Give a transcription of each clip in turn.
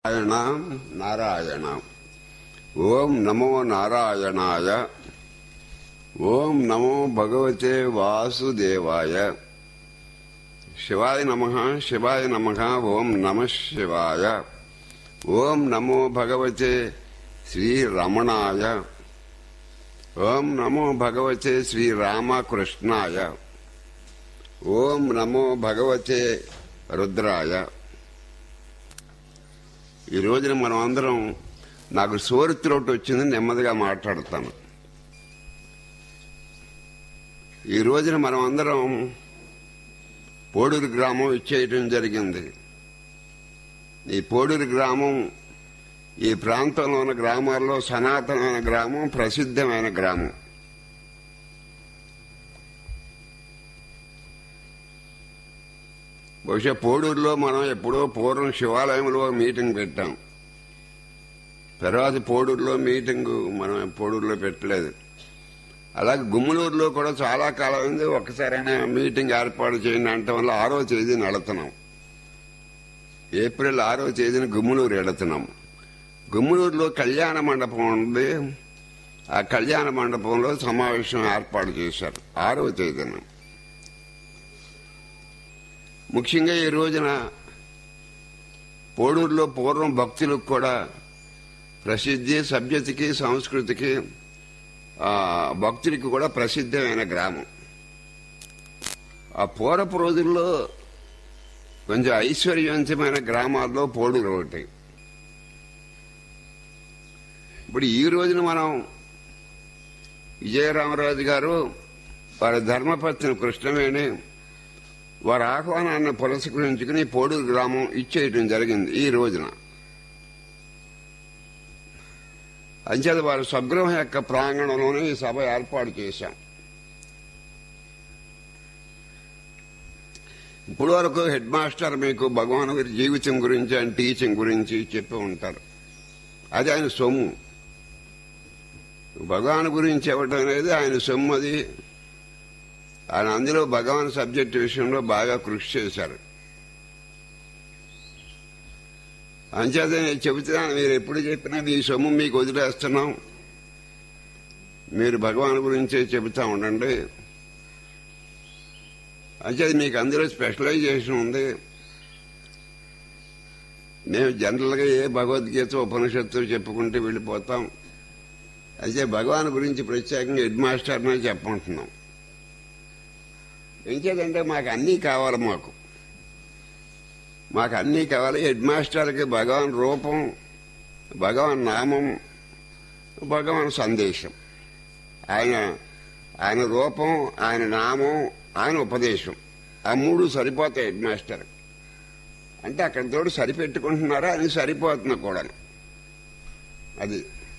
నారాయణ నారాయణ ఓం నమో నారాయణాయ ఓం నమో భగవతే వాసుదేవాయ శివాయ నమ శివాయ నమ ఓం నమ శివాయ ఓం నమో భగవతే శ్రీరమణాయ ఓం నమో భగవతే శ్రీరామకృష్ణాయ ఓం నమో భగవతే రుద్రాయ ఈ రోజున మనం అందరం నాకు సోరిత్రోటి వచ్చింది నెమ్మదిగా మాట్లాడతాను ఈ రోజున మనం అందరం పోడూరు గ్రామం ఇచ్చేయటం జరిగింది ఈ పోడూరు గ్రామం ఈ ప్రాంతంలో ఉన్న గ్రామాల్లో సనాతనమైన గ్రామం ప్రసిద్ధమైన గ్రామం బహుశా పోడూరులో మనం ఎప్పుడో పూర్వం శివాలయంలో మీటింగ్ పెట్టాం తర్వాత పోడూరులో మీటింగ్ మనం పోడూరులో పెట్టలేదు అలాగే గుమ్మలూరులో కూడా చాలా కాలం ఉంది ఒక్కసారైనా మీటింగ్ ఏర్పాటు చేయండి అంటే వల్ల ఆరో తేదీని వెళుతున్నాం ఏప్రిల్ ఆరో తేదీన గుమ్మలూరు వెళుతున్నాం గుమ్మలూరులో కళ్యాణ మండపం ఉంది ఆ కళ్యాణ మండపంలో సమావేశం ఏర్పాటు చేశారు ఆరో తేదీన ముఖ్యంగా ఈ రోజున పోడూరులో పూర్వం భక్తులకు కూడా ప్రసిద్ధి సభ్యతకి సంస్కృతికి ఆ, భక్తుడికి కూడా ప్రసిద్ధమైన గ్రామం ఆ పూర్వపు రోజుల్లో కొంచెం ఐశ్వర్యవంతమైన గ్రామాల్లో పోడూరు ఒకటి ఇప్పుడు ఈ రోజున మనం విజయరామరాజు గారు వారి ధర్మపత్ని కృష్ణవేణి వారి ఆహ్వానాన్ని పురస్కరించుకుని పోడూరు గ్రామం ఇచ్చేయటం జరిగింది ఈ రోజున అంచేత వారి స్వగృహం యొక్క ప్రాంగణంలోనే ఈ సభ ఏర్పాటు చేశాం ఇప్పుడు వరకు హెడ్ మాస్టర్ మీకు భగవాన్ గారి జీవితం గురించి ఆయన టీచింగ్ గురించి చెప్పి ఉంటారు అది ఆయన సొమ్ము భగవాన్ గురించి ఇవ్వటం అనేది ఆయన సొమ్ము అది ఆయన అందులో భగవాన్ సబ్జెక్ట్ విషయంలో బాగా కృషి చేశారు అంచేత నేను చెబుతున్నాను మీరు ఎప్పుడు చెప్పినా మీ సొమ్ము మీకు వదిలేస్తున్నాం మీరు భగవాన్ గురించే చెబుతా ఉండండి అంచేది మీకు అందులో స్పెషలైజేషన్ ఉంది మేము జనరల్గా ఏ భగవద్గీత ఉపనిషత్తు చెప్పుకుంటూ వెళ్ళిపోతాం అయితే భగవాన్ గురించి ప్రత్యేకంగా హెడ్ మాస్టర్నే చెప్పమంటున్నాం ఎంచేదంటే మాకు అన్నీ కావాలి మాకు మాకు అన్నీ కావాలి హెడ్ మాస్టర్కి భగవాన్ రూపం భగవాన్ నామం భగవాన్ సందేశం ఆయన ఆయన రూపం ఆయన నామం ఆయన ఉపదేశం ఆ మూడు సరిపోతాయి హెడ్ మాస్టర్ అంటే అక్కడ తోడు సరిపెట్టుకుంటున్నారా అని సరిపోతుంది కూడా అది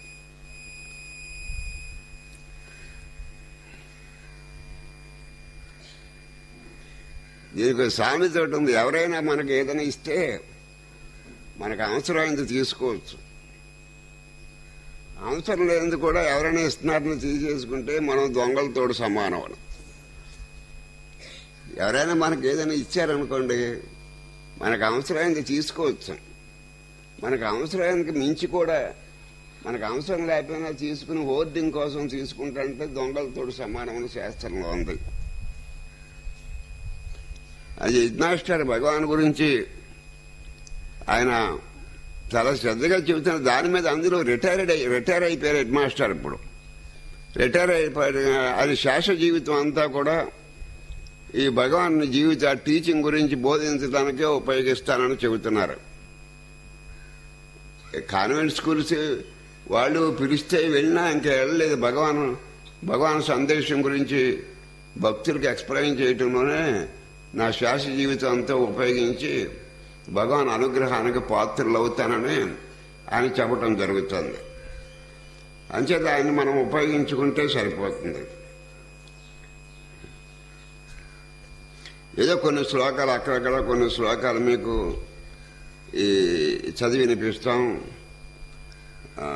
దీనికి ఒక సామెత ఒకటి ఉంది ఎవరైనా మనకు ఏదైనా ఇస్తే మనకు అవసరమైంది తీసుకోవచ్చు అవసరం లేనిది కూడా ఎవరైనా ఇస్తున్నారని తీసేసుకుంటే మనం దొంగలతోడు సమానం అని. ఎవరైనా మనకు ఏదైనా ఇచ్చారనుకోండి మనకు అవసరమైంది తీసుకోవచ్చు మనకు అవసరానికి మించి కూడా మనకు అవసరం లేకపోయినా తీసుకుని హోర్డింగ్ కోసం తీసుకుంటాంటే దొంగలతోడు సమానమైన శాస్త్రంలో ఉంది అది మాస్టర్ భగవాన్ గురించి ఆయన చాలా శ్రద్ధగా చెబుతున్నారు దాని మీద అందులో రిటైర్డ్ అయ్యి రిటైర్ అయిపోయారు హెడ్ మాస్టర్ ఇప్పుడు రిటైర్ అయిపోయారు అది శాశ్వత జీవితం అంతా కూడా ఈ భగవాన్ జీవిత టీచింగ్ గురించి బోధించడానికే ఉపయోగిస్తానని చెబుతున్నారు కాన్వెంట్ స్కూల్స్ వాళ్ళు పిలిస్తే వెళ్ళినా ఇంకా వెళ్ళలేదు భగవాన్ భగవాన్ సందేశం గురించి భక్తులకు ఎక్స్ప్లెయిన్ చేయటంలోనే నా శ్వాస జీవితం అంతా ఉపయోగించి భగవాన్ అనుగ్రహానికి పాత్రలు అవుతానని ఆయన చెప్పటం జరుగుతుంది అంచేత ఆయన మనం ఉపయోగించుకుంటే సరిపోతుంది ఏదో కొన్ని శ్లోకాలు అక్కడక్కడ కొన్ని శ్లోకాలు మీకు ఈ చదివి వినిపిస్తాం ఆ,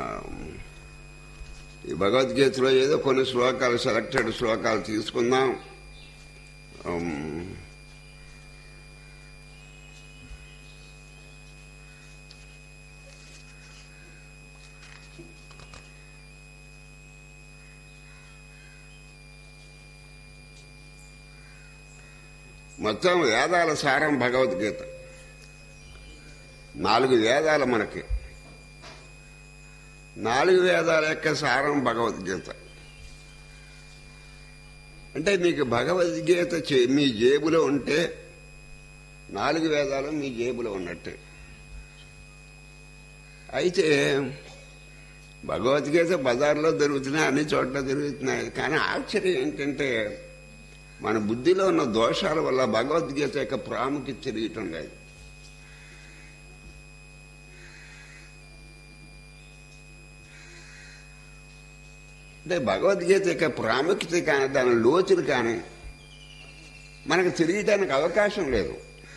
ఈ భగవద్గీతలో ఏదో కొన్ని శ్లోకాలు సెలెక్టెడ్ శ్లోకాలు తీసుకుందాం ఉమ్, మొత్తం వేదాల సారం భగవద్గీత నాలుగు వేదాలు మనకి నాలుగు వేదాల యొక్క సారం భగవద్గీత అంటే మీకు భగవద్గీత చే- మీ జేబులో ఉంటే నాలుగు వేదాలు మీ జేబులో ఉన్నట్టే అయితే భగవద్గీత బజార్లో దొరుకుతున్నాయి అన్ని చోట్ల దొరుకుతున్నాయి కానీ ఆశ్చర్యం ఏంటంటే మన బుద్ధిలో ఉన్న దోషాల వల్ల భగవద్గీత యొక్క ప్రాముఖ్యత తెలియటం లేదు అంటే భగవద్గీత యొక్క ప్రాముఖ్యత కానీ దాని లోతులు కానీ మనకు తెలియటానికి అవకాశం లేదు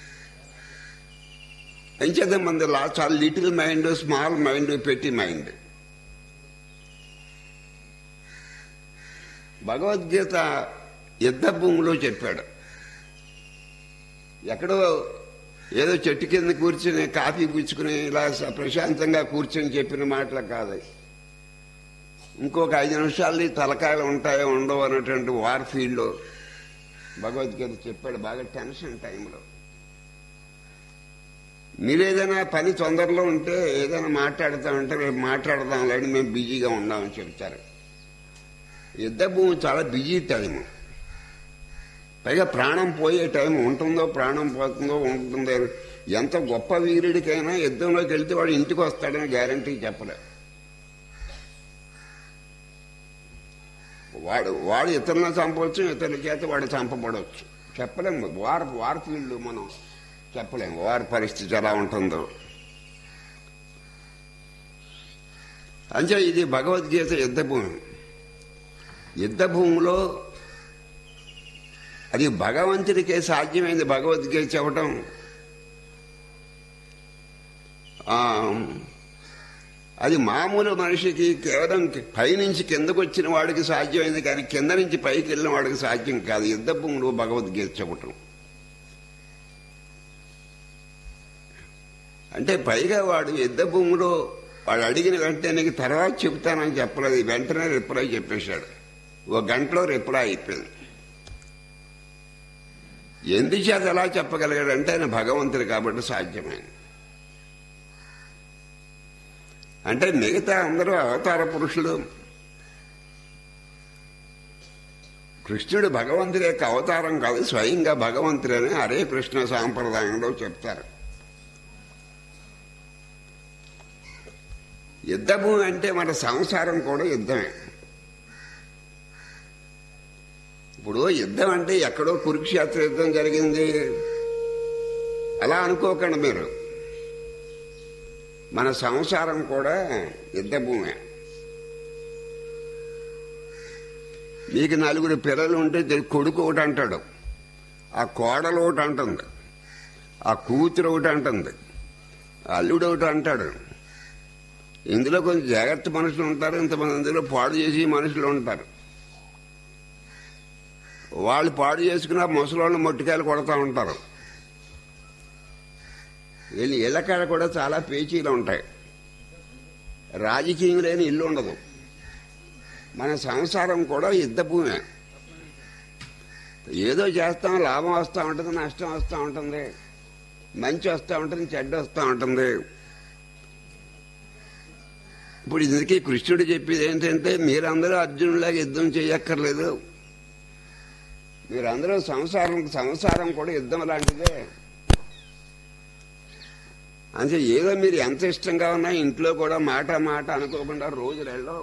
ఎంచేత మంది లా చాలా లిటిల్ మైండ్ స్మాల్ మైండ్ పెట్టి మైండ్ భగవద్గీత యుద్ధ భూమిలో చెప్పాడు ఎక్కడో ఏదో చెట్టు కింద కూర్చుని కాఫీ పుచ్చుకుని ఇలా స- ప్రశాంతంగా కూర్చొని చెప్పిన మాటలు కాదు ఇంకొక ఐదు నిమిషాలు తలకాయలు ఉంటాయో ఉండవు అనేటువంటి వార్ ఫీల్డ్లో భగవద్గీత చెప్పాడు బాగా టెన్షన్ టైంలో మీరు ఏదైనా పని తొందరలో ఉంటే ఏదైనా మాట్లాడతామంటే రేపు మాట్లాడదాం లేని మేము బిజీగా ఉన్నామని చెప్తారు యుద్ధ భూమి చాలా బిజీ టైం పైగా ప్రాణం పోయే టైం ఉంటుందో ప్రాణం పోతుందో ఉంటుందో ఎంత గొప్ప వీరుడికైనా యుద్ధంలోకి వెళ్తే వాడు ఇంటికి వస్తాడని గ్యారంటీ చెప్పలే వాడు వాడు ఇతరులను చంపవచ్చు ఇతరుల చేత వాడు చంపబడవచ్చు చెప్పలేము వార్ వార్ ఫీల్డ్ మనం చెప్పలేము వారి పరిస్థితి ఎలా ఉంటుందో అంటే ఇది భగవద్గీత యుద్ధ భూమి యుద్ధ భూమిలో అది భగవంతుడికే సాధ్యమైంది భగవద్గీత చెప్పటం ఆ, అది మామూలు మనిషికి కేవలం పైనుంచి కిందకు వచ్చిన వాడికి సాధ్యమైంది కానీ కింద నుంచి పైకి వెళ్ళిన వాడికి సాధ్యం కాదు యుద్ధ భూమిలో భగవద్గీత చెప్పటం అంటే పైగా వాడు యుద్ధ భూమిలో వాడు అడిగిన వెంటనే నీకు తర్వాత చెప్తానని చెప్పలేదు వెంటనే రిప్లై చెప్పేశాడు ఒక గంటలో రిప్లై అయిపోయింది ఎందుచేత ఎలా చెప్పగలిగాడంటే ఆయన భగవంతుడు కాబట్టి సాధ్యమైంది అంటే మిగతా అందరూ అవతార పురుషులు కృష్ణుడు భగవంతుడి యొక్క అవతారం కాదు స్వయంగా భగవంతుడని హరే కృష్ణ సాంప్రదాయంలో చెప్తారు యుద్ధభూమి అంటే మన సంసారం కూడా యుద్ధమే ఇప్పుడు యుద్ధం అంటే ఎక్కడో కురుక్షేత్ర యుద్ధం జరిగింది అలా అనుకోకండి మీరు మన సంసారం కూడా యుద్ధభూమే మీకు నలుగురు పిల్లలు ఉంటే తెలి- కొడుకు ఒకటి అంటాడు ఆ కోడలు ఒకటి అంటుంది ఆ కూతురు ఒకటి అంటుంది ఆ అల్లుడు ఒకటి అంటాడు ఇందులో కొంచెం జాగ్రత్త మనుషులు ఉంటారు ఇంతమంది ఇందులో పాడు చేసి మనుషులు ఉంటారు వాళ్ళు పాడు చేసుకున్న ముసలోళ్ళు మొట్టికాయలు కొడతా ఉంటారు వీళ్ళు ఇళ్ళకాడ కూడా చాలా పేచీలు ఉంటాయి రాజకీయం లేని ఇల్లు ఉండదు మన సంసారం కూడా యుద్ధ భూమే ఏదో చేస్తాం లాభం వస్తూ ఉంటుంది నష్టం వస్తూ ఉంటుంది మంచి వస్తూ ఉంటుంది చెడ్డ వస్తూ ఉంటుంది ఇప్పుడు ఇందుకే కృష్ణుడు చెప్పేది ఏంటంటే మీరందరూ అర్జునులాగా యుద్ధం చేయక్కర్లేదు మీరందరూ సంసారం సంసారం కూడా యుద్ధం లాంటిదే అంటే ఏదో మీరు ఎంత ఇష్టంగా ఉన్నా ఇంట్లో కూడా మాట మాట అనుకోకుండా రోజులలో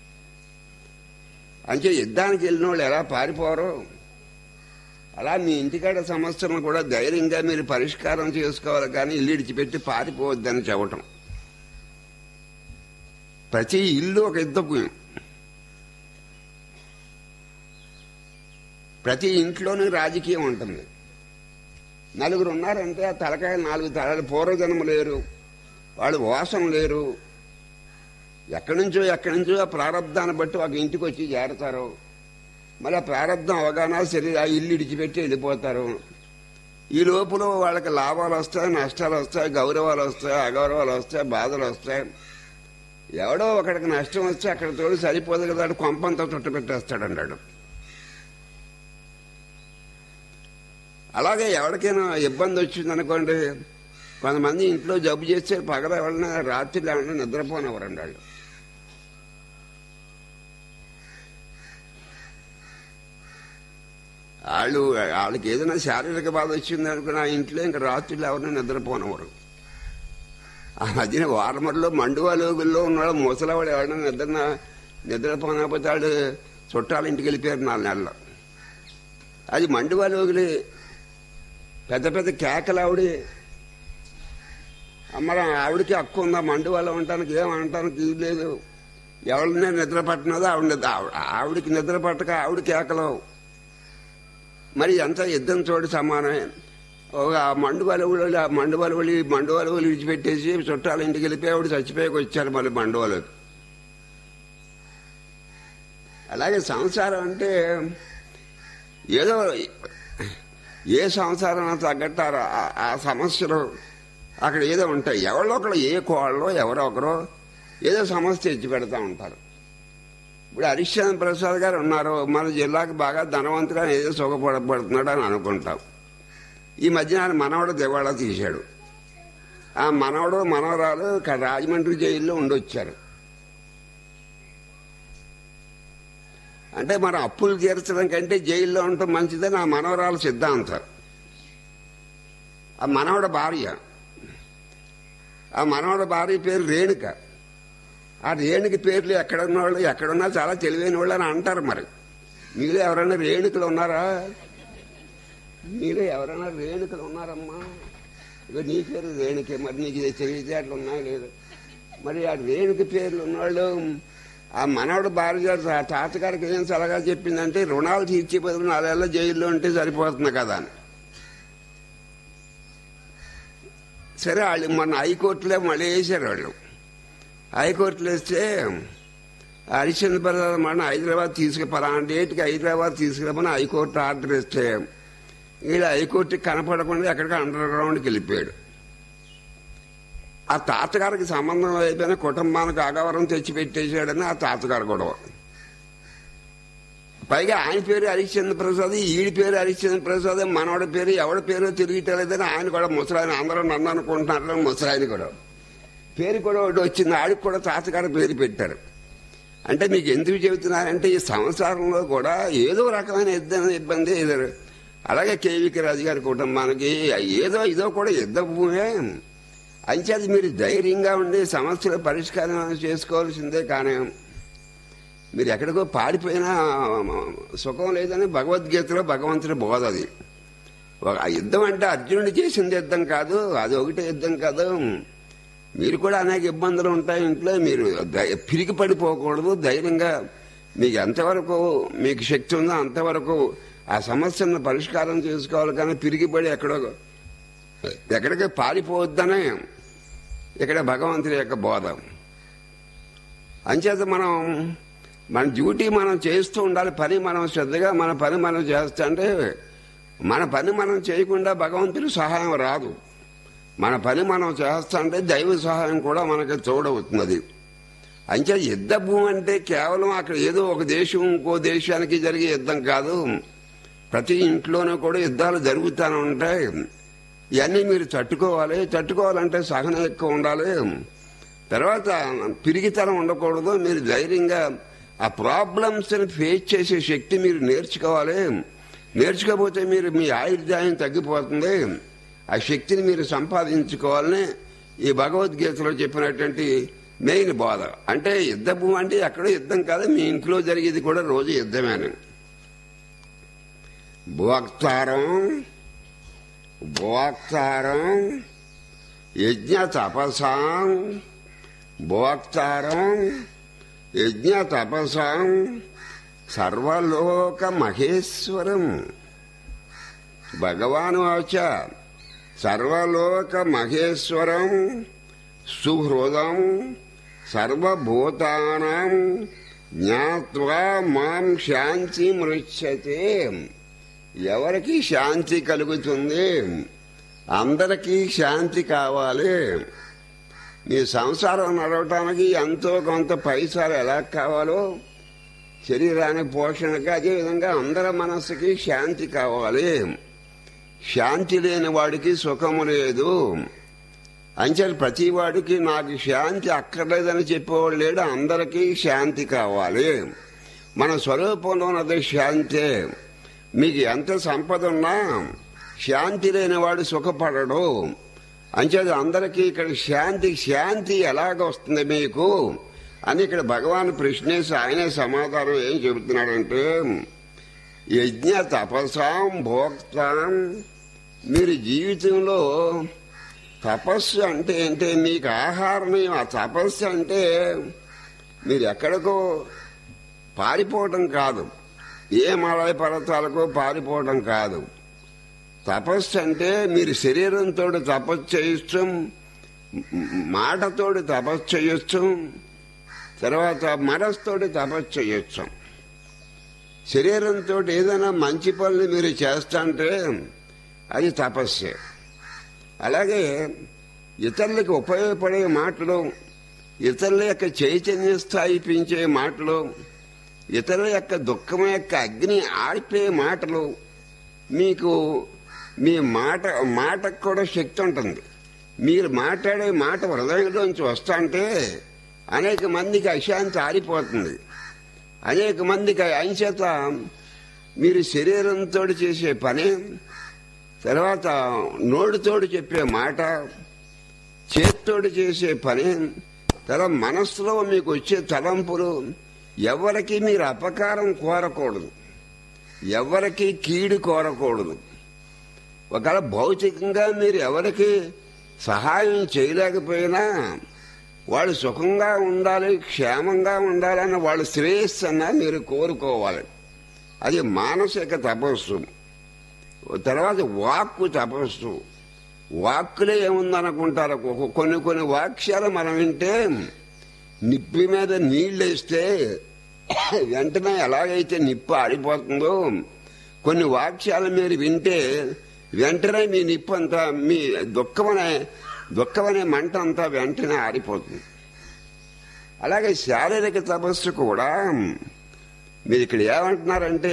అంటే యుద్ధానికి వెళ్ళిన వాళ్ళు ఎలా పారిపోరు అలా మీ ఇంటికాడ సమస్యలను కూడా ధైర్యంగా మీరు పరిష్కారం చేసుకోవాలి కానీ ఇల్లు ఇడిచిపెట్టి పారిపోవద్దని చెప్పటం ప్రతి ఇల్లు ఒక యుద్ధ భూమి ప్రతి ఇంట్లోనూ రాజకీయం ఉంటుంది నలుగురు ఉన్నారంటే ఆ తలకాయ నాలుగు తలలు పూర్వజన్మ లేరు వాళ్ళు వాసం లేరు ఎక్కడి నుంచో ఎక్కడి నుంచో ఆ ప్రారంధాన్ని బట్టి ఒక ఇంటికి వచ్చి చేరతారు మళ్ళీ ఆ ప్రారంధం అవగాహన సరే ఆ ఇల్లు ఇడిచిపెట్టి వెళ్ళిపోతారు ఈ లోపల వాళ్ళకి లాభాలు వస్తాయి నష్టాలు వస్తాయి గౌరవాలు వస్తాయి అగౌరవాలు వస్తాయి బాధలు వస్తాయి ఎవడో ఒకడికి నష్టం వస్తే అక్కడ తోడు సరిపోదు కదా వాడు కొంపంతా చుట్టు పెట్టేస్తాడు అన్నాడు అలాగే ఎవరికైనా ఇబ్బంది వచ్చింది అనుకోండి కొంతమంది ఇంట్లో జబ్బు చేస్తే పగల ఎవరైనా రాత్రి ఎవరైనా నిద్రపోనివ్వరండి వాళ్ళు వాళ్ళు వాళ్ళకి ఏదైనా శారీరక బాధ వచ్చింది అనుకున్న ఆ ఇంట్లో ఇంకా రాత్రులు ఎవరైనా నిద్రపోనివ్వరు ఆ మధ్యన వారమర్లో మండువాలోగుల్లో ఉన్నాడు ముసలవాడు ఎవరైనా నిద్ర నిద్రపోనకపోతే వాళ్ళు చుట్టాల ఇంటికి వెళ్ళిపోయారు నాలుగు నెలలు అది మండువాలోగులి పెద్ద పెద్ద కేకలు ఆవిడ మరి ఆవిడకి హక్కు ఉందా మండువాలో ఉండటానికి ఏం అనటానికి ఇది లేదు ఎవరినే నిద్ర పట్టినదో ఆవిడ నిద్ర ఆవిడ ఆవిడకి నిద్ర పట్టక ఆవిడ కేకలు మరి ఎంత యుద్ధం చోటు సమానమే ఒక మండువలవులు ఆ మండువలవులు మండువలవులు విడిచిపెట్టేసి చుట్టాల ఇంటికి వెళ్ళిపోయి ఆవిడ చచ్చిపోయాక వచ్చారు మళ్ళీ మండువలు అలాగే సంసారం అంటే ఏదో ఏ సంసారం తగ్గట్టు ఆ- ఆ సమస్యలు అక్కడ ఏదో ఉంటాయి ఎవరో ఒకరు ఏ కోళ్ళలో ఎవరో ఒకరు ఏదో సమస్య తెచ్చి పెడతా ఉంటారు ఇప్పుడు హరిశ్చంద్ర ప్రసాద్ గారు ఉన్నారు మన జిల్లాకి బాగా ధనవంతుగా ఏదో సుఖపడబడుతున్నాడు అని అనుకుంటాం ఈ మధ్య ఆయన మనవడు దివాళా తీశాడు ఆ మనవడు మనవరాలు ఇక్కడ రాజమండ్రి జైల్లో ఉండొచ్చారు అంటే మనం అప్పులు తీర్చడం కంటే జైల్లో ఉండటం మంచిదని ఆ మనవరాలు సిద్ధాంతం ఆ మనవడ భార్య ఆ మనవడ భార్య పేరు రేణుక ఆ రేణుక పేర్లు ఎక్కడున్న వాళ్ళు ఎక్కడున్నా చాలా తెలివైన వాళ్ళు అని అంటారు మరి మీలో ఎవరైనా రేణుకలు ఉన్నారా మీలో ఎవరైనా రేణుకలు ఉన్నారమ్మా ఇక నీ పేరు రేణుకే మరి నీకు ఇది తెలివితేటలు ఉన్నాయో లేదు మరి ఆ రేణుక పేర్లు ఉన్నవాళ్ళు ఆ మనవడు భార్య తా- తాతగారికి ఏం సలహా చెప్పిందంటే రుణాలు తీర్చే బదులు నాలుగేళ్ళ జైల్లో ఉంటే సరిపోతుంది కదా అని సరే వాళ్ళు మొన్న హైకోర్టులో మళ్ళీ వేశారు వాళ్ళు హైకోర్టులో వేస్తే హరిశ్చంద్ర ప్రసాద్ మన హైదరాబాద్ తీసుకు పలానా డేట్కి హైదరాబాద్ తీసుకురమ్మని హైకోర్టు ఆర్డర్ ఇస్తే వీళ్ళు హైకోర్టుకి కనపడకుండా ఎక్కడికి అండర్ గ్రౌండ్కి వెళ్ళిపోయాడు ఆ తాతగారికి సంబంధం అయిపోయిన కుటుంబానికి అగవరం తెచ్చి పెట్టేశాడని ఆ తాతగారు గొడవ పైగా ఆయన పేరు హరిశ్చంద్ర ప్రసాద్ ఈడి పేరు హరిశ్చంద్ర ప్రసాద్ మనవడి పేరు ఎవడి పేరు తిరిగిటలేదని ఆయన కూడా ముసలాయన అందరూ నన్ను అనుకుంటున్నారు ముసలాయన కూడా పేరు కూడా ఒకటి వచ్చింది ఆడికి కూడా తాతగారు పేరు పెట్టారు అంటే మీకు ఎందుకు చెబుతున్నారంటే ఈ సంసారంలో కూడా ఏదో రకమైన ఇద్దరు ఇబ్బంది ఎదురు అలాగే కేవీకి రాజు గారి కుటుంబానికి ఏదో ఇదో కూడా యుద్ధ భూమే అంచేది మీరు ధైర్యంగా ఉండి సమస్యల పరిష్కారం చేసుకోవాల్సిందే కానీ మీరు ఎక్కడికో పాడిపోయినా సుఖం లేదని భగవద్గీతలో భగవంతుడి బోధ అది ఒక యుద్ధం అంటే అర్జునుడు చేసింది యుద్ధం కాదు అది ఒకటే యుద్ధం కాదు మీరు కూడా అనేక ఇబ్బందులు ఉంటాయి ఇంట్లో మీరు ధై- పిరికి పడిపోకూడదు ధైర్యంగా మీకు ఎంతవరకు మీకు శక్తి ఉందో అంతవరకు ఆ సమస్యను పరిష్కారం చేసుకోవాలి కానీ పిరిగిపడి ఎక్కడో ఎక్కడికి పారిపోవద్దనే ఇక్కడ భగవంతుడి యొక్క బోధ అంచేత మనం మన డ్యూటీ మనం చేస్తూ ఉండాలి పని మనం శ్రద్ధగా మన పని మనం చేస్తుంటే మన పని మనం చేయకుండా భగవంతుడి సహాయం రాదు మన పని మనం చేస్తుంటే దైవ సహాయం కూడా మనకి తోడవుతున్నది అంచే యుద్ధ భూమి అంటే కేవలం అక్కడ ఏదో ఒక దేశం ఇంకో దేశానికి జరిగే యుద్ధం కాదు ప్రతి ఇంట్లోనూ కూడా యుద్ధాలు జరుగుతూనే ఉంటాయి ఇవన్నీ మీరు తట్టుకోవాలి తట్టుకోవాలంటే సహనం ఎక్కువ ఉండాలి తర్వాత పిరిగితనం ఉండకూడదు మీరు ధైర్యంగా ఆ ప్రాబ్లమ్స్ ని ఫేస్ చేసే శక్తి మీరు నేర్చుకోవాలి నేర్చుకోకపోతే మీరు మీ ఆయుర్దాయం తగ్గిపోతుంది ఆ శక్తిని మీరు సంపాదించుకోవాలని ఈ భగవద్గీతలో చెప్పినటువంటి మెయిన్ బోధ అంటే యుద్ధం అంటే ఎక్కడో యుద్ధం కాదు మీ ఇంట్లో జరిగేది కూడా రోజు యుద్ధమేనండి భోక్తారం భోక్తారం యజ్ఞ తపసాం భోక్తారం యజ్ఞ తపసాం సర్వలోక మహేశ్వరం భగవాను వాచ సర్వలోక మహేశ్వరం సుహృదం సర్వభూతానాం జ్ఞాత్వా మాం శాంతి మృచ్యతే ఎవరికి శాంతి కలుగుతుంది అందరికీ శాంతి కావాలి మీ సంసారం నడవటానికి ఎంతో కొంత పైసలు ఎలా కావాలో శరీరానికి పోషణకి అదేవిధంగా అందరి మనస్సుకి శాంతి కావాలి శాంతి లేని వాడికి సుఖము లేదు అంచేది ప్రతి వాడికి నాకు శాంతి అక్కర్లేదని చెప్పేవాడు లేడు అందరికీ శాంతి కావాలి మన స్వరూపంలో ఉన్నది శాంతే మీకు ఎంత సంపద ఉన్నా శాంతి లేనివాడు సుఖపడడు అంచేది అందరికీ ఇక్కడ శాంతి శాంతి ఎలాగ వస్తుంది మీకు అని ఇక్కడ భగవాన్ ప్రశ్నేసి ఆయనే సమాధానం ఏం చెబుతున్నాడంటే యజ్ఞ తపసాం భోక్తాం మీరు జీవితంలో తపస్సు అంటే ఏంటి మీకు ఆహారం ఆ తపస్సు అంటే మీరు ఎక్కడికో పారిపోవటం కాదు ఏ మలయ పర్వతాలకో పారిపోవటం కాదు తపస్సు అంటే మీరు శరీరంతో తపస్సు చేయొచ్చు మాటతోటి తపస్సు చేయొచ్చు తర్వాత మనస్తోటి తపస్సు చేయొచ్చు శరీరంతో ఏదైనా మంచి పనులు మీరు చేస్తుంటే అది తపస్సే అలాగే ఇతరులకు ఉపయోగపడే మాటలు ఇతరుల యొక్క చైతన్య స్థాయి పెంచే మాటలు ఇతరుల యొక్క దుఃఖం యొక్క అగ్ని ఆర్పే మాటలు మీకు మీ మాట మాటకు కూడా శక్తి ఉంటుంది మీరు మాట్లాడే మాట హృదయంలోంచి వస్తుంటే అనేక మందికి అశాంతి ఆరిపోతుంది అనేక మందికి అంచేత మీరు శరీరంతో చేసే పని తర్వాత నోటితోటి చెప్పే మాట చేత్తోటి చేసే పని తర్వాత మనస్సులో మీకు వచ్చే తలంపులు ఎవరికి మీరు అపకారం కోరకూడదు ఎవరికి కీడు కోరకూడదు ఒకవేళ భౌతికంగా మీరు ఎవరికి సహాయం చేయలేకపోయినా వాళ్ళు సుఖంగా ఉండాలి క్షేమంగా ఉండాలని వాళ్ళ శ్రేయస్సన్న మీరు కోరుకోవాలి అది మానసిక తపస్సు తర్వాత వాక్కు తపస్సు వాక్కులే ఏముందనుకుంటారు ఒక- కొన్ని కొన్ని వాక్యాలు మనం వింటే నిప్పి మీద నీళ్ళు వేస్తే వెంటనే ఎలాగైతే నిప్పు ఆరిపోతుందో కొన్ని వాక్యాలు మీరు వింటే వెంటనే మీ నిప్పు అంతా మీ దుఃఖమనే దుఃఖమనే మంట అంతా వెంటనే ఆరిపోతుంది అలాగే శారీరక తపస్సు కూడా మీరు ఇక్కడ ఏమంటున్నారంటే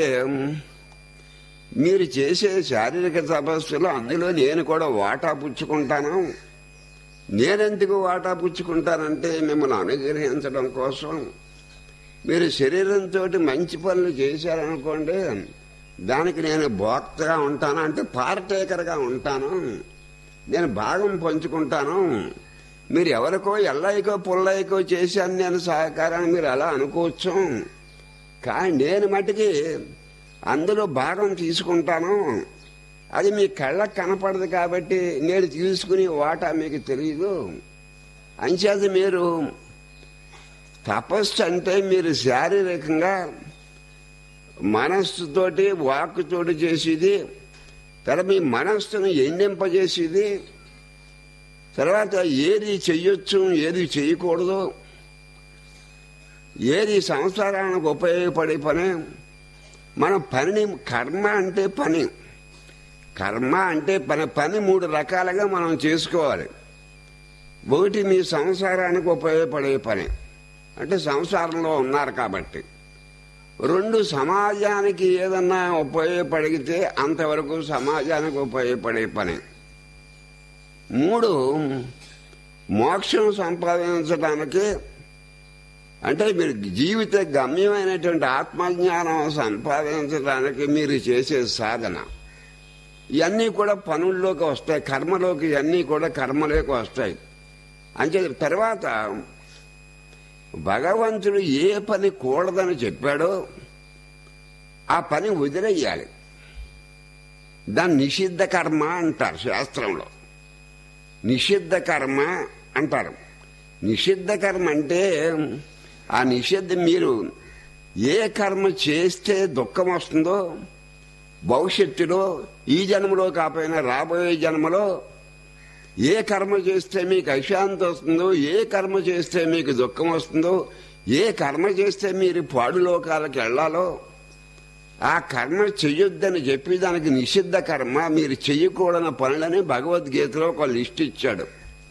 మీరు చేసే శారీరక తపస్సులో అందులో నేను కూడా వాటా పుచ్చుకుంటాను నేనెందుకు వాటా పుచ్చుకుంటానంటే మిమ్మల్ని అనుగ్రహించడం కోసం మీరు శరీరంతో మంచి పనులు చేశారనుకోండి దానికి నేను భోక్తగా ఉంటాను అంటే పార్టేకర్గా ఉంటాను నేను భాగం పంచుకుంటాను మీరు ఎవరికో ఎల్లయ్యకో పుల్లయ్యకో చేశాను నేను సహకారాన్ని మీరు అలా అనుకోవచ్చు కానీ నేను మటుకి అందులో భాగం తీసుకుంటాను అది మీ కళ్ళకు కనపడదు కాబట్టి నేను తీసుకుని వాటా మీకు తెలియదు అంచేత మీరు తపస్సు అంటే మీరు శారీరకంగా మనస్సుతోటి వాక్కుతోటి చేసేది తర్వాత మీ మనస్సును ఎండింపజేసేది తర్వాత ఏది చెయ్యొచ్చు ఏది చేయకూడదు ఏది సంసారానికి ఉపయోగపడే పని మన పనిని కర్మ అంటే పని కర్మ అంటే పని పని మూడు రకాలుగా మనం చేసుకోవాలి ఒకటి మీ సంసారానికి ఉపయోగపడే పని అంటే సంసారంలో ఉన్నారు కాబట్టి రెండు సమాజానికి ఏదన్నా ఉపయోగపడితే అంతవరకు సమాజానికి ఉపయోగపడే పని మూడు మోక్షం సంపాదించడానికి అంటే మీరు జీవిత గమ్యమైనటువంటి ఆత్మజ్ఞానం సంపాదించడానికి మీరు చేసే సాధన ఇవన్నీ కూడా పనుల్లోకి వస్తాయి కర్మలోకి ఇవన్నీ కూడా కర్మలోకి వస్తాయి అంతే తర్వాత భగవంతుడు ఏ పని కూడదని చెప్పాడో ఆ పని వదిలేయాలి దాన్ని నిషిద్ధ కర్మ అంటారు శాస్త్రంలో నిషిద్ధ కర్మ అంటారు నిషిద్ధ కర్మ అంటే ఆ నిషిద్ధ మీరు ఏ కర్మ చేస్తే దుఃఖం వస్తుందో భవిష్యత్తులో ఈ జన్మలో కాకపోయినా రాబోయే జన్మలో ఏ కర్మ చేస్తే మీకు అశాంతి వస్తుందో ఏ కర్మ చేస్తే మీకు దుఃఖం వస్తుందో ఏ కర్మ చేస్తే మీరు పాడు లోకాలకు వెళ్లాలో ఆ కర్మ చెయ్యొద్దని చెప్పి దానికి నిషిద్ధ కర్మ మీరు చెయ్యకూడని పనులని భగవద్గీతలో ఒక లిస్ట్ ఇచ్చాడు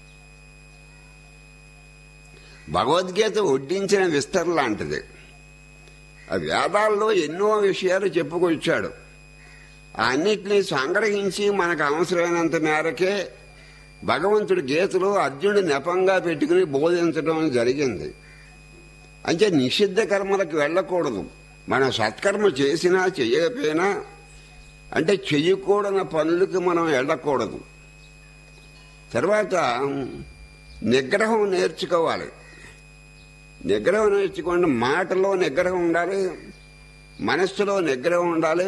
భగవద్గీత వడ్డించిన విస్తర లాంటిది ఆ వేదాల్లో ఎన్నో విషయాలు చెప్పుకొచ్చాడు అన్నిటినీ సంగ్రహించి మనకు అవసరమైనంత మేరకే భగవంతుడి గీతలో అర్జునుడి నెపంగా పెట్టుకుని బోధించడం జరిగింది అంటే నిషిద్ధ కర్మలకు వెళ్ళకూడదు మనం సత్కర్మ చేసినా చేయకపోయినా అంటే చెయ్యకూడని పనులకు మనం వెళ్ళకూడదు తర్వాత నిగ్రహం నేర్చుకోవాలి నిగ్రహం నేర్చుకోండి మాటలో నిగ్రహం ఉండాలి మనస్సులో నిగ్రహం ఉండాలి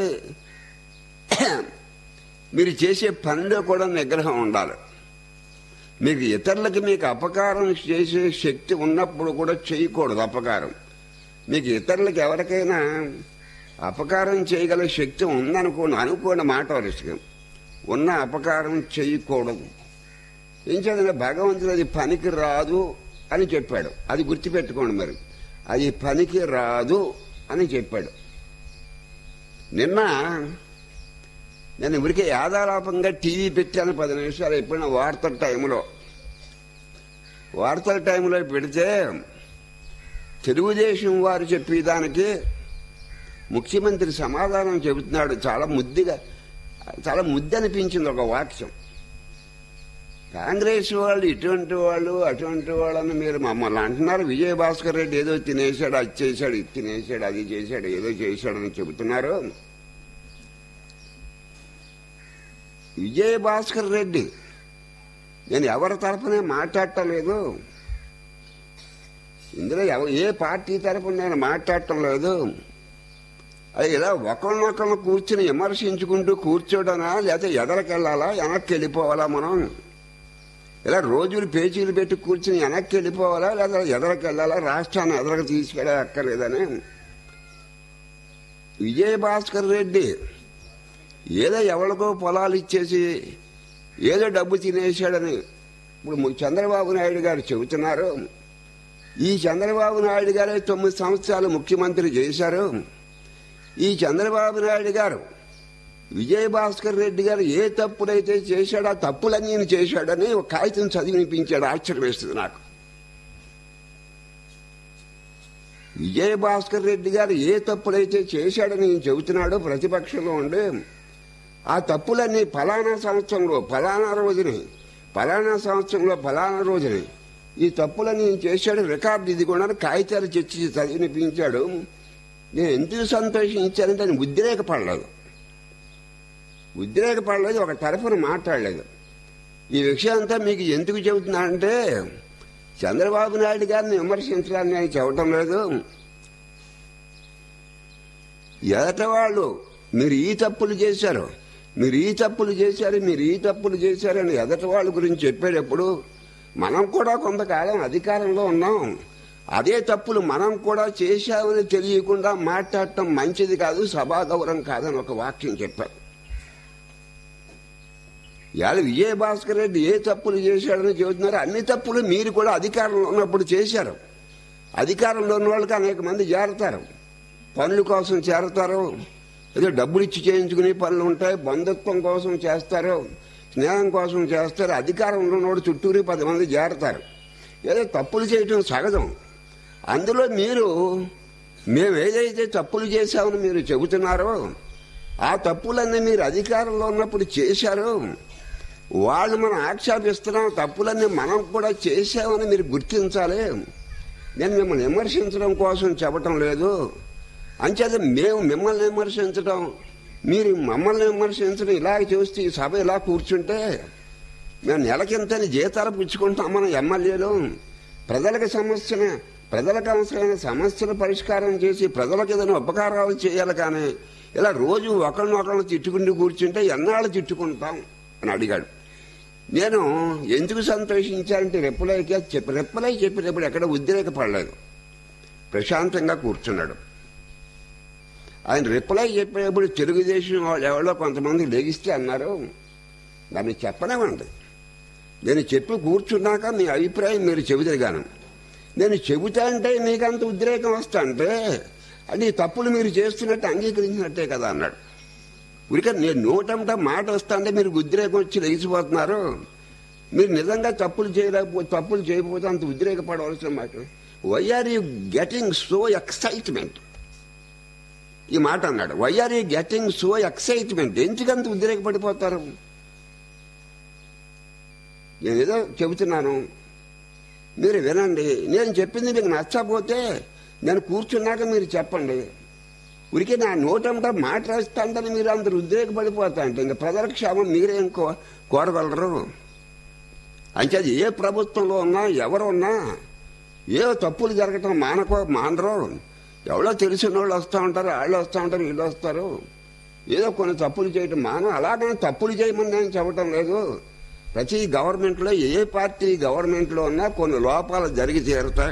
మీరు చేసే పనిలో కూడా నిగ్రహం ఉండాలి మీకు ఇతరులకి మీకు అపకారం చేసే శక్తి ఉన్నప్పుడు కూడా చేయకూడదు అపకారం మీకు ఇతరులకు ఎవరికైనా అపకారం చేయగల శక్తి ఉందనుకోండి అనుకోండి మాట వరుసగా ఉన్న అపకారం చేయకూడదు ఏం చదివిన భగవంతుడు అది పనికి రాదు అని చెప్పాడు అది గుర్తుపెట్టుకోండి మరి అది పనికి రాదు అని చెప్పాడు నిన్న నేను ఇప్పటికే యాదాలాపంగా టీవీ పెట్టాను పది నిమిషాలు ఎప్పుడైనా వార్తల టైంలో వార్తల టైంలో పెడితే తెలుగుదేశం వారు చెప్పేదానికి ముఖ్యమంత్రి సమాధానం చెబుతున్నాడు చాలా ముద్దుగా చాలా ముద్దు అనిపించింది ఒక వాక్యం కాంగ్రెస్ వాళ్ళు ఇటువంటి వాళ్ళు అటువంటి వాళ్ళని మీరు మమ్మల్ని అంటున్నారు విజయ భాస్కర్ రెడ్డి ఏదో తినేశాడు అది చేశాడు ఇది తినేశాడు అది చేశాడు ఏదో చేశాడని చెబుతున్నారు విజయ భాస్కర్ రెడ్డి నేను ఎవరి తరఫునే మాట్లాడటం లేదు ఇందులో ఎవ- ఏ పార్టీ తరఫున నేను మాట్లాడటం లేదు అది ఇలా ఒకరినొకరిని కూర్చుని విమర్శించుకుంటూ కూర్చోడనా లేకపోతే ఎదరకెళ్ళాలా వెనక్కి వెళ్ళిపోవాలా మనం ఇలా రోజులు పేచీలు పెట్టి కూర్చుని వెనక్కి వెళ్ళిపోవాలా లేదా ఎదరకు వెళ్ళాలా రాష్ట్రాన్ని ఎదరకు తీసుకెళ్ళా అక్కర్లేదని విజయ భాస్కర్ రెడ్డి ఏదో ఎవరికో పొలాలు ఇచ్చేసి ఏదో డబ్బు తినేశాడని ఇప్పుడు ము- చంద్రబాబు నాయుడు గారు చెబుతున్నారు ఈ చంద్రబాబు నాయుడు గారే తొమ్మిది సంవత్సరాలు ముఖ్యమంత్రి చేశారు ఈ చంద్రబాబు నాయుడు గారు విజయ భాస్కర్ రెడ్డి గారు ఏ తప్పులైతే చేశాడో ఆ తప్పులన్నీ ఈయన చేశాడని ఒక కాగితం చదివినిపించాడు ఆశ్చర్యం వేస్తుంది నాకు విజయ భాస్కర్ రెడ్డి గారు ఏ తప్పులైతే చేశాడని ఈయన చెబుతున్నాడో ప్రతిపక్షంలో ఉండి ఆ తప్పులన్నీ ఫలానా సంవత్సరంలో ఫలానా రోజుని ఫలానా సంవత్సరంలో ఫలానా రోజుని ఈ తప్పులన్నీ ఈయన చేశాడు రికార్డు ఇది కూడా కాగితాలు తెచ్చి చదివినిపించాడు నేను ఎందుకు సంతోషించానంటే ఆయన ఉద్రేకపడలేదు ఉద్రేకపడలేదు ఒక తరఫున మాట్లాడలేదు ఈ విషయం అంతా మీకు ఎందుకు చెబుతున్నానంటే చంద్రబాబు నాయుడు గారిని విమర్శించడానికి నేను చెప్పటం లేదు ఎదట వాళ్ళు మీరు ఈ తప్పులు చేశారు మీరు ఈ తప్పులు చేశారు మీరు ఈ తప్పులు చేశారని ఎదట వాళ్ళ గురించి చెప్పేటప్పుడు మనం కూడా కొంతకాలం అధికారంలో ఉన్నాం అదే తప్పులు మనం కూడా చేశామని తెలియకుండా మాట్లాడటం మంచిది కాదు సభా గౌరవం కాదని ఒక వాక్యం చెప్పారు ఇవాళ విజయ భాస్కర్ రెడ్డి ఏ తప్పులు చేశాడని చెబుతున్నారు అన్ని తప్పులు మీరు కూడా అధికారంలో ఉన్నప్పుడు చేశారు అధికారంలో ఉన్న వాళ్ళకి అనేక మంది చేరతారు పనుల కోసం చేరతారు ఏదో డబ్బులు ఇచ్చి చేయించుకునే పనులు ఉంటాయి బంధుత్వం కోసం చేస్తారు స్నేహం కోసం చేస్తారు అధికారంలో ఉన్నవాడు చుట్టూరు పది మంది చేరతారు ఏదో తప్పులు చేయటం సహజం అందులో మీరు మేము ఏదైతే తప్పులు చేశామని మీరు చెబుతున్నారో ఆ తప్పులన్నీ మీరు అధికారంలో ఉన్నప్పుడు చేశారు వాళ్ళు మనం ఆక్షేపిస్తున్నాం తప్పులన్నీ మనం కూడా చేశామని మీరు గుర్తించాలి నేను మిమ్మల్ని విమర్శించడం కోసం చెప్పటం లేదు అంచేత మేము మిమ్మల్ని విమర్శించడం మీరు మమ్మల్ని విమర్శించడం ఇలా చూస్తే ఈ సభ ఇలా కూర్చుంటే మేము నెలకింతని జీతాలు పుచ్చుకుంటాం మనం ఎమ్మెల్యేలు ప్రజలకు సమస్యను ప్రజలకు అవసరమైన సమస్యలు పరిష్కారం చేసి ప్రజలకు ఏదైనా ఉపకారాలు చేయాలి కానీ ఇలా రోజు ఒకరినొకరిని తిట్టుకుంటూ కూర్చుంటే ఎన్నాళ్ళు తిట్టుకుంటాం అని అడిగాడు నేను ఎందుకు సంతోషించానంటే రెప్పలైకి చెప్పి రెప్పలై చెప్పినప్పుడు ఎక్కడ ఉద్రేకపడలేదు ప్రశాంతంగా కూర్చున్నాడు ఆయన రిప్లై చెప్పేటప్పుడు తెలుగుదేశం వాళ్ళు ఎవరో కొంతమంది లెగిస్తే అన్నారు దాన్ని చెప్పనివ్వండి నేను చెప్పి కూర్చున్నాక మీ అభిప్రాయం మీరు చెబుతాను నేను చెబుతా అంటే మీకు అంత ఉద్రేకం వస్తా అంటే అంటే ఈ తప్పులు మీరు చేస్తున్నట్టు అంగీకరించినట్టే కదా అన్నాడు ఉరిక నేను నోటంట మాట వస్తా అంటే మీరు ఉద్రేకం వచ్చి లెగిసిపోతున్నారు మీరు నిజంగా తప్పులు చేయలేకపోతే తప్పులు చేయకపోతే అంత ఉద్రేకపడవలసిన మాట why are you getting so excitement ఈ మాట అన్నాడు why are you getting so excitement ఎందుకంత ఉద్రేకపడిపోతారు నేను ఏదో చెబుతున్నాను మీరు వినండి నేను చెప్పింది మీకు నచ్చకపోతే నేను కూర్చున్నాక మీరు చెప్పండి ఉరికి నా నోటంట మాట రాస్తాంటని మీరు అందరు ఉద్రేకపడిపోతా అంటే ఇంకా ప్రజల క్షేమం మీరేం కో కోరగలరు అంచేది ఏ ప్రభుత్వంలో ఉన్నా ఎవరు ఉన్నా ఏ తప్పులు జరగటం మానకో మానరు ఎవరో తెలిసిన వాళ్ళు వస్తూ ఉంటారు వాళ్ళు వస్తూ ఉంటారు వీళ్ళు వస్తారు ఏదో కొన్ని తప్పులు చేయటం మానం అలాగని తప్పులు చేయమని నేను చెప్పటం లేదు ప్రతి గవర్నమెంట్లో ఏ పార్టీ గవర్నమెంట్లో ఉన్నా కొన్ని లోపాలు జరిగి తీరుతాయి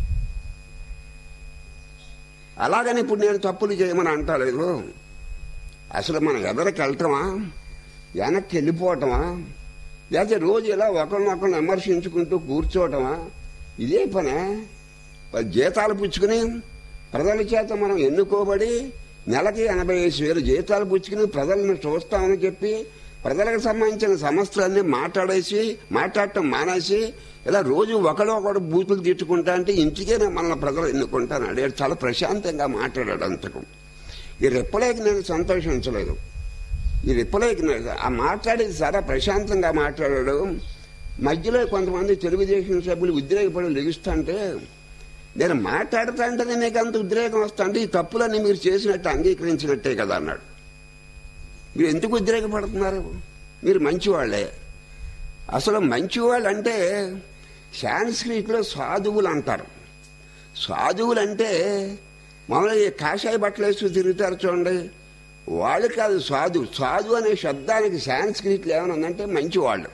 అలాగని ఇప్పుడు నేను తప్పులు చేయమని అంటలేదు అసలు మనం ఎదరికి వెళ్ళటమా వెనక్కి వెళ్ళిపోవటమా లేకపోతే రోజు ఇలా ఒకరినొకరిని విమర్శించుకుంటూ కూర్చోవటమా ఇదే పనే మరి జీతాలు పుచ్చుకుని ప్రజల చేత మనం ఎన్నుకోబడి నెలకి ఎనభై ఐదు వేలు జీతాలు పుచ్చుకుని ప్రజలను చూస్తామని చెప్పి ప్రజలకు సంబంధించిన సమస్యలన్నీ మాట్లాడేసి మాట్లాడటం మానేసి ఇలా రోజు ఒకడు ఒకడు బూతులు తిట్టుకుంటా అంటే ఇంటికే మనల్ని ప్రజలు ఎన్నుకుంటాను అడిగాడు చాలా ప్రశాంతంగా మాట్లాడాడు అంతకు ఈ రెప్పలేకి నేను సంతోషించలేదు ఈ రెప్పలేకి నేను- ఆ మాట్లాడేది చాలా ప్రశాంతంగా మాట్లాడాడు మధ్యలో కొంతమంది తెలుగుదేశం సభ్యులు ఉద్రేకపడి లెగుస్తుంటే నేను మాట్లాడుతా అంటే మీకు అంత ఉద్రేకం వస్తా అంటే ఈ తప్పులన్నీ మీరు చేసినట్టు అంగీకరించినట్టే కదా అన్నాడు మీరు ఎందుకు ఉద్రేకపడుతున్నారు మీరు మంచివాళ్లే అసలు మంచివాళ్ళు అంటే సాంస్క్రిట్లో సాధువులు అంటారు సాధువులు అంటే మామూలుగా ఈ కాషాయ బట్టలు వేసి తిరుగుతారు చూడండి వాళ్ళు కాదు సాధు సాధు అనే శబ్దానికి సాంస్క్రిట్లో ఏమైనా ఉందంటే మంచివాళ్ళు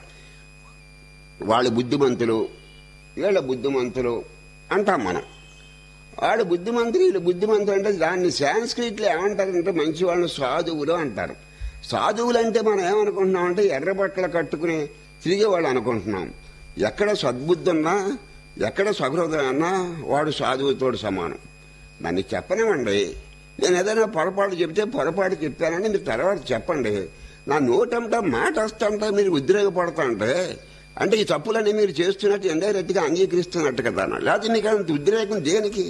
వాళ్ళు బుద్ధిమంతులు వీళ్ళ బుద్ధిమంతులు అంటాం మనం వాడు బుద్ధిమంతులు వీళ్ళు బుద్ధిమంతులు అంటే దాన్ని సాంస్క్రిట్లో ఏమంటారంటే మంచి వాళ్ళని సాధువులు అంటారు సాధువులు అంటే మనం ఏమనుకుంటున్నాం అంటే ఎర్ర బట్టలు కట్టుకుని తిరిగే వాళ్ళు అనుకుంటున్నాం ఎక్కడ సద్బుద్ధి ఉన్నా ఎక్కడ సహృదయం ఉన్నా వాడు సాధువుతోడు సమానం నన్ను చెప్పనివ్వండి నేను ఏదైనా పొరపాటు చెప్తే పొరపాటు చెప్పానని మీరు తర్వాత చెప్పండి నా నోటంట మాట వస్తుంటే మీరు ఉద్రేకపడతాంటే అంటే ఈ తప్పులన్నీ మీరు చేస్తున్నట్టు ఇండైరెక్ట్గా అంగీకరిస్తున్నట్టు కదా అన్న లేకపోతే మీకు అంత ఉద్రేకం దేనికి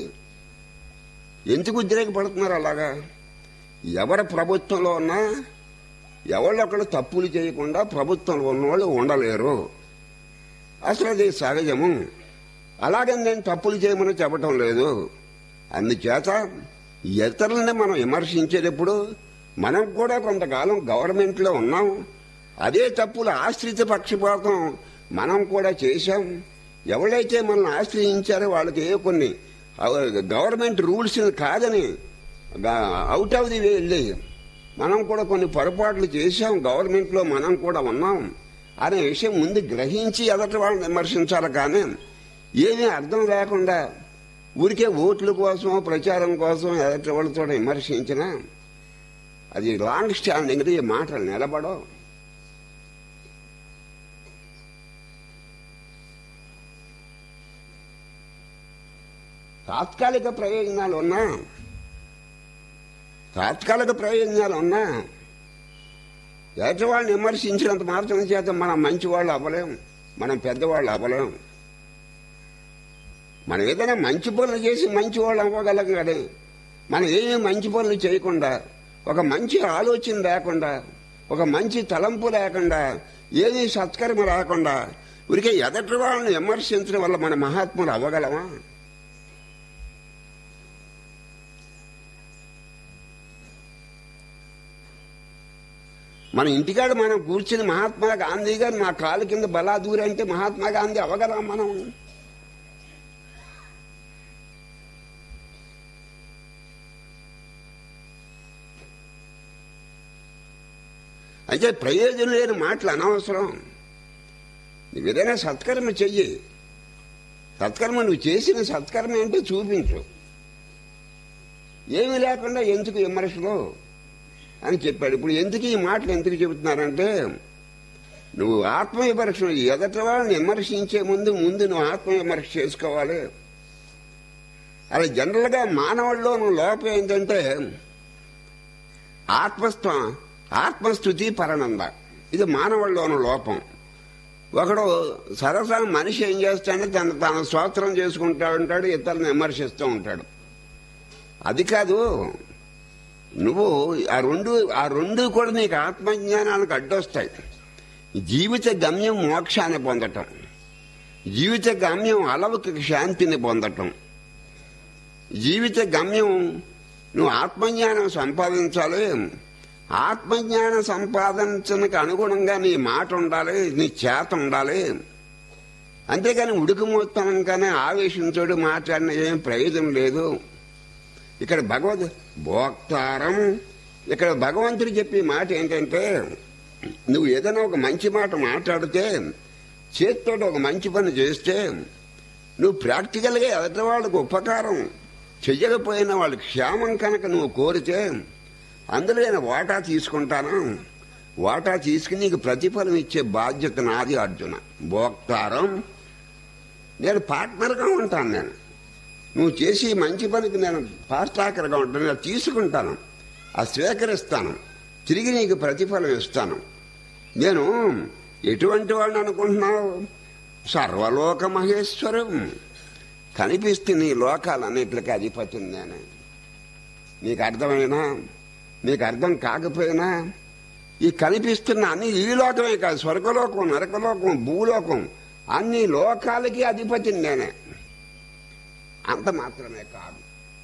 ఎందుకు ఉద్రేకపడుతున్నారు అలాగా ఎవరి ప్రభుత్వంలో ఉన్నా ఎవళ్ళొకళ్ళు తప్పులు చేయకుండా ప్రభుత్వంలో ఉన్నవాళ్ళు ఉండలేరు అసలు అది సహజము అలాగే నేను తప్పులు చేయమని చెప్పటం లేదు అందుచేత ఇతరులని మనం విమర్శించేటప్పుడు మనం కూడా కొంతకాలం గవర్నమెంట్లో ఉన్నాం అదే తప్పులు ఆశ్రిత పక్షపాతం మనం కూడా చేశాం ఎవరైతే మనల్ని ఆశ్రయించారో వాళ్ళకి ఏ కొన్ని గవర్నమెంట్ రూల్స్ కాదని అవుట్ ఆఫ్ ది వే వెళ్ళి మనం కూడా కొన్ని పొరపాట్లు చేశాం గవర్నమెంట్లో మనం కూడా ఉన్నాం అనే విషయం ముందు గ్రహించి ఎదటి వాళ్ళని విమర్శించాలి కానీ ఏమీ అర్థం లేకుండా ఊరికే ఓట్ల కోసం ప్రచారం కోసం ఎదటి వాళ్ళతో విమర్శించిన అది లాంగ్ స్టాండింగ్ ఈ మాటలు నిలబడవు తాత్కాలిక ప్రయోజనాలు ఉన్నా తాత్కాలిక ప్రయోజనాలు ఉన్నా ఎదటివాళ్ళని విమర్శించినంత మాత్రం చేత మనం మంచివాళ్ళు అవ్వలేం మనం పెద్దవాళ్ళు అవ్వలేం మనం ఏదైనా మంచి పనులు చేసి మంచి వాళ్ళు అవ్వగలం కానీ మనం ఏమీ మంచి పనులు చేయకుండా ఒక మంచి ఆలోచన లేకుండా ఒక మంచి తలంపు లేకుండా ఏమీ సత్కర్మ లేకుండా ఉరికే ఎదటి వాళ్ళని విమర్శించడం వల్ల మన మహాత్ములు అవ్వగలమా మన ఇంటికాడ మనం కూర్చుని మహాత్మా గాంధీ గారు నా కాలు కింద బలాదూరి అంటే మహాత్మా గాంధీ అవగలం మనం అయితే ప్రయోజనం లేని మాటలు అనవసరం నువ్వు ఏదైనా సత్కర్మ చెయ్యి సత్కర్మ నువ్వు చేసిన సత్కర్మ ఏంటో చూపించు ఏమీ లేకుండా ఎందుకు విమర్శలు అని చెప్పాడు ఇప్పుడు ఎందుకు ఈ మాటలు ఎందుకు చెబుతున్నారంటే నువ్వు ఆత్మవిమర్శ ఎదటి వాళ్ళని విమర్శించే ముందు ముందు నువ్వు ఆత్మవిమర్శ చేసుకోవాలి అలా జనరల్గా మానవుల్లో నువ్వు లోపం ఏంటంటే ఆత్మస్వ ఆత్మస్థుతి పరనంద ఇది మానవుల్లోని లోపం ఒకడు సరసన మనిషి ఏం చేస్తాడంటే తన తన స్తోత్రం చేసుకుంటా ఉంటాడు ఇతరులను విమర్శిస్తూ ఉంటాడు అది కాదు నువ్వు ఆ రెండు ఆ రెండు కూడా నీకు ఆత్మజ్ఞానానికి అడ్డొస్తాయి జీవిత గమ్యం మోక్షాన్ని పొందటం జీవిత గమ్యం అలవకి శాంతిని పొందటం జీవిత గమ్యం నువ్వు ఆత్మజ్ఞానం సంపాదించాలి ఆత్మజ్ఞానం సంపాదించడానికి అనుగుణంగా నీ మాట ఉండాలి నీ చేత ఉండాలి అంతేగాని ఉడుకుమోత్తనంగానే ఆవేశంతోడు మాట్లాడిన ఏం ప్రయోజనం లేదు ఇక్కడ భగవద్ భోక్తారం ఇక్కడ భగవంతుడు చెప్పే మాట ఏంటంటే నువ్వు ఏదైనా ఒక మంచి మాట మాట్లాడితే చేతితో ఒక మంచి పని చేస్తే నువ్వు ప్రాక్టికల్గా ఎదుటి వాళ్ళకు ఉపకారం చెయ్యకపోయినా వాళ్ళ క్షేమం కనుక నువ్వు కోరితే అందులో నేను వాటా తీసుకుంటాను వాటా తీసుకుని నీకు ప్రతిఫలం ఇచ్చే బాధ్యత నాది అర్జున భోక్తారం నేను పార్ట్నర్గా ఉంటాను నేను నువ్వు చేసి మంచి పనికి నేను పాస్టాకర్గా ఉంటాను నేను తీసుకుంటాను అది స్వీకరిస్తాను తిరిగి నీకు ప్రతిఫలం ఇస్తాను నేను ఎటువంటి వాడిని అనుకుంటున్నావు సర్వలోక మహేశ్వరం కనిపిస్తుంది ఈ లోకాలన్నిటికీ అధిపతిని నేను నీకు అర్థమైనా నీకు అర్థం కాకపోయినా ఈ కనిపిస్తున్న అన్ని ఈ లోకమే కాదు స్వర్గలోకం నరకలోకం భూలోకం అన్ని లోకాలకి అధిపతిని నేనే అంత మాత్రమే కాదు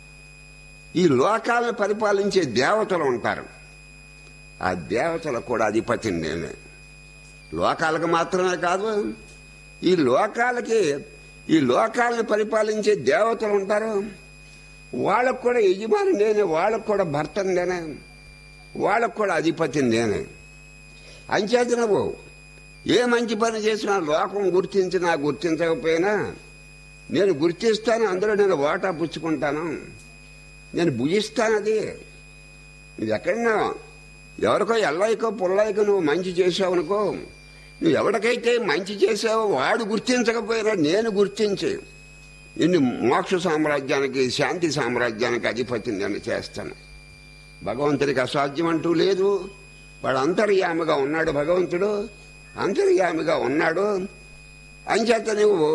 ఈ లోకాలను పరిపాలించే దేవతలు ఉంటారు ఆ దేవతలకు కూడా అధిపతిని నేనే లోకాలకు మాత్రమే కాదు ఈ లోకాలకి ఈ లోకాలను పరిపాలించే దేవతలు ఉంటారు వాళ్ళకు కూడా యజమాని నేనే వాళ్ళకు కూడా భర్తను నేనే వాళ్ళకు కూడా అధిపతిని నేనే అంచేత నువ్వు ఏ మంచి పని చేసినా లోకం గుర్తించినా గుర్తించకపోయినా నేను గుర్తిస్తాను అందులో నేను వాటా పుచ్చుకుంటాను నేను భుజిస్తాను అది ఇది ఎక్కడన్నా ఎవరికో ఎల్లయ్యకో పుల్లయ్యకో నువ్వు మంచి చేసావనుకో నువ్వు ఎవరికైతే మంచి చేసావో వాడు గుర్తించకపోయినా నేను గుర్తించి నిన్ను మోక్ష సామ్రాజ్యానికి శాంతి సామ్రాజ్యానికి అధిపతిని నేను చేస్తాను భగవంతుడికి అసాధ్యం అంటూ లేదు వాడు అంతర్యామిగా ఉన్నాడు భగవంతుడు అంతర్యామిగా ఉన్నాడు అంచేత నువ్వు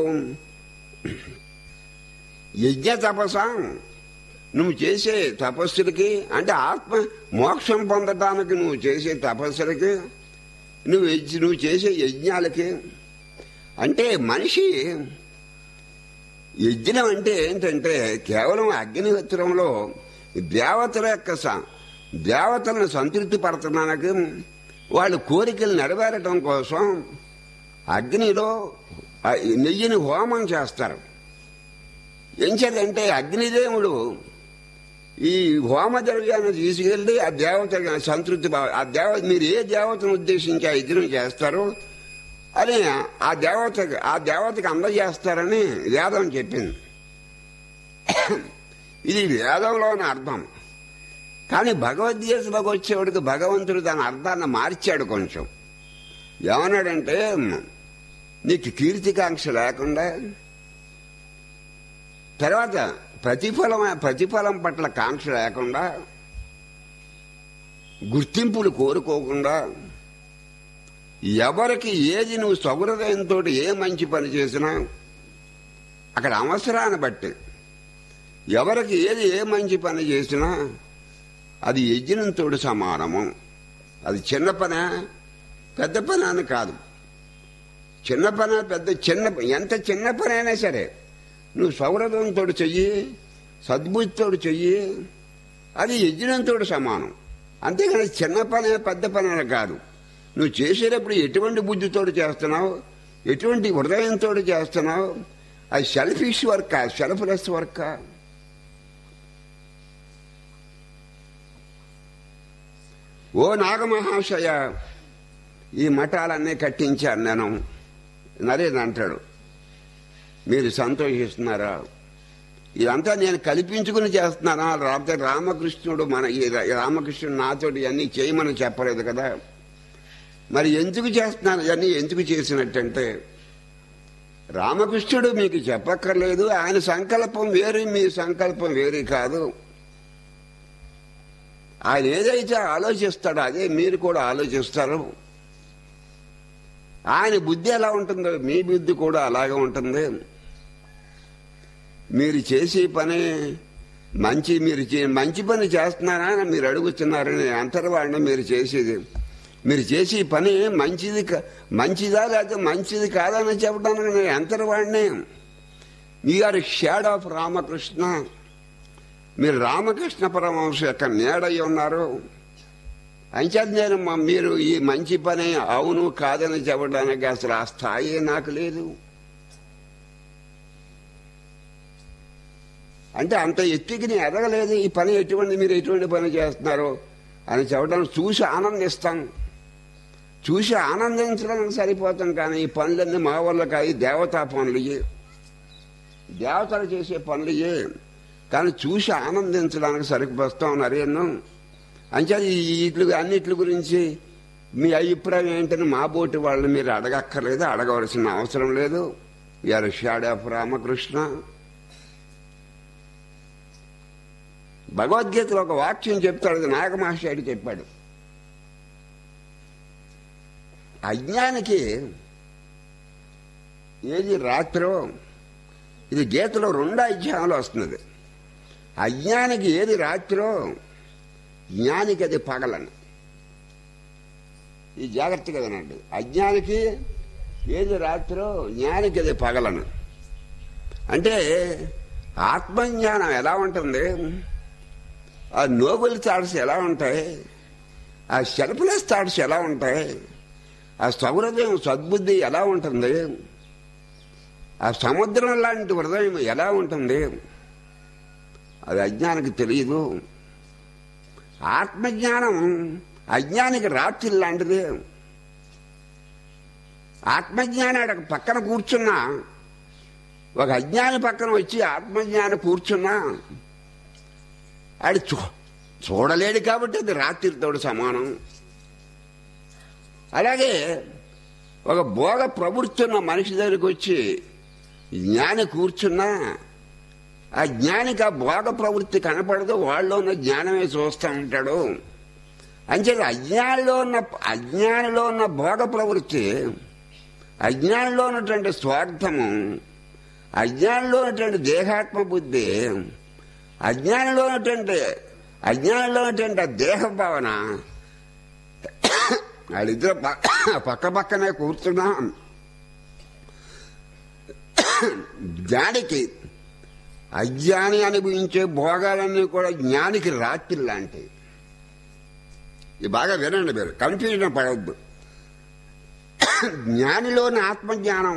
యజ్ఞ తపసం నువ్వు చేసే తపస్సులకి అంటే ఆత్మ మోక్షం పొందటానికి నువ్వు చేసే తపస్సులకి నువ్వు యజ్ఞ- నువ్వు చేసే యజ్ఞాలకి అంటే మనిషి యజ్ఞం అంటే ఏంటంటే కేవలం అగ్నిహోత్రంలో దేవతల యొక్క స- దేవతలను సంతృప్తి పరచడానికి వాళ్ళ కోరికలు నెరవేరటం కోసం అగ్నిలో ఆ నెయ్యిని హోమం చేస్తారు ఏం చేద్దంటే అగ్నిదేవుడు ఈ హోమ ద్రవ్యాన్ని తీసుకెళ్లి ఆ దేవత సంతృప్తి భావ- ఆ దేవత మీరు ఏ దేవతను ఉద్దేశించి ఆ యజ్ఞం చేస్తారు అని ఆ దేవతకి ఆ దేవతకి అందజేస్తారని వేదం చెప్పింది ఇది వేదంలోని అర్థం కానీ భగవద్గీతలోకి వచ్చేవాడికి భగవంతుడు దాని అర్థాన్ని మార్చాడు కొంచెం ఏమన్నాడంటే నీకు కీర్తికాంక్ష లేకుండా తర్వాత ప్రతిఫలం ప్రతిఫలం పట్ల కాంక్ష లేకుండా గుర్తింపులు కోరుకోకుండా ఎవరికి ఏది నువ్వు సౌహృదయంతో ఏ మంచి పని చేసినా అక్కడ అవసరాన్ని బట్టి ఎవరికి ఏది ఏ మంచి పని చేసినా అది యజ్ఞంతో సమానము అది చిన్న పనా పెద్ద పని అని కాదు చిన్న పని పెద్ద చిన్న ఎంత చిన్న పని అయినా సరే నువ్వు సౌరభంతో చెయ్యి సద్బుద్ధితో చెయ్యి అది యజ్ఞంతో సమానం అంతేగాని చిన్న పని పెద్ద పని అని కాదు నువ్వు చేసేటప్పుడు ఎటువంటి బుద్ధితో చేస్తున్నావు ఎటువంటి హృదయంతో చేస్తున్నావు అది సెల్ఫిష్ వర్క్ సెల్ఫ్లెస్ వర్క్ ఓ నాగమహాశయ ఈ మఠాలన్నీ కట్టించాను నేను నరేన్ అంటాడు మీరు సంతోషిస్తున్నారా ఇదంతా నేను కల్పించుకుని చేస్తున్నానా లేకపోతే రామకృష్ణుడు మన ఈ రా- రామకృష్ణుడు నాతోటి ఇవన్నీ చేయమని చెప్పలేదు కదా మరి ఎందుకు చేస్తున్నాను ఇవన్నీ ఎందుకు చేసినట్టంటే రామకృష్ణుడు మీకు చెప్పక్కర్లేదు ఆయన సంకల్పం వేరు మీ సంకల్పం వేరు కాదు ఆయన ఏదైతే ఆలోచిస్తాడో అదే మీరు కూడా ఆలోచిస్తారు ఆయన బుద్ధి ఎలా ఉంటుందో మీ బుద్ధి కూడా అలాగే ఉంటుంది మీరు చేసే పని మంచి మీరు చే- మంచి పని చేస్తున్నారా అని మీరు అడుగుతున్నారని అంతర్వాడిని మీరు చేసేది మీరు చేసే పని మంచిది కా- మంచిదా లేకపోతే మంచిది కాదని చెప్పడానికి నేను అంతర్వాడిని ఆర్ షాడ్ ఆఫ్ రామకృష్ణ మీరు రామకృష్ణ పరమహంస యొక్క నీడై ఉన్నారు అంచేత నేను మా- మీరు ఈ మంచి పని అవును కాదని చెప్పడానికి అసలు ఆ స్థాయి నాకు లేదు అంటే అంత ఎత్తుకి నేను ఎదగలేదు ఈ పని ఎటువంటి మీరు ఎటువంటి పని చేస్తున్నారు అని చెప్పడానికి చూసి ఆనందిస్తాను చూసి ఆనందించడానికి సరిపోతాం కానీ ఈ పనులన్నీ మా వల్ల కాదు దేవతా పనులు ఇవి. దేవతలు చేసే పనులు ఇవి. కానీ చూసి ఆనందించడానికి సరిపోతాం నరేను అంచేది వీటి అన్నిటి గురించి మీ అభిప్రాయం ఏంటని మా బోటి వాళ్ళని మీరు అడగక్కర్లేదు అడగవలసిన అవసరం లేదు వీఆర్ షాడ్ ఆఫ్ రామకృష్ణ భగవద్గీతలో ఒక వాక్యం చెప్తాడు అది నాగమహర్షి చెప్పాడు అజ్ఞానికి ఏది రాత్రో ఇది గీతలో రెండో అధ్యాయంలో వస్తున్నది అజ్ఞానికి ఏది రాత్రో జ్ఞానికి అది పగలని ఈ జాగ్రత్తగా వినండి అజ్ఞానికి ఏది రాత్రో జ్ఞానికి అది పగలను అంటే ఆత్మజ్ఞానం ఎలా ఉంటుంది ఆ నోబెల్ థాట్స్ ఎలా ఉంటాయి ఆ సెల్ఫ్లెస్ థాట్స్ ఎలా ఉంటాయి ఆ సౌహృదయం సద్బుద్ధి ఎలా ఉంటుంది ఆ సముద్రం లాంటి హృదయం ఎలా ఉంటుంది అది అజ్ఞానికి తెలియదు ఆత్మజ్ఞానం అజ్ఞానికి రాత్రి లాంటిది ఆత్మజ్ఞానాడు ఒక పక్కన కూర్చున్నా ఒక అజ్ఞాని పక్కన వచ్చి ఆత్మజ్ఞాని కూర్చున్నా ఆడు చూ చూడలేడు కాబట్టి అది రాత్రితోడు సమానం అలాగే ఒక భోగ ప్రవృత్తి ఉన్న మనిషి దగ్గరికి వచ్చి జ్ఞాని కూర్చున్నా ఆ జ్ఞానికి ఆ భోగ ప్రవృత్తి కనపడదు వాళ్ళలో ఉన్న జ్ఞానమే చూస్తూ ఉంటాడు అంచేది అజ్ఞానిలో ఉన్న అజ్ఞానిలో ఉన్న భోగ ప్రవృత్తి అజ్ఞానిలో ఉన్నటువంటి స్వార్థము అజ్ఞానిలో ఉన్నటువంటి దేహాత్మ బుద్ధి అజ్ఞానిలో ఉన్నటువంటి అజ్ఞానిలో ఉన్నటువంటి ఆ దేహ భావన వాళ్ళిద్దరు ప- పక్క పక్కనే కూర్చున్నా జ్ఞానికి అజ్ఞాని అనుభవించే భోగాలన్నీ కూడా జ్ఞానికి రాత్రి లాంటివి ఇది బాగా వినండి మీరు కన్ఫ్యూజన్ పడవద్దు జ్ఞానిలోని ఆత్మజ్ఞానం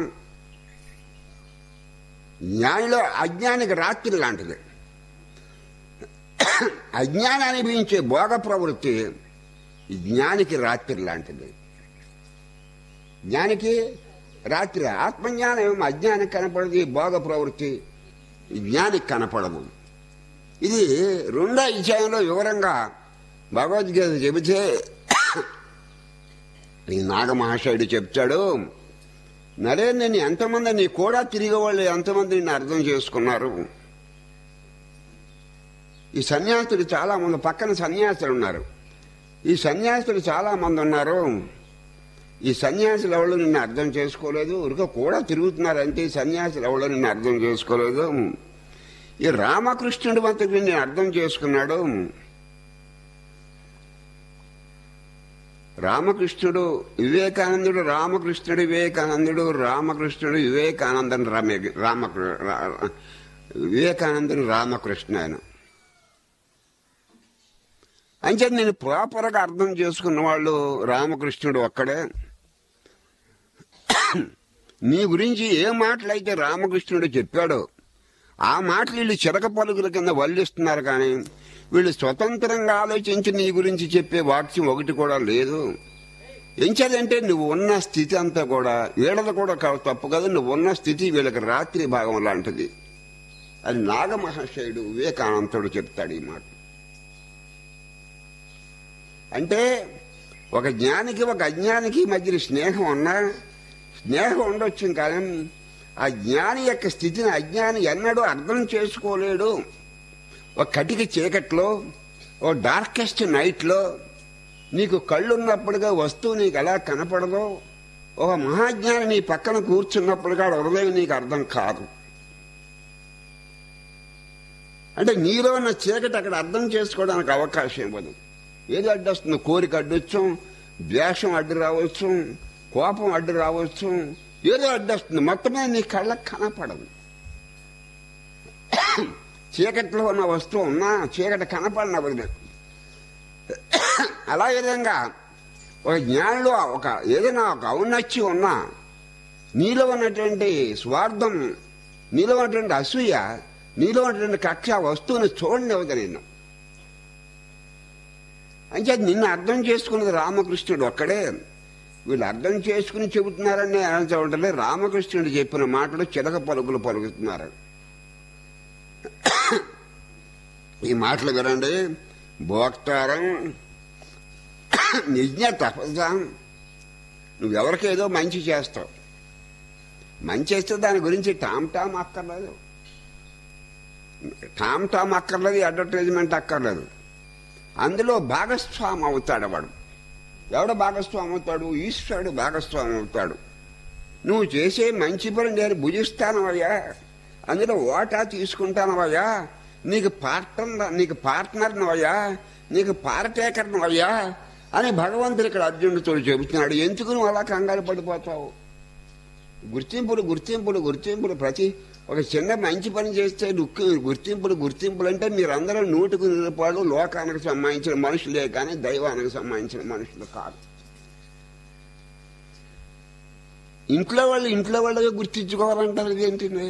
జ్ఞానిలో అజ్ఞానికి రాత్రి లాంటిది అజ్ఞానం అనిపించే భోగ ప్రవృత్తి జ్ఞానికి రాత్రి లాంటిది జ్ఞానికి రాత్రి ఆత్మజ్ఞానం ఏమో అజ్ఞానికి కనపడదు ఈ భోగ ప్రవృత్తి జ్ఞానికి కనపడదు ఇది రెండో అధ్యాయంలో వివరంగా భగవద్గీత చెబితే ఈ నాగమహాశయుడు చెప్తాడు నరే నేను ఎంతమంది నీ కూడా తిరిగే వాళ్ళు ఎంతమంది నిన్ను అర్థం చేసుకున్నారు ఈ సన్యాసులు చాలా మంది పక్కన సన్యాసులు ఉన్నారు ఈ సన్యాసులు చాలా మంది ఉన్నారు ఈ సన్యాసులు ఎవరు నిన్ను అర్థం చేసుకోలేదు ఉరిక కూడా తిరుగుతున్నారు అంటే ఈ సన్యాసులు ఎవరు నిన్ను అర్థం చేసుకోలేదు ఈ రామకృష్ణుడు మతకు నేను అర్థం చేసుకున్నాడు రామకృష్ణుడు వివేకానందుడు రామకృష్ణుడు వివేకానందుడు రామకృష్ణుడు వివేకానందన్ రామే రామ వివేకానందుడు రామకృష్ణ ఆయన అంటే నేను ప్రాపర్గా అర్థం చేసుకున్న వాళ్ళు రామకృష్ణుడు ఒక్కడే నీ గురించి ఏ మాటలైతే రామకృష్ణుడు చెప్పాడో ఆ మాటలు వీళ్ళు చిరక పలుకుల కింద వల్లిస్తున్నారు కానీ వీళ్ళు స్వతంత్రంగా ఆలోచించి నీ గురించి చెప్పే వాక్యం ఒకటి కూడా లేదు ఎంచేదంటే నువ్వు ఉన్న స్థితి అంతా కూడా వీళ్ళది కూడా కా- తప్పు కదా నువ్వు ఉన్న స్థితి వీళ్ళకి రాత్రి భాగం లాంటిది అది నాగమహాశయుడు వివేకానంతుడు చెప్తాడు ఈ మాట అంటే ఒక జ్ఞానికి ఒక అజ్ఞానికి మధ్య స్నేహం ఉన్నా స్నేహం ఉండొచ్చు కానీ ఆ జ్ఞాని యొక్క స్థితిని అజ్ఞాని ఎన్నడూ అర్థం చేసుకోలేడు ఒక కటిక చీకట్లో ఓ డార్కెస్ట్ నైట్లో నీకు కళ్ళున్నప్పుడుగా వస్తువు నీకు ఎలా కనపడదో ఒక మహాజ్ఞాని నీ పక్కన కూర్చున్నప్పుడుగా హృదయం నీకు అర్థం కాదు అంటే నీలో ఉన్న చీకటి అక్కడ అర్థం చేసుకోవడానికి అవకాశం ఇవ్వదు ఏది అడ్డొస్తుంది కోరిక అడ్డొచ్చు ద్వేషం అడ్డు రావచ్చు కోపం అడ్డు రావచ్చు ఏదో అడ్డొస్తుంది మొత్తమే నీ కళ్ళకు కనపడదు చీకట్లో ఉన్న వస్తువు ఉన్నా చీకటి కనపడిన వదిలే అలా విధంగా ఒక జ్ఞానంలో ఒక ఏదైనా ఒక ఔన్నత్యం ఉన్నా నీలో ఉన్నటువంటి స్వార్థం నీలో ఉన్నటువంటి అసూయ నీలో ఉన్నటువంటి కక్ష వస్తువుని చూడండి అవుతా నిన్ను అంటే నిన్ను అర్థం చేసుకున్నది రామకృష్ణుడు ఒక్కడే వీళ్ళు అర్థం చేసుకుని చెబుతున్నారని అనంత ఉంటలే రామకృష్ణుడు చెప్పిన మాటలు చిలక పలుకులు పలుకుతున్నారు ఈ మాటలు వినండి భోక్తారం నిజ్ఞ తపస్సాం నువ్వెవరికేదో మంచి చేస్తావు మంచి చేస్తే దాని గురించి టామ్ టామ్ అక్కర్లేదు టామ్ టామ్ అక్కర్లేదు అడ్వర్టైజ్మెంట్ అక్కర్లేదు అందులో భాగస్వామి అవుతాడు వాడు ఎవడ భాగస్వామి అవుతాడు ఈశ్వరుడు భాగస్వామి అవుతాడు నువ్వు చేసే మంచి పని నేను భుజిస్తానవయ్యా అందులో ఓటా తీసుకుంటానవయ్యా నీకు పార్ట్నర్ నీకు పార్ట్నర్నవయ్యా నీకు పారటేకర్నవయ్యా అని భగవంతుడు ఇక్కడ అర్జునుడితో చెబుతున్నాడు ఎందుకు నువ్వు అలా కంగారు పడిపోతావు గుర్తింపులు గుర్తింపులు గుర్తింపులు ప్రతి ఒక చిన్న మంచి పని చేస్తే దుఃఖ గుర్తింపులు గుర్తింపులు అంటే మీరందరూ నూటికి నిలపాడు లోకానికి సంబంధించిన మనుషులే కానీ దైవానికి సంబంధించిన మనుషులు కాదు ఇంట్లో వాళ్ళు ఇంట్లో వాళ్ళగా గుర్తించుకోవాలంటారు ఇదేంటింది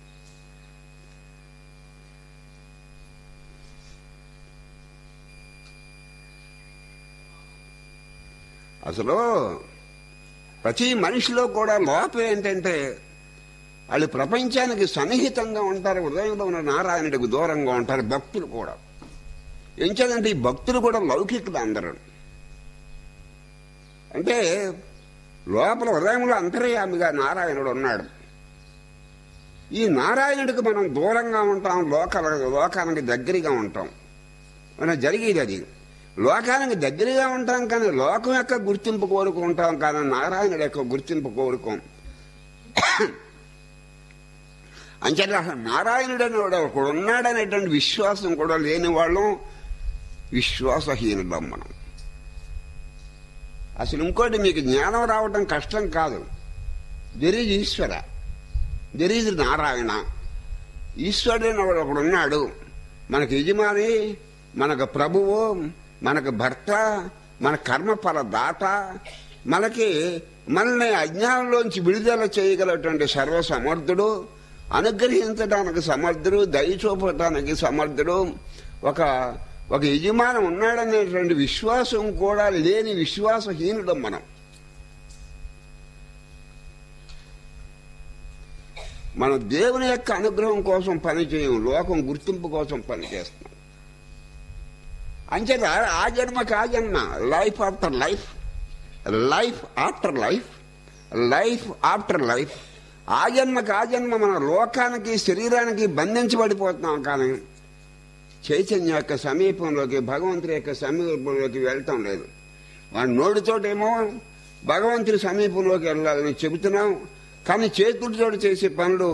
అసలు ప్రతి మనిషిలో కూడా లోపం ఏంటంటే వాళ్ళు ప్రపంచానికి సన్నిహితంగా ఉంటారు హృదయంలో ఉన్న నారాయణుడికి దూరంగా ఉంటారు భక్తులు కూడా ఏం చేయాలంటే ఈ భక్తులు కూడా లౌకికులు అందరూ అంటే లోపల హృదయంలో అంతర్యామిగా నారాయణుడు ఉన్నాడు ఈ నారాయణుడికి మనం దూరంగా ఉంటాం లోకాల లోకానికి దగ్గరగా ఉంటాం మనం జరిగేది అది లోకానికి దగ్గరగా ఉంటాం కానీ లోకం యొక్క గుర్తింపు కోరుకుంటాం కానీ నారాయణుడి యొక్క గుర్తింపు కోరుకోం అంచేత అసలు నారాయణుడు అనేవాడు ఒకడు ఉన్నాడనేటువంటి విశ్వాసం కూడా లేని వాళ్ళం విశ్వాసహీనులం మనం అసలు ఇంకోటి మీకు జ్ఞానం రావటం కష్టం కాదు there is Ishwara there is Narayana ఈశ్వరుడు అనేవాడు ఒకడు ఉన్నాడు మనకు యజమాని మనకు ప్రభువు మనకు భర్త మన కర్మఫల దాత మనకి మనల్ని అజ్ఞానంలోంచి విడుదల చేయగలటువంటి సర్వసమర్థుడు అనుగ్రహించడానికి సమర్థుడు దయ చూపటానికి సమర్థుడు ఒక ఒక యజమానం ఉన్నాడనేటువంటి విశ్వాసం కూడా లేని విశ్వాసహీనుడం మనం మనం దేవుని యొక్క అనుగ్రహం కోసం పనిచేయం లోకం గుర్తింపు కోసం పనిచేస్తున్నాం అంచేత ఆ జన్మకి ఆ జన్మ life after life life after life life after life ఆ జన్మకి ఆ జన్మ మన లోకానికి శరీరానికి బంధించబడిపోతున్నాం కానీ చైతన్య యొక్క సమీపంలోకి భగవంతుడి యొక్క సమీపంలోకి వెళ్ళటం లేదు వాడి నోటితోటేమో భగవంతుడి సమీపంలోకి వెళ్ళాలని చెబుతున్నాం కానీ చేతుడితో చేసే పనులు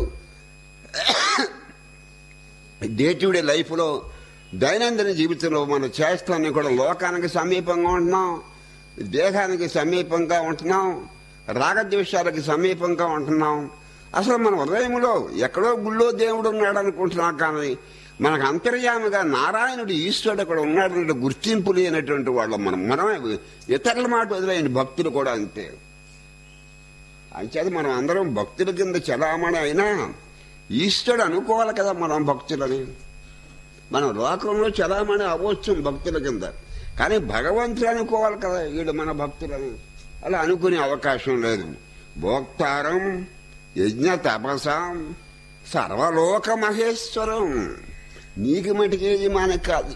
డే టు డే లైఫ్లో దైనందిన జీవితంలో మనం చేస్తాన్ని కూడా లోకానికి సమీపంగా ఉంటున్నాం దేహానికి సమీపంగా ఉంటున్నాం రాగద్వేషాలకి సమీపంగా ఉంటున్నాం అసలు మన హృదయంలో ఎక్కడో గుళ్ళో దేవుడు ఉన్నాడు అనుకుంటున్నాం కానీ మనకు అంతర్యామిగా నారాయణుడు ఈశ్వరుడు అక్కడ ఉన్నాడన్న గుర్తింపు లేనటువంటి వాళ్ళం మనం మనమే ఇతరుల మాట వదిలేయండి భక్తులు కూడా అంతే అంచేది మనం అందరం భక్తుల కింద చలామణి అయినా ఈశ్వరుడు అనుకోవాలి కదా మనం భక్తులని మనం లోకంలో చలామణి అవ్వచ్చు భక్తుల కింద కానీ భగవంతుడు అనుకోవాలి కదా వీడు మన భక్తులని అలా అనుకునే అవకాశం లేదు భోక్తారం యజ్ఞ తపసాం సర్వలోక మహేశ్వరం నీకు మటుకేది మనకు కాదు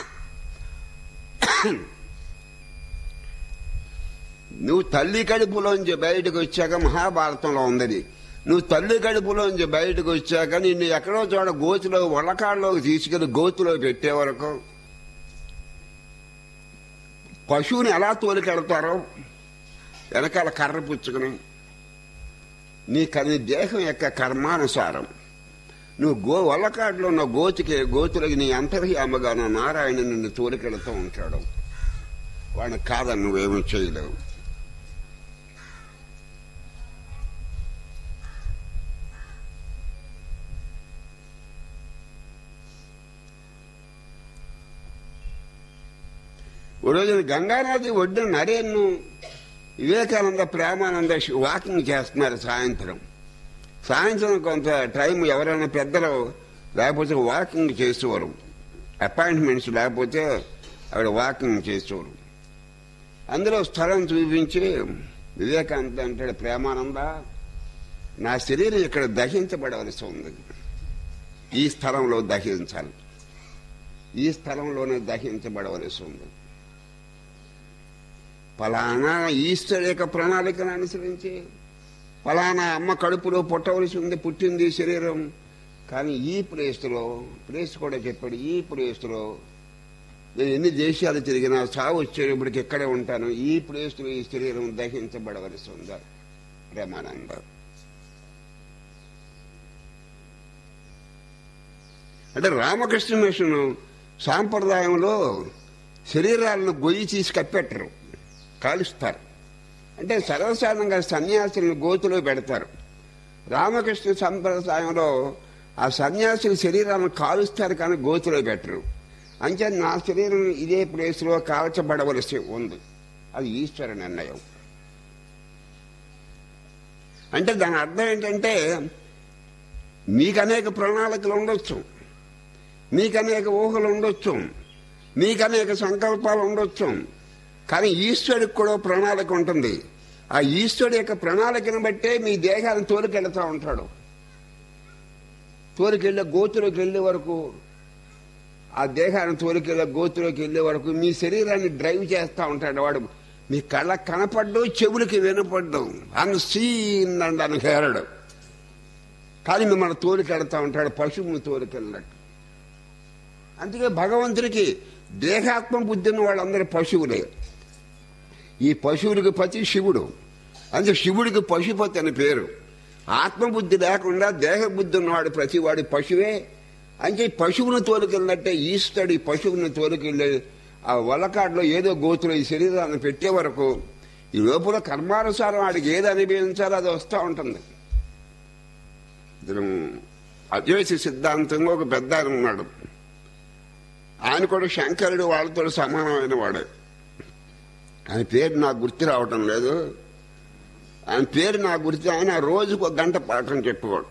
నువ్వు తల్లి కడుపులోంచి బయటకు వచ్చాక మహాభారతంలో ఉందని నువ్వు తల్లి కడుపులోంచి బయటకు వచ్చాక నిన్ను ఎక్కడో చోట గోతులో వలకాడులోకి తీసుకెళ్లి గోతులో పెట్టే వరకు పశువుని ఎలా తోలికెడతారో వెనకాల కర్ర పుచ్చుకుని నీ కని దేహం యొక్క కర్మానుసారం నువ్వు గో వల్లకాడులో ఉన్న గోతికి గోతులకి నీ అంతర్యామగా నా నారాయణ నిన్ను తోలికెడుతూ ఉంటాడు వాడిని కాదని నువ్వేమీ చేయలేవు ఓ రోజున గంగానది ఒడ్డున నరేన్ను వివేకానంద ప్రేమానంద వాకింగ్ చేస్తున్నారు సాయంత్రం సాయంత్రం కొంత టైం ఎవరైనా పెద్దలు లేకపోతే వాకింగ్ చేసేవారు అపాయింట్మెంట్స్ లేకపోతే ఆవిడ వాకింగ్ చేసేవారు అందులో స్థలం చూపించి వివేకానంద అంటాడు ప్రేమానంద నా శరీరం ఇక్కడ దహించబడవలసి ఉంది ఈ స్థలంలో దహించాలి ఈ స్థలంలోనే దహించబడవలసి ఉంది ఫలానా ఈశ్వర్ యొక్క ప్రణాళికను అనుసరించి ఫలానా అమ్మ కడుపులో పుట్టవలసి ఉంది పుట్టింది శరీరం కానీ ఈ ప్లేస్లో ప్లేస్ కూడా చెప్పాడు ఈ ప్లేస్లో నేను ఎన్ని దేశాలు తిరిగినా సావు వచ్చేటప్పటికి ఎక్కడే ఉంటాను ఈ ప్లేస్లో ఈ శరీరం దహించబడవలసి ఉందా ప్రేమానంద అంటే రామకృష్ణ మిషన్ సాంప్రదాయంలో శరీరాలను గొయ్యి తీసి కప్పెట్టరు కాలుస్తారు అంటే సర్వసాధారణంగా సన్యాసులను గోతులో పెడతారు రామకృష్ణ సంప్రదాయంలో ఆ సన్యాసుల శరీరాలను కాలుస్తారు కానీ గోతులో పెట్టరు అంటే నా శరీరం ఇదే ప్లేస్లో కాల్చబడవలసి ఉంది అది ఈశ్వర నిర్ణయం అంటే దాని అర్థం ఏంటంటే మీకు అనేక ప్రణాళికలు ఉండొచ్చు మీకు అనేక ఊహలు ఉండొచ్చు మీకు అనేక సంకల్పాలు ఉండొచ్చు కానీ ఈశ్వరుడికి కూడా ప్రణాళిక ఉంటుంది ఆ ఈశ్వరుడు యొక్క ప్రణాళికను బట్టే మీ దేహాన్ని తోలికెళ్తా ఉంటాడు తోలికెళ్ళే గోతులోకి వెళ్ళే వరకు ఆ దేహాన్ని తోలికెళ్ళే గోతులోకి వెళ్ళే వరకు మీ శరీరాన్ని డ్రైవ్ చేస్తూ ఉంటాడు వాడు మీ కళ్ళకు కనపడ్డు చెవులకి వినపడ్డం అన్ సీన్ అండ్ అని హేరడు కానీ మిమ్మల్ని తోలికెళ్తా ఉంటాడు పశువుని తోలికెళ్ళినట్టు అందుకే భగవంతుడికి దేహాత్మ బుద్ధి ఉన్న వాళ్ళందరూ పశువులే ఈ పశువులకు పతి శివుడు అందుకే శివుడికి పశుపతి అని పేరు ఆత్మబుద్ధి లేకుండా దేహబుద్ధి ఉన్నవాడు ప్రతివాడి పశువే అంటే పశువుని తోలుకెళ్ళినట్టే ఈశ్వరుడు ఈ పశువుని తోలుకెళ్ళి ఆ వలకాడులో ఏదో గోతులో ఈ శరీరాన్ని పెట్టే వరకు ఈ లోపల కర్మానుసారం వాడికి ఏది అనుభవించాలో అది వస్తూ ఉంటుంది అద్వైత సిద్ధాంతంగా ఒక పెద్ద ఆయన ఉన్నాడు ఆయన కూడా శంకరుడు వాళ్ళతో సమానమైన వాడే ఆయన పేరు నాకు గుర్తు రావటం లేదు ఆయన పేరు నాకు గుర్తు ఆయన రోజుకు ఒక గంట పాఠం చెప్పేవాడు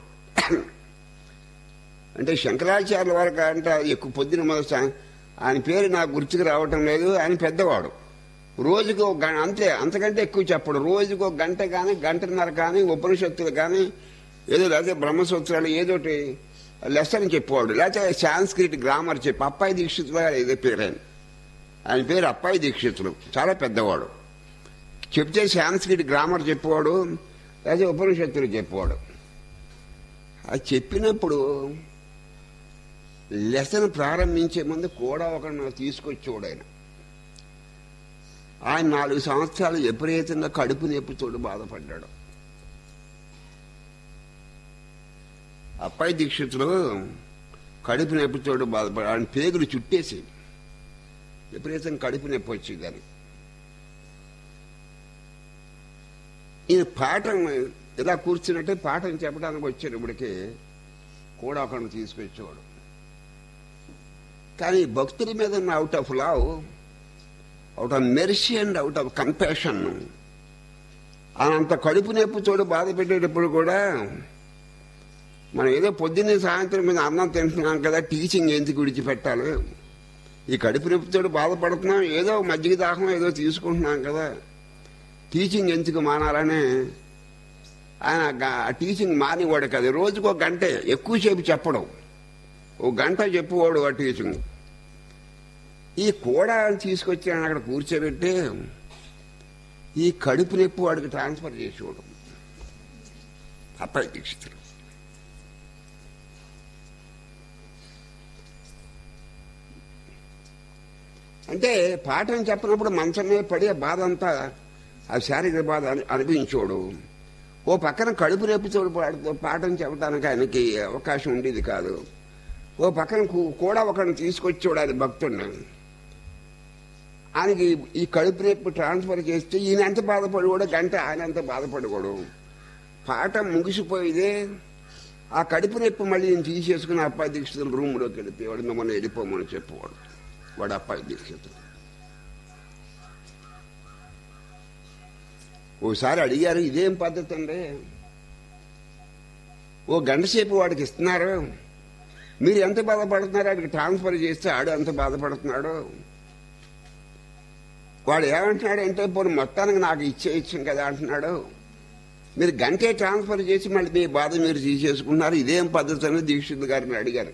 అంటే శంకరాచార్యుల వరకు అంటే ఎక్కువ పొద్దున మొదట ఆయన పేరు నాకు గుర్తుకు రావటం లేదు ఆయన పెద్దవాడు రోజుకు ఒక గంట అంతే అంతకంటే ఎక్కువ చెప్పడు రోజుకు ఒక గంట కానీ గంటన్నర కానీ ఉపనిషత్తులు కానీ ఏదో లేకపోతే బ్రహ్మసూత్రాలు ఏదోటి లెసన్ చెప్పేవాడు లేకపోతే సాంస్క్రిట్ గ్రామర్ చెప్పి అప్పాయి దీక్షితులు గారు ఏదో పేరు ఆయన ఆయన పేరు అప్పాయి దీక్షితులు చాలా పెద్దవాడు చెప్తే సాంస్క్రిట్ గ్రామర్ చెప్పేవాడు లేకపోతే ఉపనిషత్తులు చెప్పేవాడు అది చెప్పినప్పుడు లెసన్ ప్రారంభించే ముందు కూడా ఒక తీసుకొచ్చేవాడు ఆయన ఆయన నాలుగు సంవత్సరాలు విపరీతంగా కడుపు నొప్పితోడు బాధపడ్డాడు అప్పాయి దీక్షితులు కడుపు నొప్పితోడు బాధపడ్డాడు ఆయన పేగులు చుట్టేసి విపరీతం కడుపు నొప్పి వచ్చింది కానీ ఈయన పాఠం ఇలా కూర్చున్నట్టే పాఠం చెప్పడానికి వచ్చేటప్పటికి కూడా ఒకరిని తీసుకొచ్చేవాడు కానీ భక్తుల మీద ఉన్న out of love out of mercy and out of compassion అంత కడుపు నొప్పితోడు బాధ పెట్టేటప్పుడు కూడా మనం ఏదో పొద్దున్నే సాయంత్రం మీద అన్నం తింటున్నాం కదా టీచింగ్ ఎందుకు విడిచిపెట్టాలి ఈ కడుపు నొప్పితోడు బాధపడుతున్నాం ఏదో మజ్జిగ దాహం ఏదో తీసుకుంటున్నాం కదా టీచింగ్ ఎందుకు మానాలని ఆయన ఆ టీచింగ్ మానేవాడు కదా రోజుకు ఒక గంటే ఎక్కువసేపు చెప్పడం ఓ గంట చెప్పువాడు ఆ టీచింగ్ ఈ కూడా తీసుకొచ్చి ఆయన అక్కడ కూర్చోబెట్టి ఈ కడుపు నొప్పి వాడికి ట్రాన్స్ఫర్ చేసేవాడు అప్పటి దీక్షితులు అంటే పాఠం చెప్పినప్పుడు మంచం మీద పడే బాధ అంతా ఆ శారీరక బాధ అని- అనిపించోడు ఓ పక్కన కడుపు రేపుతోడు పాడుతూ పాఠం చెప్పడానికి ఆయనకి అవకాశం ఉండేది కాదు ఓ పక్కన కు- కూడా ఒకరిని తీసుకొచ్చి చూడాలి భక్తుడిని ఆయనకి ఈ కడుపు రేపు ట్రాన్స్ఫర్ చేస్తే ఈయన ఎంత బాధపడి కూడా గంట ఆయన ఎంత బాధపడకూడదు పాఠం ముగిసిపోయిదే ఆ కడుపు నొప్పి మళ్ళీ నేను తీసేసుకుని అప్పాయి దీక్షితుల రూమ్లోకి వెళ్ళిపోయాడు మిమ్మల్ని వెళ్ళిపోమని చెప్పేవాడు వాడు అప్పాయి దీక్షితులు ఓసారి అడిగారు ఇదేం పద్ధతి అండి ఓ గంట సేపు వాడికి ఇస్తున్నారు మీరు ఎంత బాధపడుతున్నారు వాడికి ట్రాన్స్ఫర్ చేస్తే ఆడు ఎంత బాధపడుతున్నాడు వాడు ఏమంటున్నాడు అంటే పోనీ మొత్తానికి నాకు ఇచ్చేయచ్చు కదా అంటున్నాడు మీరు గంటే ట్రాన్స్ఫర్ చేసి మళ్ళీ మీ బాధ మీరు తీసేసుకున్నారు ఇదేం పద్ధతి అని దీక్షిత్ గారిని అడిగారు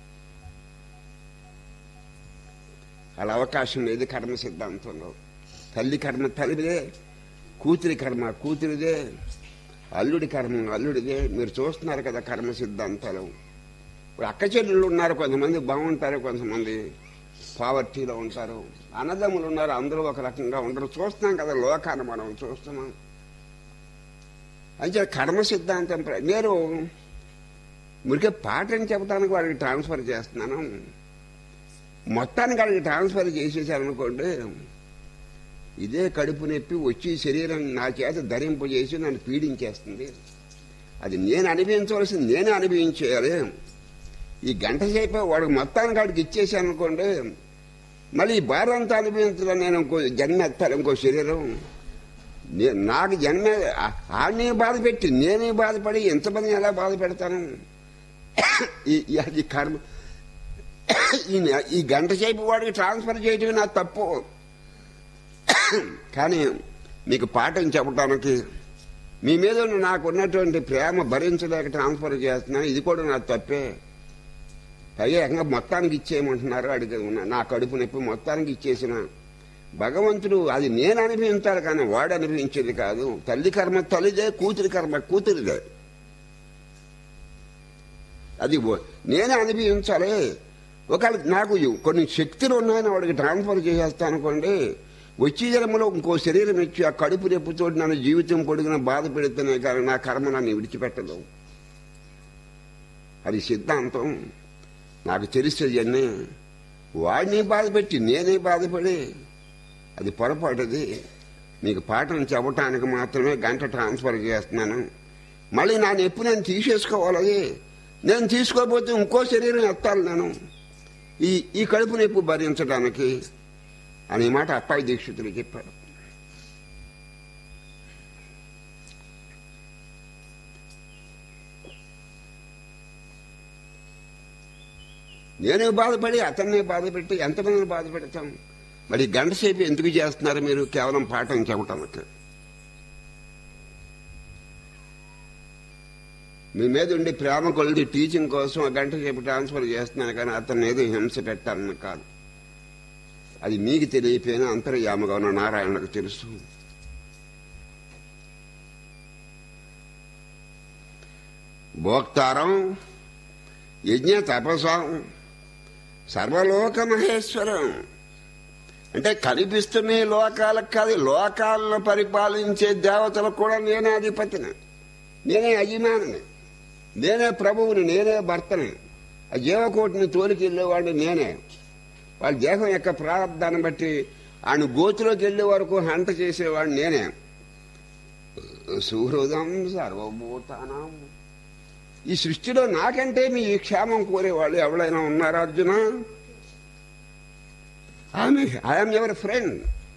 అలా అవకాశం లేదు కర్మ సిద్ధాంతంలో తల్లి కర్మ తల్లిదే కూతురి కర్మ కూతురిదే అల్లుడి కర్మ అల్లుడిదే మీరు చూస్తున్నారు కదా కర్మ సిద్ధాంతాలు ఇప్పుడు అక్క చెల్లెళ్ళు ఉన్నారు కొంతమంది బాగుంటారు కొంతమంది పావర్టీలో ఉంటారు అన్నదమ్ములు ఉన్నారు అందరూ ఒక రకంగా ఉండరు చూస్తున్నాం కదా లోకాన్ని మనం చూస్తున్నాం అయితే కర్మ సిద్ధాంతం ప్ర- నేను మురికే పాఠం చెప్పడానికి వాడికి ట్రాన్స్ఫర్ చేస్తున్నాను మొత్తానికి వాడికి ట్రాన్స్ఫర్ చేసేసాను అనుకోండి ఇదే కడుపు నొప్పి వచ్చి శరీరం నా చేత ధరింపజేసి నన్ను పీడించేస్తుంది అది నేను అనుభవించవలసింది నేనే అనుభవించేయాలి ఈ గంట సేపు వాడికి మొత్తానికి వాడికి ఇచ్చేసాను అనుకోండి మళ్ళీ ఈ బాధ అంతా అనుభవించడం నేను ఇంకో జన్మ ఎత్తాను ఇంకో శరీరం నే- నాకు జన్మ ఆడిని బాధ పెట్టి నేనే బాధపడి ఎంతమందిని ఎలా బాధ పెడతాను ఈ- ఈ- అది కర్మ ఈ నె- ఈ గంట సేపు వాడికి ట్రాన్స్ఫర్ చేయటం నా తప్పు కానీ మీకు పాఠం చెప్పడానికి మీ మీద ఉన్న నాకు ఉన్నటువంటి ప్రేమ భరించలేక ట్రాన్స్ఫర్ చేస్తున్నా ఇది కూడా నా తప్పే పైగా ఏకంగా మొత్తానికి ఇచ్చేయమంటున్నారు అడిగి నా కడుపు నొప్పి మొత్తానికి ఇచ్చేసిన భగవంతుడు అది నేను అనుభవించాలి కానీ వాడు అనుభవించేది కాదు తల్లి కర్మ తల్లిదే కూతురి కర్మ కూతురిదే అది ఓ- నేనే అనుభవించాలి ఒకవేళ నాకు కొన్ని శక్తులు ఉన్నాయని వాడికి ట్రాన్స్ఫర్ చేసేస్తాను అనుకోండి వచ్చే జన్మలో ఇంకో శరీరం ఇచ్చి ఆ కడుపు రెప్పుతో నన్ను జీవితం పొడిగిన బాధ పెడుతున్నాయి కానీ నా కర్మ నన్ను విడిచిపెట్టదు అది సిద్ధాంతం నాకు తెలిసేది అన్నీ వాడిని బాధపెట్టి నేనే బాధపడి అది పొరపాటుది మీకు పాఠం చెప్పటానికి మాత్రమే గంట ట్రాన్స్ఫర్ చేస్తున్నాను మళ్ళీ నా నొప్పి నేను తీసేసుకోవాలి నేను తీసుకోకపోతే ఇంకో శరీరం ఎత్తాలి నేను ఈ ఈ కడుపు నొప్పి భరించడానికి అనే మాట అప్పాయి దీక్షితులు చెప్పాడు నేనే బాధపడి అతన్నే బాధపెట్టి ఎంతమందిని బాధ పెడతాం మరి గంట సేపు ఎందుకు చేస్తున్నారు మీరు కేవలం పాఠం చెప్పటానికి మీ మీద ఉండి ప్రేమ కొలిది టీచింగ్ కోసం ఆ గంట సేపు ట్రాన్స్ఫర్ చేస్తున్నాను కానీ అతన్ని ఏదో హింస పెట్టాలని కాదు అది మీకు తెలియపోయినా అంతర్యామగా ఉన్న నారాయణకు తెలుసు భోక్తారం యజ్ఞ తపసం సర్వలోక మహేశ్వరం అంటే కనిపిస్తున్న ఈ లోకాలకు కాదు లోకాలను పరిపాలించే దేవతలకు కూడా నేనే అధిపతిని నేనే యజమానిని నేనే ప్రభువుని నేనే భర్తని ఆ జీవకోటిని తోలికెళ్ళేవాడిని నేనే వాళ్ళ దేహం యొక్క ప్రారంధాన్ని బట్టి ఆయన గోతులోకి వెళ్లే వరకు హంట చేసేవాడు నేనే సుహృదం సర్వభూతానం ఈ సృష్టిలో నాకంటే మీ క్షేమం కోరేవాళ్ళు ఎవరైనా ఉన్నారా Arjuna I'm ever friend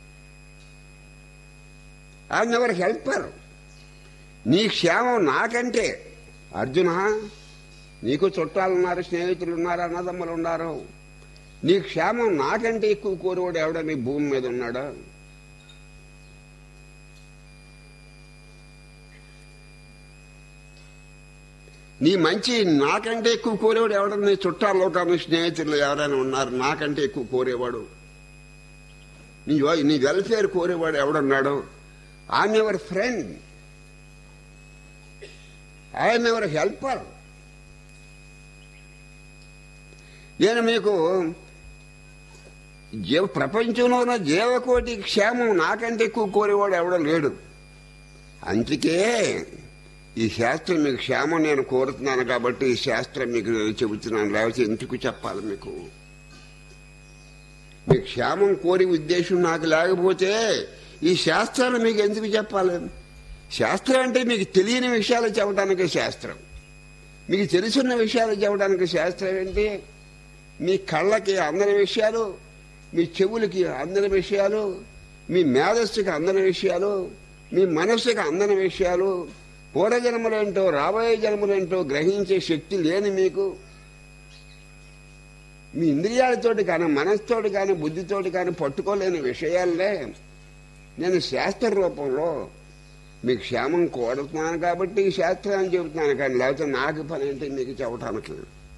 I'm ever helper నీ క్షేమం నాకంటే అర్జున నీకు చుట్టాలు ఉన్నారు స్నేహితులు ఉన్నారు అన్నదమ్ములు ఉన్నారు నీ క్షేమం నాకంటే ఎక్కువ కోరేవాడు ఎవడ నీ భూమి మీద ఉన్నాడా నీ మంచి నాకంటే ఎక్కువ కోరేవాడు ఎవడ నీ చుట్టాల్లో కానీ స్నేహితులు ఎవరైనా ఉన్నారు నాకంటే ఎక్కువ కోరేవాడు నీ నీ వెల్ఫేర్ కోరేవాడు ఎవడున్నాడు I'm ever friend I'm ever helper నేను మీకు జీవ ప్రపంచంలో ఉన్న జీవకోటి క్షేమం నాకంటే ఎక్కువ కోరేవాడు ఎవడో లేడు అందుకే ఈ శాస్త్రం మీకు క్షేమం నేను కోరుతున్నాను కాబట్టి ఈ శాస్త్రం మీకు నేను చెబుతున్నాను లేకపోతే ఎందుకు చెప్పాలి మీకు మీ క్షేమం కోరి ఉద్దేశం నాకు లేకపోతే ఈ శాస్త్రాలు మీకు ఎందుకు చెప్పాలి శాస్త్రం అంటే మీకు తెలియని విషయాలు చెప్పడానికి శాస్త్రం మీకు తెలుసున్న విషయాలు చెప్పడానికి శాస్త్రం ఏంటి మీ కళ్ళకి అందని విషయాలు మీ చెవులకి అందని విషయాలు మీ మేధస్సుకి అందని విషయాలు మీ మనస్సుకి అందని విషయాలు పూర్వజన్మలేంటో రాబోయే జన్మలేంటో గ్రహించే శక్తి లేని మీకు మీ ఇంద్రియాలతోటి కానీ మనస్తోటి కానీ బుద్ధితోటి కానీ పట్టుకోలేని విషయాలనే నేను శాస్త్ర రూపంలో మీ క్షేమం కోరుతున్నాను కాబట్టి ఈ శాస్త్రాన్ని చెబుతున్నాను కానీ లేకపోతే నాకు పని ఏంటి మీకు చెప్పడానికి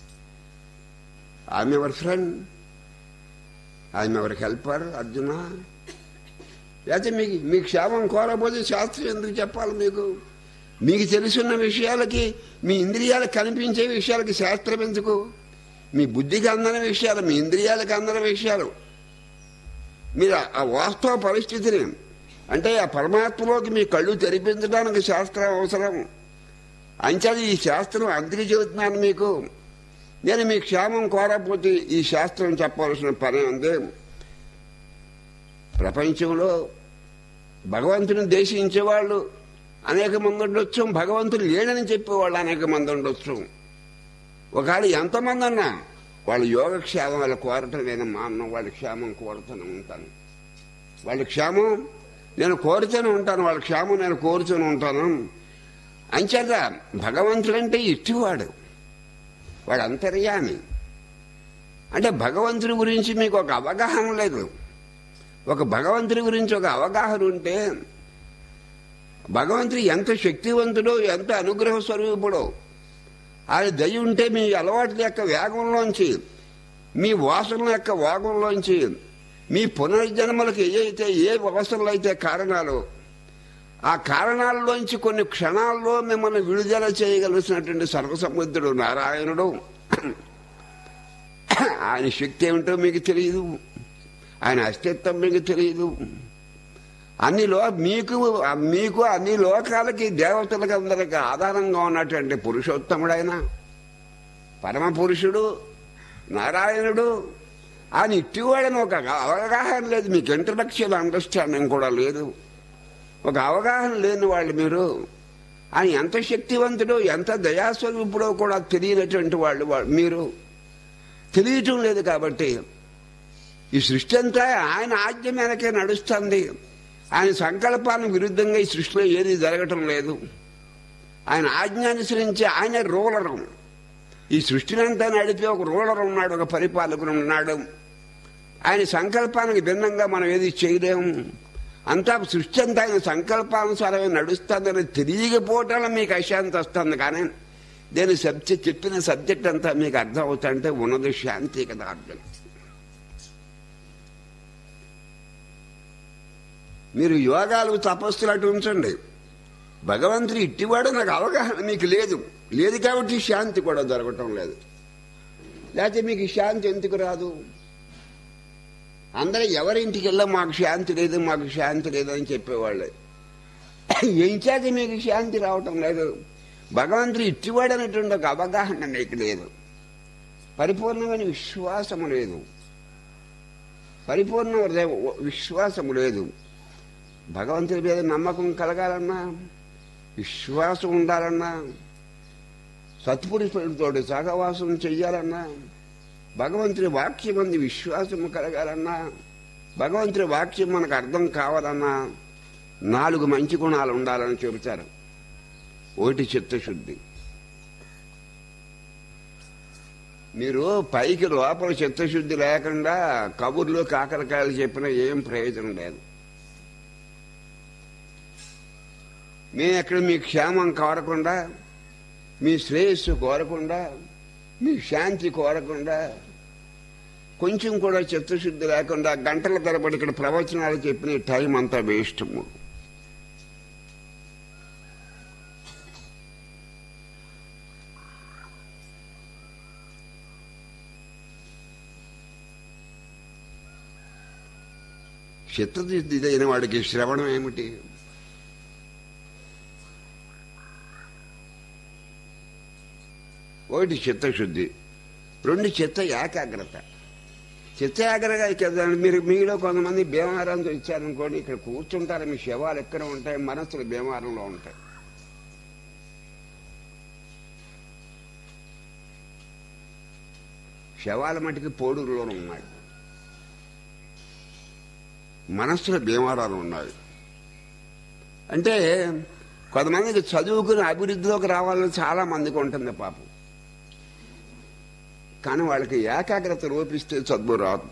I'm ever friend I'm ever helper Arjuna లేకపోతే మీకు మీ క్షేమం కోరబోతే శాస్త్రం ఎందుకు చెప్పాలి మీకు మీకు తెలుసున్న విషయాలకి మీ ఇంద్రియాలకు కనిపించే విషయాలకి శాస్త్రం ఎందుకు మీ బుద్ధికి అందని విషయాలు మీ ఇంద్రియాలకు అందని విషయాలు మీరు ఆ వాస్తవ పరిస్థితిని అంటే ఆ పరమాత్మలోకి మీ కళ్ళు తెరిపించడానికి శాస్త్రం అవసరం అంచేది ఈ శాస్త్రం అందుకు చెబుతున్నాను మీకు నేను మీ క్షేమం కోరకపోతే ఈ శాస్త్రం చెప్పవలసిన పని ఉంది ప్రపంచంలో భగవంతుని దేశించేవాళ్ళు అనేక మంది ఉండొచ్చు భగవంతుడు లేడని చెప్పేవాళ్ళు అనేక మంది ఉండొచ్చు ఒకవేళ ఎంతమంది అన్నా వాళ్ళ యోగక్షేమం వాళ్ళ కోరటమేనమ్మా అన్న వాళ్ళ క్షేమం కోరుతూనే ఉంటాను వాళ్ళ క్షేమం నేను కోరుతూనే ఉంటాను వాళ్ళ క్షేమం నేను కోరుతూనే ఉంటాను అంచేత భగవంతుడంటే ఇచ్చివాడు వాడు అంతర్యామి అంటే భగవంతుడి గురించి మీకు ఒక అవగాహన లేదు ఒక భగవంతుడి గురించి ఒక అవగాహన ఉంటే భగవంతుడు ఎంత శక్తివంతుడో ఎంత అనుగ్రహ స్వరూపుడో ఆయన దయ ఉంటే మీ అలవాట్ల యొక్క వేగంలోంచి మీ వాసనల యొక్క వేగంలోంచి మీ పునర్జన్మలకు ఏదైతే ఏ అవసరాలు అయితే కారణాలు ఆ కారణాల్లోంచి కొన్ని క్షణాల్లో మిమ్మల్ని విడుదల చేయగలిసినటువంటి సర్వసముద్రుడు నారాయణుడు ఆయన శక్తి ఏమిటో మీకు తెలియదు ఆయన అస్తిత్వం మీకు తెలియదు అన్ని లో మీకు మీకు అన్ని లోకాలకి దేవతలకి అందరికి ఆధారంగా ఉన్నటువంటి పురుషోత్తముడైన పరమ పురుషుడు నారాయణుడు ఆయన ఇట్టివాడని ఒక అవగాహన లేదు మీకు ఇంటలెక్చువల్ అండర్స్టాండింగ్ కూడా లేదు ఒక అవగాహన లేని వాళ్ళు మీరు ఆయన ఎంత శక్తివంతుడో ఎంత దయాస్వరూపుడో కూడా తెలియనటువంటి వాళ్ళు వా- మీరు తెలియటం లేదు కాబట్టి ఈ సృష్టి అంతా ఆయన ఆజ్ఞ మేరకే నడుస్తుంది ఆయన సంకల్పానికి విరుద్ధంగా ఈ సృష్టిలో ఏది జరగటం లేదు ఆయన ఆజ్ఞ అనుసరించి ఆయన రూలరు ఈ సృష్టినంతా నడిపి ఒక రూలర్ ఉన్నాడు ఒక పరిపాలకుడు ఉన్నాడు ఆయన సంకల్పానికి భిన్నంగా మనం ఏది చేయలేము అంతా సృష్టి అంతా ఆయన సంకల్పానుసారమే నడుస్తుందని తెలియకపోవటం మీకు అశాంతి వస్తుంది కానీ నేను సబ్జెక్ట్ చెప్పిన సబ్జెక్ట్ అంతా మీకు అర్థం అవుతుంటే ఉన్నది శాంతి కదా అర్థం మీరు యోగాలు తపస్సులు అటు ఉంచండి భగవంతుడు ఇట్టివాడు నాకు అవగాహన మీకు లేదు లేదు కాబట్టి శాంతి కూడా దొరకటం లేదు లేకపోతే మీకు శాంతి ఎందుకు రాదు అందరూ ఎవరింటికి వెళ్ళా మాకు శాంతి లేదు మాకు శాంతి లేదు అని చెప్పేవాళ్ళు ఏం చేత మీకు శాంతి రావటం లేదు భగవంతుడు ఇట్టివాడు అనేటువంటి ఒక అవగాహన మీకు లేదు పరిపూర్ణమైన విశ్వాసము లేదు పరిపూర్ణ హృదయ విశ్వాసము లేదు భగవంతుడి మీద నమ్మకం కలగాలన్నా విశ్వాసం ఉండాలన్నా సత్పురుషులతో సహవాసం చెయ్యాలన్నా భగవంతుడి వాక్యం అంది విశ్వాసం కలగాలన్నా భగవంతుడి వాక్యం మనకు అర్థం కావాలన్నా నాలుగు మంచి గుణాలు ఉండాలని చెబుతారు ఒకటి చిత్తశుద్ధి మీరు పైకి లోపల చిత్తశుద్ధి లేకుండా కబుర్లు కాకరకాయలు చెప్పినా ఏం ప్రయోజనం లేదు మేము ఎక్కడ మీ క్షేమం కోరకుండా మీ శ్రేయస్సు కోరకుండా మీ శాంతి కోరకుండా కొంచెం కూడా చిత్తశుద్ధి లేకుండా గంటల తరబడి ఇక్కడ ప్రవచనాలు చెప్పిన టైం అంతా వేస్ట్ చిత్తశుద్ధి అయిన వాడికి శ్రవణం ఏమిటి ఒకటి చిత్తశుద్ధి రెండు చిత్త ఏకాగ్రత చిత్త ఏకాగ్రత మీరు మీలో కొంతమంది భీమవరంతో ఇచ్చారనుకోండి ఇక్కడ కూర్చుంటారు మీ శవాలు ఎక్కడ ఉంటాయి మనస్సులు భీమవరంలో ఉంటాయి శవాల మటుకి పోడూరులోనే ఉన్నాయి మనస్సులో భీమవరాలు ఉన్నాయి అంటే కొంతమందికి చదువుకుని అభివృద్ధిలోకి రావాలని చాలా మందికి ఉంటుంది పాపం కానీ వాళ్ళకి ఏకాగ్రత లోపిస్తే చదువు రాదు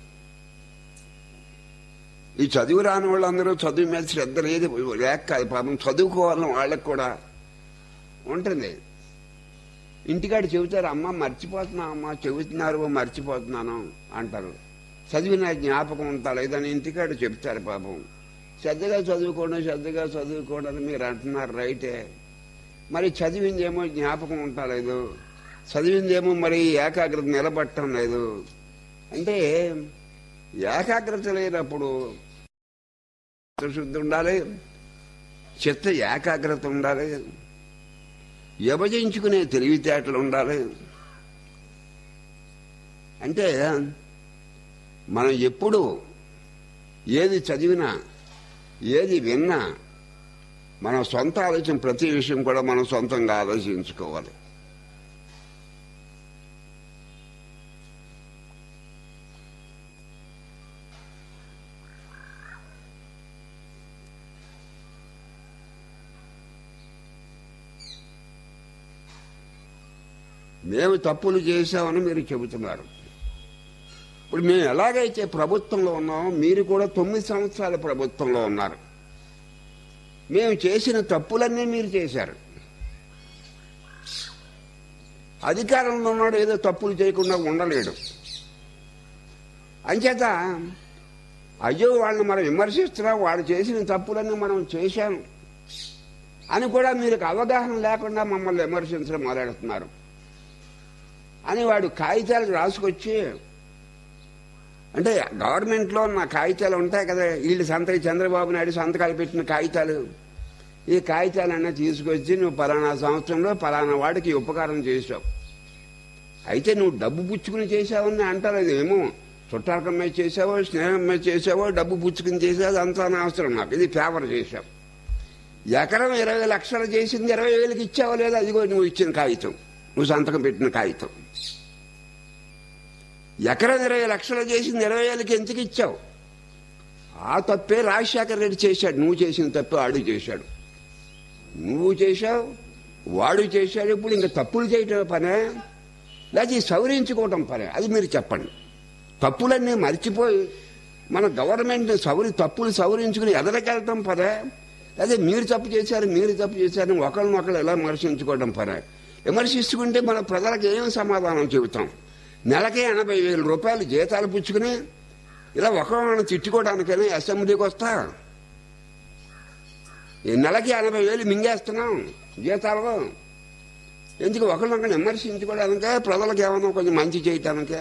ఈ చదువు రాని వాళ్ళందరూ చదువు మీద శ్రద్ధ లేదు లేక కాదు పాపం చదువుకోవాలని వాళ్ళకి కూడా ఉంటుంది ఇంటికాడ చెబుతారు అమ్మ మర్చిపోతున్నా అమ్మ చెబుతున్నారు మర్చిపోతున్నాను అంటారు చదివిన జ్ఞాపకం ఉంటా లేదని ఇంటికాడ చెప్తారు పాపం శ్రద్ధగా చదువుకోండి శ్రద్ధగా చదువుకోండి అని మీరు అంటున్నారు రైటే మరి చదివిందేమో జ్ఞాపకం ఉంటాలేదు చదివిందేమో మరి ఏకాగ్రత నిలబట్టడం లేదు అంటే ఏకాగ్రత లేనప్పుడు శుద్ధి ఉండాలి చిత్త ఏకాగ్రత ఉండాలి విభజించుకునే తెలివితేటలు ఉండాలి అంటే మనం ఎప్పుడు ఏది చదివినా ఏది విన్నా మన సొంత ఆలోచన ప్రతి విషయం కూడా మనం సొంతంగా ఆలోచించుకోవాలి మేము తప్పులు చేశామని మీరు చెబుతున్నారు ఇప్పుడు మేము ఎలాగైతే ప్రభుత్వంలో ఉన్నామో మీరు కూడా తొమ్మిది సంవత్సరాల ప్రభుత్వంలో ఉన్నారు మేము చేసిన తప్పులన్నీ మీరు చేశారు అధికారంలో ఉన్నాడు ఏదో తప్పులు చేయకుండా ఉండలేడు అంచేత అయ్యో వాళ్ళని మనం విమర్శిస్తున్నాం వాడు చేసిన తప్పులన్నీ మనం చేశాం అని కూడా మీరు అవగాహన లేకుండా మమ్మల్ని విమర్శించడం మొదలెడుతున్నారు అని వాడు కాగితాలు రాసుకొచ్చి అంటే గవర్నమెంట్లో నా కాగితాలు ఉంటాయి కదా వీళ్ళు సంతకి చంద్రబాబు నాయుడు సంతకాలు పెట్టిన కాగితాలు ఈ కాగితాలన్నీ తీసుకొచ్చి నువ్వు పలానా సంవత్సరంలో పలానా వాడికి ఉపకారం చేశావు అయితే నువ్వు డబ్బు పుచ్చుకుని చేసావని అంటారు ఏమో చుట్టాలకం మీద చేసావో స్నేహం మీద చేసావో డబ్బు పుచ్చుకుని చేసావు అంతా అవసరం నాకు ఇది ఫేవర్ చేశావు ఎకరం ఇరవై లక్షలు చేసింది ఇరవై వేలకి ఇచ్చావో లేదో అదిగో నువ్వు ఇచ్చిన కాగితం నువ్వు సంతకం పెట్టిన కాగితం ఎకరం ఇరవై లక్షలు చేసింది ఇరవై వేలకి ఎందుకు ఇచ్చావు ఆ తప్పే రాజశేఖర రెడ్డి చేశాడు నువ్వు చేసిన తప్పే వాడు చేశాడు నువ్వు చేశావు వాడు చేశాడు ఇప్పుడు ఇంకా తప్పులు చేయటం పనే లేకపోతే సవరించుకోవటం పనే అది మీరు చెప్పండి తప్పులన్నీ మర్చిపోయి మన గవర్నమెంట్ సవరి తప్పులు సవరించుకుని ఎదరికెళ్ళటం పనే అదే మీరు తప్పు చేశారు మీరు తప్పు చేశారు ఒకరినొకరు ఎలా విమర్శించుకోవడం పనే విమర్శించుకుంటే మన ప్రజలకు ఏం సమాధానం చెబుతాం నెలకే ఎనభై వేల రూపాయలు జీతాలు పుచ్చుకుని ఇలా ఒకరిని తిట్టుకోవడానికైనా అసెంబ్లీకి వస్తా ఈ నెలకి ఎనభై వేలు మింగేస్తున్నాం జీతాలు ఎందుకు ఒకరినొకరిని విమర్శించుకోవడానికే ప్రజలకు ఏమన్నా కొంచెం మంచి చేయటానికే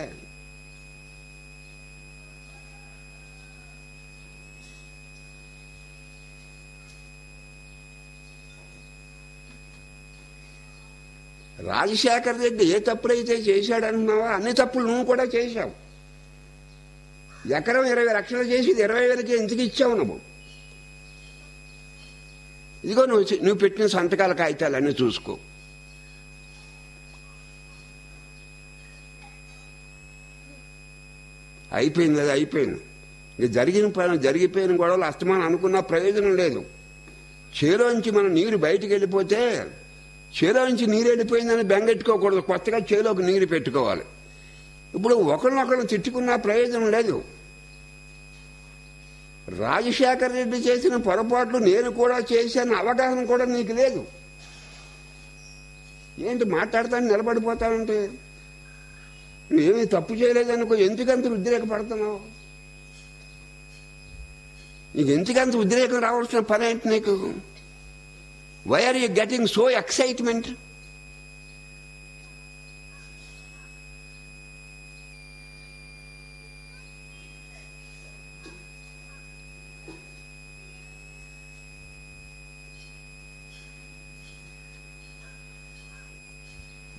రాజశేఖర రెడ్డి ఏ తప్పులైతే చేశాడంటున్నావా అన్ని తప్పులు నువ్వు కూడా చేశావు ఎకరం ఇరవై లక్షలు చేసి ఇది ఇరవై వేలకి ఎందుకు ఇచ్చావు నువ్వు ఇదిగో నువ్వు చే- నువ్వు పెట్టిన సంతకాల కాగితాలన్నీ చూసుకో అయిపోయింది అది అయిపోయింది ఇక జరిగిన పని జరిగిపోయిన గొడవలు అస్తమానం అనుకున్న ప్రయోజనం లేదు చేలోంచి మన నీరు బయటికి వెళ్ళిపోతే చేలోంచి నీరు వెళ్ళిపోయిందని బెంగెట్టుకోకూడదు కొత్తగా చేలోకి నీరు పెట్టుకోవాలి ఇప్పుడు ఒకరినొకరు తిట్టుకున్న ప్రయోజనం లేదు రాజశేఖర రెడ్డి చేసిన పొరపాట్లు నేను కూడా చేశాను అవగాహన కూడా నీకు లేదు ఏంటి మాట్లాడతాను నిలబడిపోతానంటే నువ్వేమీ తప్పు చేయలేదనుకో ఎందుకంత ఉద్రేకపడుతున్నావు నీకు ఎందుకంత ఉద్రేకం రావాల్సిన పని ఏంటి నీకు why are you getting so excitement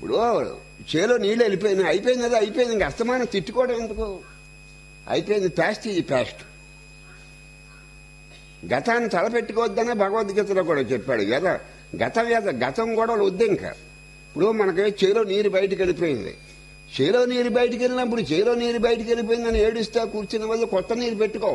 ఇప్పుడు చేలో నీళ్ళు వెళ్ళిపోయినాయి అయిపోయింది కదా అయిపోయింది ఇంక అస్తమానం తిట్టుకోవడం ఎందుకు అయిపోయింది ప్యాస్ట్ ఇది ప్యాస్ట్ గతాన్ని తలపెట్టుకోవద్దనే భగవద్గీతలో కూడా చెప్పాడు కదా గత వ్యత గతం గొడవలు వద్దు ఇంకా ఇప్పుడు మనకి చేలో నీరు బయటకు వెళ్ళిపోయింది చేలో నీరు బయటకు వెళ్ళినప్పుడు చేలో నీరు బయటకు వెళ్ళిపోయిందని ఏడుస్తా కూర్చున్న వల్ల కొత్త నీరు పెట్టుకో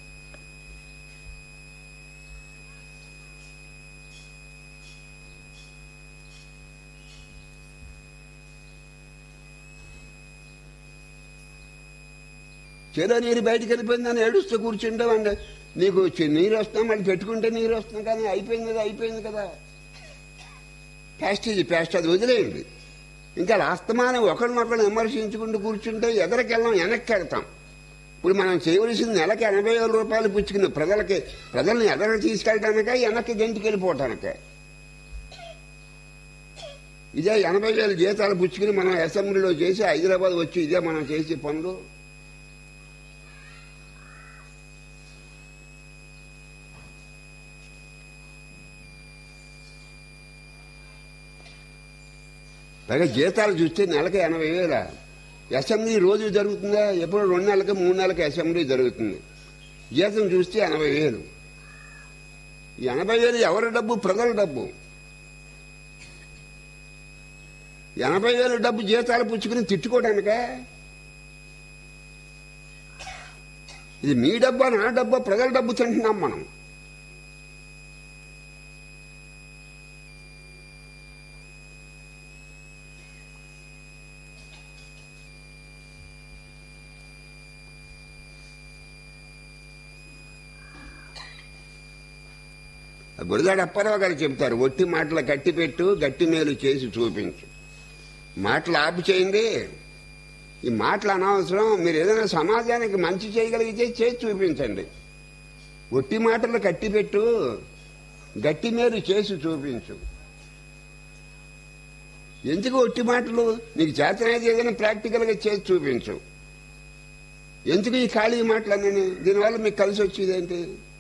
చేలో నీరు బయటకు వెళ్ళిపోయిందని ఏడుస్తూ కూర్చుంటామండి నీకు చి- నీరు వస్తున్నా మళ్ళీ పెట్టుకుంటే నీరు వస్తుంది కానీ అయిపోయింది కదా అయిపోయింది కదా ప్యాస్ట్ ఇది ప్యాస్ట్ అది వదిలేయండి ఇంకా అస్తమానం ఒకరినొకరు విమర్శించుకుంటూ కూర్చుంటే ఎదరికెళ్ళం వెనక్కి వెళ్తాం ఇప్పుడు మనం చేయవలసింది నెలకి ఎనభై వేల రూపాయలు పుచ్చుకుని ప్రజలకి ప్రజల్ని ఎదరికి తీసుకెళ్ళడానిక వెనక్కి గంటికి వెళ్ళిపోవటానిక ఇదే ఎనభై వేల జీతాలు పుచ్చుకుని మనం అసెంబ్లీలో చేసి హైదరాబాద్ వచ్చి ఇదే మనం చేసే పనులు పైగా జీతాలు చూస్తే నెలకి ఎనభై వేల అసెంబ్లీ రోజు జరుగుతుందా ఎప్పుడు రెండు నెలలకి మూడు నెలలకి అసెంబ్లీ జరుగుతుంది జీతం చూస్తే ఎనభై వేలు ఈ ఎనభై వేలు ఎవరి డబ్బు ప్రజల డబ్బు ఎనభై వేలు డబ్బు జీతాలు పుచ్చుకుని తిట్టుకోవడానికా ఇది మీ డబ్బా నా డబ్బా ప్రజల డబ్బు తింటున్నాం మనం గురదాడు అప్పారావు గారు చెప్తారు ఒట్టి మాటలు గట్టి పెట్టు గట్టి మేలు చేసి చూపించు మాటలు ఆపు చేయండి ఈ మాటలు అనవసరం మీరు ఏదైనా సమాజానికి మంచి చేయగలిగితే చేసి చూపించండి ఒట్టి మాటలు కట్టి పెట్టు గట్టి మేలు చేసి చూపించు ఎందుకు ఒట్టి మాటలు నీకు చేతనైతే ఏదైనా ప్రాక్టికల్ గా చేసి చూపించు ఎందుకు ఈ ఖాళీ మాటలన్నీ దీనివల్ల మీకు కలిసి వచ్చేది ఏంటి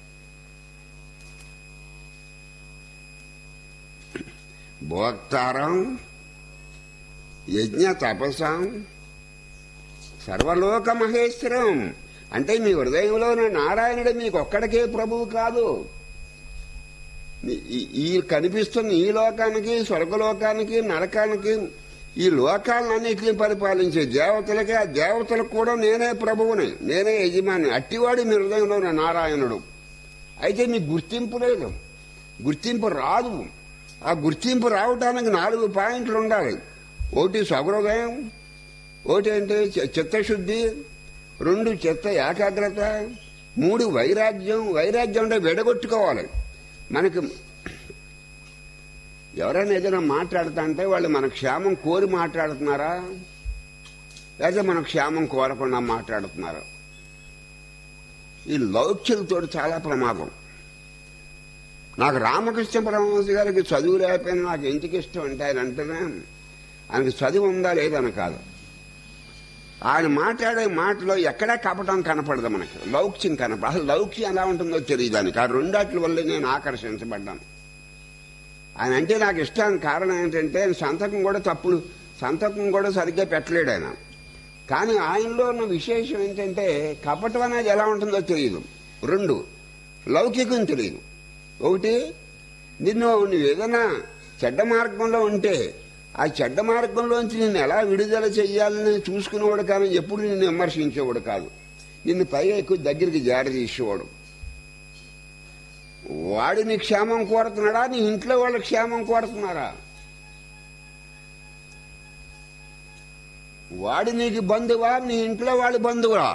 భోక్తారం యజ్ఞ తపసాం సర్వలోక మహేశ్వరం అంటే మీ హృదయంలో ఉన్న నారాయణుడు మీకు ఒక్కడికే ప్రభువు కాదు ఈ- ఈ- ఈ కనిపిస్తున్న ఈ లోకానికి స్వర్గలోకానికి నరకానికి ఈ లోకాలన్నింటినీ పరిపాలించే దేవతలకి ఆ దేవతలకు కూడా నేనే ప్రభువుని నేనే యజమాని అట్టివాడు మీ హృదయంలో ఉన్న నారాయణుడు అయితే మీకు గుర్తింపు లేదు గుర్తింపు రాదు ఆ గుర్తింపు రావడానికి నాలుగు పాయింట్లు ఉండాలి ఒకటి సహృదయం ఒకటి అంటే చి- చిత్తశుద్ధి రెండు చిత్త ఏకాగ్రత మూడు వైరాగ్యం వైరాగ్యం అంటే విడగొట్టుకోవాలి మనకి ఎవరైనా ఏదైనా మాట్లాడుతా అంటే వాళ్ళు మన క్షేమం కోరి మాట్లాడుతున్నారా లేదా మన క్షేమం కోరకుండా మాట్లాడుతున్నారా ఈ లౌక్యులతో చాలా ప్రమాదం నాకు రామకృష్ణ పరమహంస గారికి చదువు లేకపోయినా నాకు ఎందుకు ఇష్టం అంటే ఆయన అంటేనే ఆయనకి చదువు ఉందా లేదని కాదు ఆయన మాట్లాడే మాటలో ఎక్కడా కపటం కనపడదు మనకి లౌక్యం కనపడ అసలు లౌక్యం ఎలా ఉంటుందో తెలియదు దానికి ఆ రెండాట్ల వల్లే నేను ఆకర్షించబడ్డాను ఆయన అంటే నాకు ఇష్టానికి కారణం ఏంటంటే ఆయన సంతకం కూడా తప్పులు సంతకం కూడా సరిగ్గా పెట్టలేడు ఆయన కానీ ఆయనలో ఉన్న విశేషం ఏంటంటే కపటం అనేది ఎలా ఉంటుందో తెలియదు రెండు లౌకికం తెలియదు ఒకటి నిన్ను నువ్వు ఏదైనా చెడ్డ మార్గంలో ఉంటే ఆ చెడ్డ మార్గంలోంచి నిన్ను ఎలా విడుదల చెయ్యాలని చూసుకునేవాడు కానీ ఎప్పుడు నిన్ను విమర్శించేవాడు కాదు నిన్ను పైగా ఎక్కువ దగ్గరికి జారి తీసేవాడు వాడు నీ క్షేమం కోరుతున్నాడా నీ ఇంట్లో వాళ్ళ క్షేమం కోరుతున్నారా వాడు నీకు బంధువా నీ ఇంట్లో వాడి బంధువా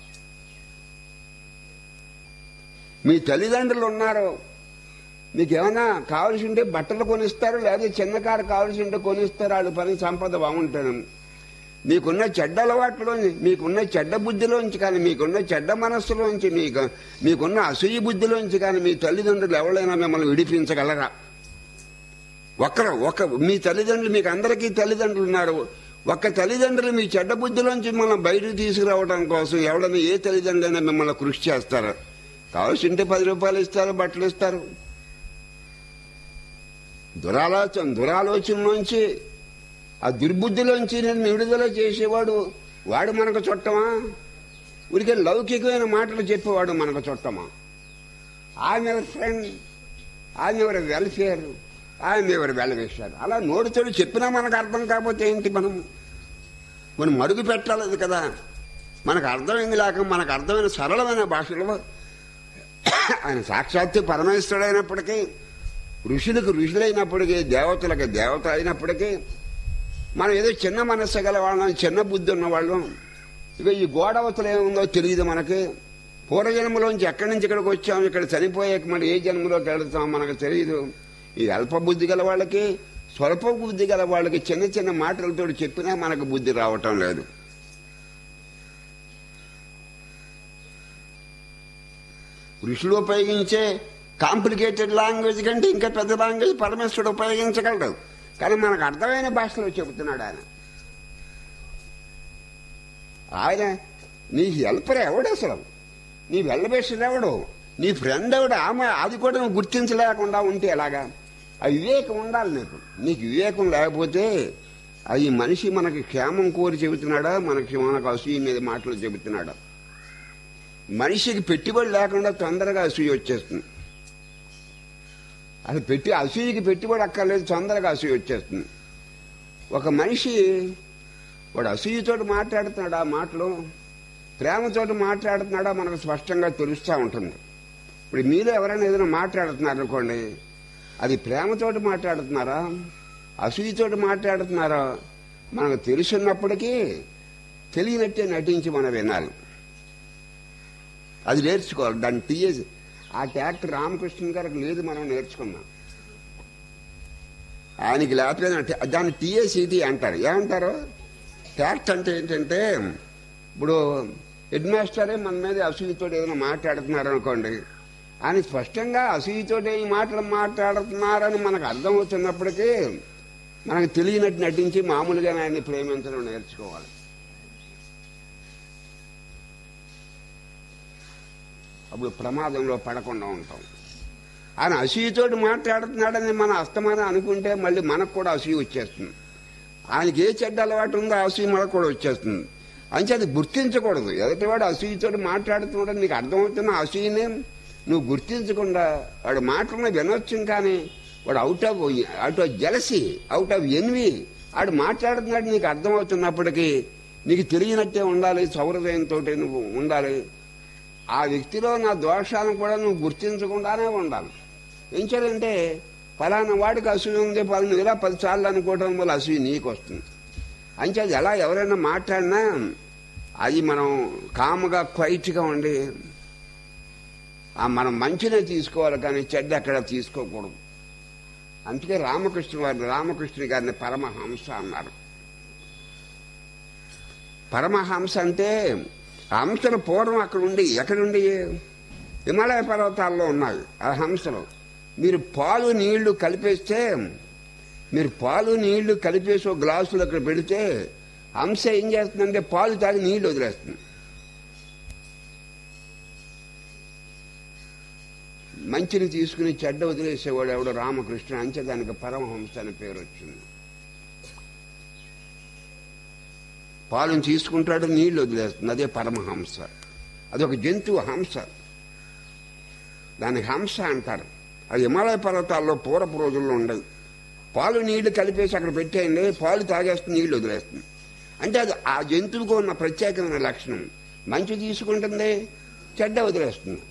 మీ తల్లిదండ్రులు ఉన్నారు మీకు ఏమైనా కావాల్సి ఉంటే బట్టలు కొనిస్తారు లేదా చిన్న కారు కావాల్సి ఉంటే కొనిస్తారు వాళ్ళ పని సంపద బాగుంటాను మీకున్న చెడ్డ అలవాట్లోంచి మీకున్న చెడ్డ బుద్ధిలోంచి కానీ మీకున్న చెడ్డ మనస్సులోంచి మీకు మీకున్న అసూయ బుద్ధిలోంచి కానీ మీ తల్లిదండ్రులు ఎవరైనా మిమ్మల్ని విడిపించగలరా ఒక్కరు ఒక మీ తల్లిదండ్రులు మీకు అందరికీ తల్లిదండ్రులు ఉన్నారు ఒక్క తల్లిదండ్రులు మీ చెడ్డ బుద్ధిలోంచి మిమ్మల్ని బయటకు తీసుకురావడం కోసం ఎవడైనా ఏ తల్లిదండ్రులైనా మిమ్మల్ని కృషి చేస్తారు కావాల్సి ఉంటే పది రూపాయలు ఇస్తారు బట్టలు ఇస్తారు దురాలోచన దురాలోచన నుంచి ఆ దుర్బుద్ధిలోంచి నేను విడుదల చేసేవాడు వాడు మనకు చుట్టమా ఊరికే లౌకికమైన మాటలు చెప్పేవాడు మనకు చుట్టమా I'm every friend I'm every welfare I'm every wellwisher అలా నోటితోడు చెప్పినా మనకు అర్థం కాకపోతే ఏంటి మనం మనం మరుగు పెట్టాలి కదా మనకు అర్థమైంది లేక మనకు అర్థమైన సరళమైన భాషలో ఆయన సాక్షాత్తు పరమేశ్వరుడైనప్పటికీ ఋషులకు ఋషులైనప్పటికీ దేవతలకు దేవత అయినప్పటికీ మనం ఏదో చిన్న మనస్సు గల వాళ్ళం చిన్న బుద్ధి ఉన్న వాళ్ళం ఇక ఈ గోడవతలు ఏముందో తెలియదు మనకి పూర్వజన్మలోంచి ఎక్కడి నుంచి ఇక్కడికి వచ్చాం ఇక్కడ చనిపోయాక మరి ఏ జన్మలోకి వెళతాం మనకు తెలియదు ఈ అల్ప బుద్ధి గల వాళ్ళకి స్వల్ప బుద్ధి గల వాళ్ళకి చిన్న చిన్న మాటలతో చెప్పినా మనకు బుద్ధి రావటం లేదు ఋషులు ఉపయోగించే కాంప్లికేటెడ్ లాంగ్వేజ్ కంటే ఇంకా పెద్ద లాంగ్వేజ్ పరమేశ్వరుడు ఉపయోగించగలడు కానీ మనకు అర్థమైన భాషలో చెబుతున్నాడు ఆయన ఆయన నీ హెల్పర్ ఎవడు అసలు నీ వెల్లబేషన్ ఎవడు నీ ఫ్రెండ్ ఎవడు ఆమె అది కూడా నువ్వు గుర్తించలేకుండా ఉంటే ఎలాగా ఆ వివేకం ఉండాలి నీకు నీకు వివేకం లేకపోతే ఆ ఈ మనిషి మనకి క్షేమం కోరి చెబుతున్నాడా మనకి మనకు అసూయ మీద మాటలు చెబుతున్నాడా మనిషికి పెట్టుబడి లేకుండా తొందరగా అసూయ వచ్చేస్తుంది అసలు పెట్టి అసూయకి పెట్టుబడి అక్కర్లేదు తొందరగా అసూయ వచ్చేస్తుంది ఒక మనిషి వాడు అసూయతోటి మాట్లాడుతున్నాడు ఆ మాటలు ప్రేమతోటి మాట్లాడుతున్నాడా మనకు స్పష్టంగా తెలుస్తూ ఉంటుంది ఇప్పుడు మీలో ఎవరైనా ఏదైనా మాట్లాడుతున్నారు అనుకోండి అది ప్రేమతోటి మాట్లాడుతున్నారా అసూయతోటి మాట్లాడుతున్నారా మనకు తెలుసున్నప్పటికీ తెలియనట్టే నటించి మనం వినాలి అది నేర్చుకోవాలి దాన్ని టీఏసి ఆ ట్యాక్టర్ రామకృష్ణ గారికి లేదు మనం నేర్చుకున్నాం ఆయనకి లేకపోతే దాన్ని టీఏసీటీ అంటారు ఏమంటారు ట్యాక్ట్ అంటే ఏంటంటే ఇప్పుడు హెడ్ మాస్టరే మన మీద అసూయతో ఏదైనా మాట్లాడుతున్నారు అనుకోండి ఆయన స్పష్టంగా అసూయతో ఈ మాటలు మాట్లాడుతున్నారని మనకు అర్థమవుతున్నప్పటికీ మనకు తెలియనట్టు నటించి మామూలుగా ఆయన్ని ప్రేమించడం నేర్చుకోవాలి అప్పుడు ప్రమాదంలో పడకుండా ఉంటాం ఆయన అసూయతోటి మాట్లాడుతున్నాడని మన అస్తమానం అనుకుంటే మళ్ళీ మనకు కూడా అసూయ వచ్చేస్తుంది ఆయనకి ఏ చెడ్డ అలవాటు ఉందో ఆ అసూయ మనకు కూడా వచ్చేస్తుంది అంతే అది గుర్తించకూడదు ఎదుటివాడు అసూయతోటి మాట్లాడుతున్నాడు నీకు అర్థమవుతున్న అసూయనే నువ్వు గుర్తించకుండా వాడు మాటలను వినొచ్చు కానీ వాడు out of out of jealousy out of envy వాడు మాట్లాడుతున్నాడు నీకు అర్థమవుతున్నప్పటికీ నీకు తెలియనట్టే ఉండాలి సౌహృదయంతో నువ్వు ఉండాలి ఆ వ్యక్తిలో నా దోషాలను కూడా నువ్వు గుర్తించకుండానే ఉండాలి ఏం చేయాలంటే ఫలానా వాడికి అసూయ ఉంది పలానా ఇలా పదిసార్లు అనుకోవడం వల్ల అసూయ నీకు వస్తుంది అంచేది ఎలా ఎవరైనా మాట్లాడినా అది మనం కాముగా క్వైట్గా ఉండి ఆ మనం మంచినే తీసుకోవాలి కానీ చెడ్డ అక్కడ తీసుకోకూడదు అందుకే రామకృష్ణ వారిని రామకృష్ణ గారిని పరమహంస అన్నారు పరమహంస అంటే హంసలు పూర్వం అక్కడ ఉండి ఎక్కడుండి హిమాలయ పర్వతాల్లో ఉన్నాయి ఆ హంసలు మీరు పాలు నీళ్లు కలిపేస్తే మీరు పాలు నీళ్లు కలిపేసి ఒక గ్లాసులు అక్కడ పెడితే హంస ఏం చేస్తుందంటే పాలు తాగి నీళ్లు వదిలేస్తుంది మంచిని తీసుకుని చెడ్డ వదిలేసేవాడు ఎవడు రామకృష్ణ అంచే దానికి పరమహంస అని పేరు వచ్చింది పాలను తీసుకుంటాడు నీళ్లు వదిలేస్తుంది అదే పరమహంస అదొక జంతువు హంస దానికి హంస అంటారు అది హిమాలయ పర్వతాల్లో పూర్వపు రోజుల్లో ఉండదు పాలు నీళ్లు కలిపేసి అక్కడ పెట్టేయండి పాలు తాగేస్తుంది నీళ్లు వదిలేస్తుంది అంటే అది ఆ జంతువుకు ఉన్న ప్రత్యేకమైన లక్షణం మంచి తీసుకుంటుంది చెడ్డ వదిలేస్తుంది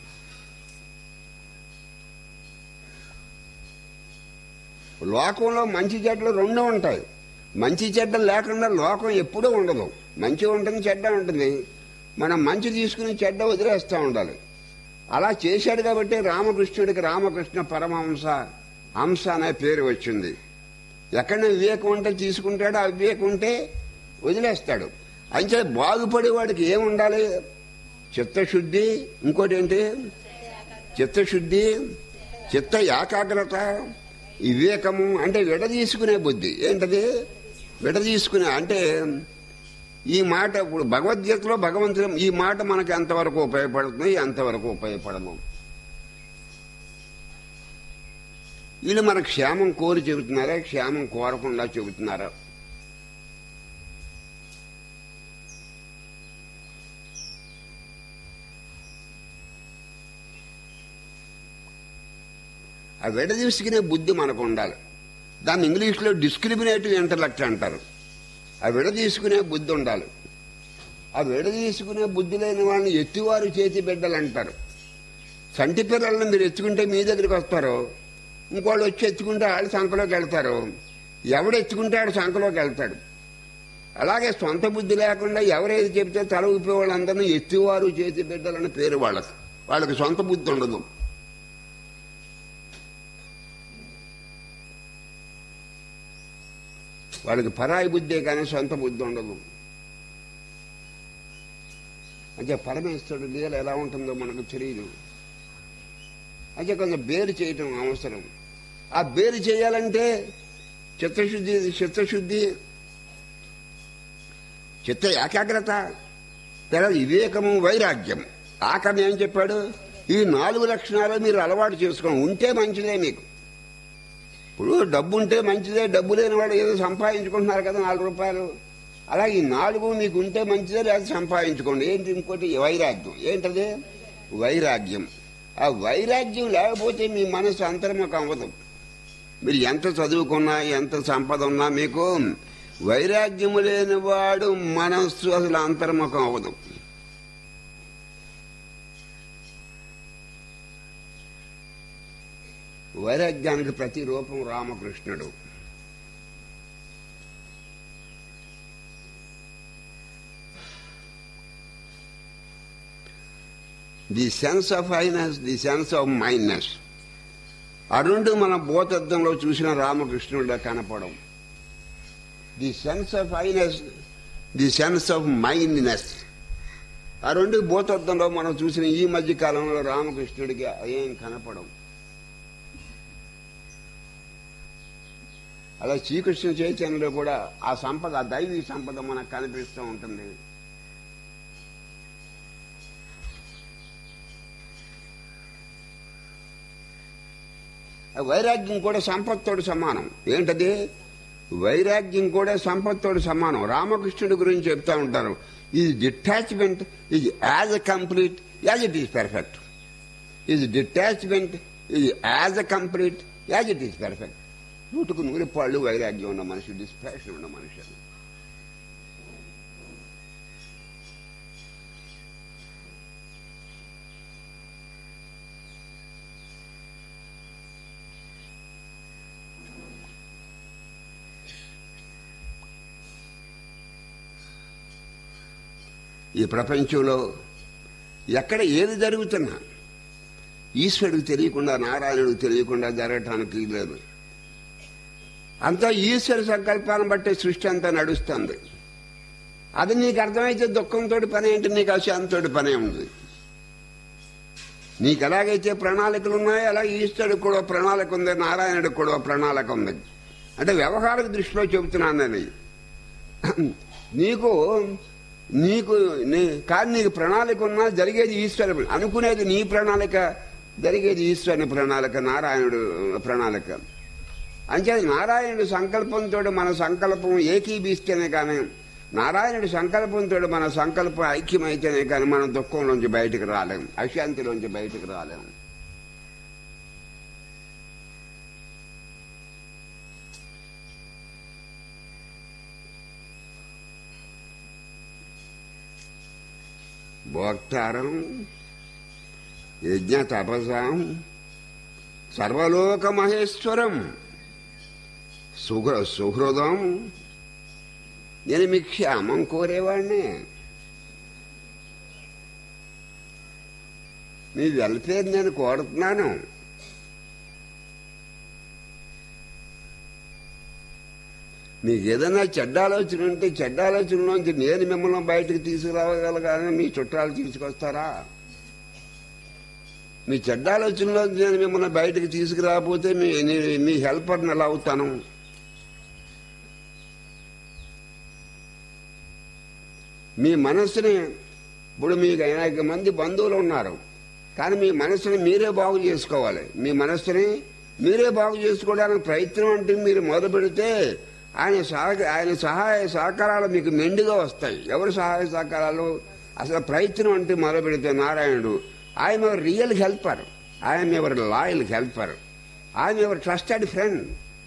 లోకంలో మంచి చెడ్డలు రెండు ఉంటాయి మంచి చెడ్డ లేకుండా లోకం ఎప్పుడూ ఉండదు మంచి ఉంటుంది చెడ్డ ఉంటుంది మనం మంచి తీసుకుని చెడ్డ వదిలేస్తూ ఉండాలి అలా చేశాడు కాబట్టి రామకృష్ణుడికి రామకృష్ణ పరమహంస హంస అనే పేరు వచ్చింది ఎక్కడ వివేకం ఉంటే తీసుకుంటాడో ఆ వివేకం ఉంటే వదిలేస్తాడు అంతే బాగుపడేవాడికి ఏముండాలి చిత్తశుద్ధి ఇంకోటి ఏంటి చిత్తశుద్ధి చిత్త ఏకాగ్రత వివేకము అంటే విడదీసుకునే బుద్ధి ఏంటది విడదీసుకునే అంటే ఈ మాట ఇప్పుడు భగవద్గీతలో భగవంతుడు ఈ మాట మనకి ఎంతవరకు ఉపయోగపడుతుంది ఎంతవరకు ఉపయోగపడము వీళ్ళు మన క్షేమం కోరి చెబుతున్నారా క్షేమం కోరకుండా చెబుతున్నారా ఆ విడదీసుకునే బుద్ధి మనకు ఉండాలి దాన్ని ఇంగ్లీష్లో డిస్క్రిమినేటివ్ ఇంటలెక్ట్ అంటారు ఆ విడదీసుకునే బుద్ధి ఉండాలి ఆ విడదీసుకునే బుద్ధి లేని వాళ్ళని ఎత్తివారు చేతి బిడ్డలు అంటారు సంటి పిల్లల్ని మీరు ఎత్తుకుంటే మీ దగ్గరికి వస్తారు ఇంకోళ్ళు వచ్చి ఎత్తుకుంటే వాళ్ళు సంఖలోకి వెళ్తారు ఎవడు ఎత్తుకుంటే ఆడు సంఖలోకి వెళ్తాడు అలాగే సొంత బుద్ధి లేకుండా ఎవరేది చెబితే తల ఊపే వాళ్ళందరినీ ఎత్తివారు చేతి బిడ్డలని పేరు వాళ్ళకి వాళ్ళకి సొంత బుద్ధి ఉండదు వాళ్ళకి పరాయి బుద్ధే కానీ సొంత బుద్ధి ఉండదు అంటే పరమేశ్వరుడు లీల ఎలా ఉంటుందో మనకు తెలియదు అయితే కొంచెం బేరు చేయటం అవసరం ఆ బేరు చేయాలంటే చిత్తశుద్ధి చిత్తశుద్ధి చిత్త ఏకాగ్రత తర్వాత వివేకము వైరాగ్యం ఆకరణ ఏం చెప్పాడు ఈ నాలుగు లక్షణాలు మీరు అలవాటు చేసుకోండి ఉంటే మంచిదే మీకు ఇప్పుడు డబ్బు ఉంటే మంచిదే డబ్బు లేని వాడు ఏదో సంపాదించుకుంటున్నారు కదా నాలుగు రూపాయలు అలా ఈ నాలుగు మీకు ఉంటే మంచిదే లేదా సంపాదించుకోండి ఏంటి ఇంకోటి వైరాగ్యం ఏంటది వైరాగ్యం ఆ వైరాగ్యం లేకపోతే మీ మనసు అంతర్ముఖం అవ్వదు మీరు ఎంత చదువుకున్నా ఎంత సంపద ఉన్నా మీకు వైరాగ్యము లేని వాడు మనస్సు అసలు అంతర్ముఖం అవ్వదు వైరాగ్యానికి ప్రతి రూపం రామకృష్ణుడు the sense of highness the sense of mindness ఆ రెండు మన భూతత్వంలో చూసిన రామకృష్ణుడిలో కనపడం the sense of highness the sense of mindness ఆ రెండు భూతత్వంలో మనం చూసిన ఈ మధ్య కాలంలో రామకృష్ణుడికి ఏం కనపడం అలా శ్రీకృష్ణ చైతన్యంలో కూడా ఆ సంపద ఆ దైవీ సంపద మనకు కనిపిస్తూ ఉంటుంది ఆ వైరాగ్యం కూడా సంపత్తోడు సమానం ఏంటది వైరాగ్యం కూడా సంపత్తోడు సమానం రామకృష్ణుడి గురించి చెప్తా ఉంటారు ఇది డిటాచ్మెంట్ ఇది as a complete as it is perfect ఇది డిటాచ్మెంట్ ఇది as a complete as it is perfect నూటుకు నూరు పాళ్ళు వైరాగ్యం ఉన్న మనిషి డిస్పాషన్ ఉన్న మనిషి ఈ ప్రపంచంలో ఎక్కడ ఏది జరుగుతున్నా ఈశ్వరుడికి తెలియకుండా నారాయణుడికి తెలియకుండా జరగటానికి లేదు అంతా ఈశ్వర సంకల్పాన్ని బట్టి సృష్టి అంతా నడుస్తుంది అది నీకు అర్థమైతే దుఃఖంతో పని ఏంటి నీకు అశాంతితో పనే ఉంది నీకు ఎలాగైతే ప్రణాళికలు ఉన్నాయో అలాగే ఈశ్వరుడికి కూడా ప్రణాళిక ఉంది నారాయణుడికి కూడా ప్రణాళిక ఉంది అంటే వ్యవహారిక దృష్టిలో చెబుతున్నాను నేను నీకు నీకు నీ కానీ నీకు ప్రణాళిక ఉన్నా జరిగేది ఈశ్వర అనుకునేది నీ ప్రణాళిక జరిగేది ఈశ్వరుని ప్రణాళిక నారాయణుడు ప్రణాళిక అంతే నారాయణుడు సంకల్పంతో మన సంకల్పం ఏకీభీస్తేనే కానీ నారాయణుడి సంకల్పంతో మన సంకల్పం ఐక్యమైతేనే కానీ మనం దుఃఖంలోంచి బయటకు రాలేం అశాంతిలోంచి బయటకు రాలేం భోక్తారం యజ్ఞ తపసాం సర్వలోక మహేశ్వరం సుహృ సుహృదం నేను మీ క్షేమం కోరేవాడిని మీ వెల్ఫేర్ నేను కోరుతున్నాను మీకు ఏదైనా చెడ్డ ఆలోచన ఉంటే చెడ్డ ఆలోచనలోంచి నేను మిమ్మల్ని బయటకు తీసుకురాగలగానే మీ చుట్టాలు తీసుకొస్తారా మీ చెడ్డ ఆలోచనలో నేను మిమ్మల్ని బయటకు తీసుకురాకపోతే మీ నీ- మీ హెల్పర్ని ఎలా అవుతాను మీ మనస్సుని ఇప్పుడు మీకు అనేక మంది బంధువులు ఉన్నారు కానీ మీ మనస్సుని మీరే బాగు చేసుకోవాలి మీ మనస్సుని మీరే బాగు చేసుకోవడానికి ప్రయత్నం అంటే మీరు మొదలు పెడితే ఆయన సహ ఆయన సహాయ సహకారాలు మీకు మెండుగా వస్తాయి ఎవరు సహాయ సహకారాలు అసలు ప్రయత్నం అంటే మొదలు పెడితే నారాయణుడు ఆయన రియల్ హెల్పర్ ఆయన ఎవరి loyal helper I'm your trusted friend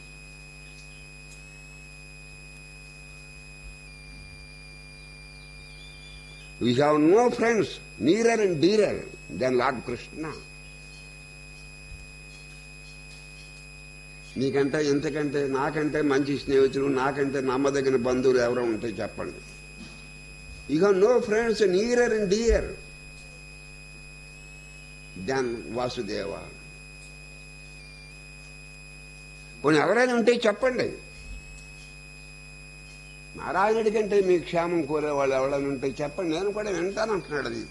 we have no friends nearer and dearer than lord Krishna నీకంటే ఎంతకంటే నాకంటే మంచి స్నేహితులు నాకంటే నమ్మదగిన బంధువులు ఎవరో ఉంటే చెప్పండి ఇక no friends nearer and dear than Vasudeva పోనీ ఎవరైనా ఉంటే చెప్పండి నారాయణుడి కంటే మీ క్షేమం కోరే వాళ్ళు ఎవరైనా ఉంటే చెప్పండి నేను కూడా వింటానంటున్నాడు అది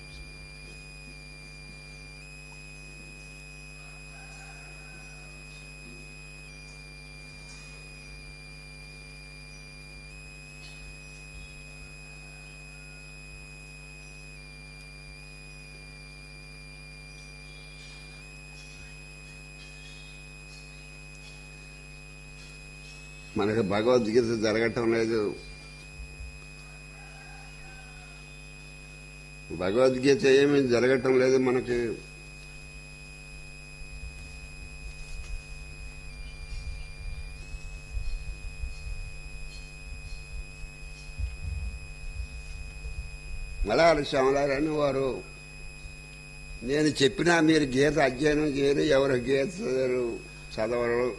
మనకు భగవద్గీత జరగటం లేదు భగవద్గీత ఏమీ జరగటం లేదు మనకి మలయాళ శ్యామలారాయణ వారు నేను చెప్పినా మీరు గీత అధ్యయనం చేయరు ఎవరు గీత చదవరు చదవరు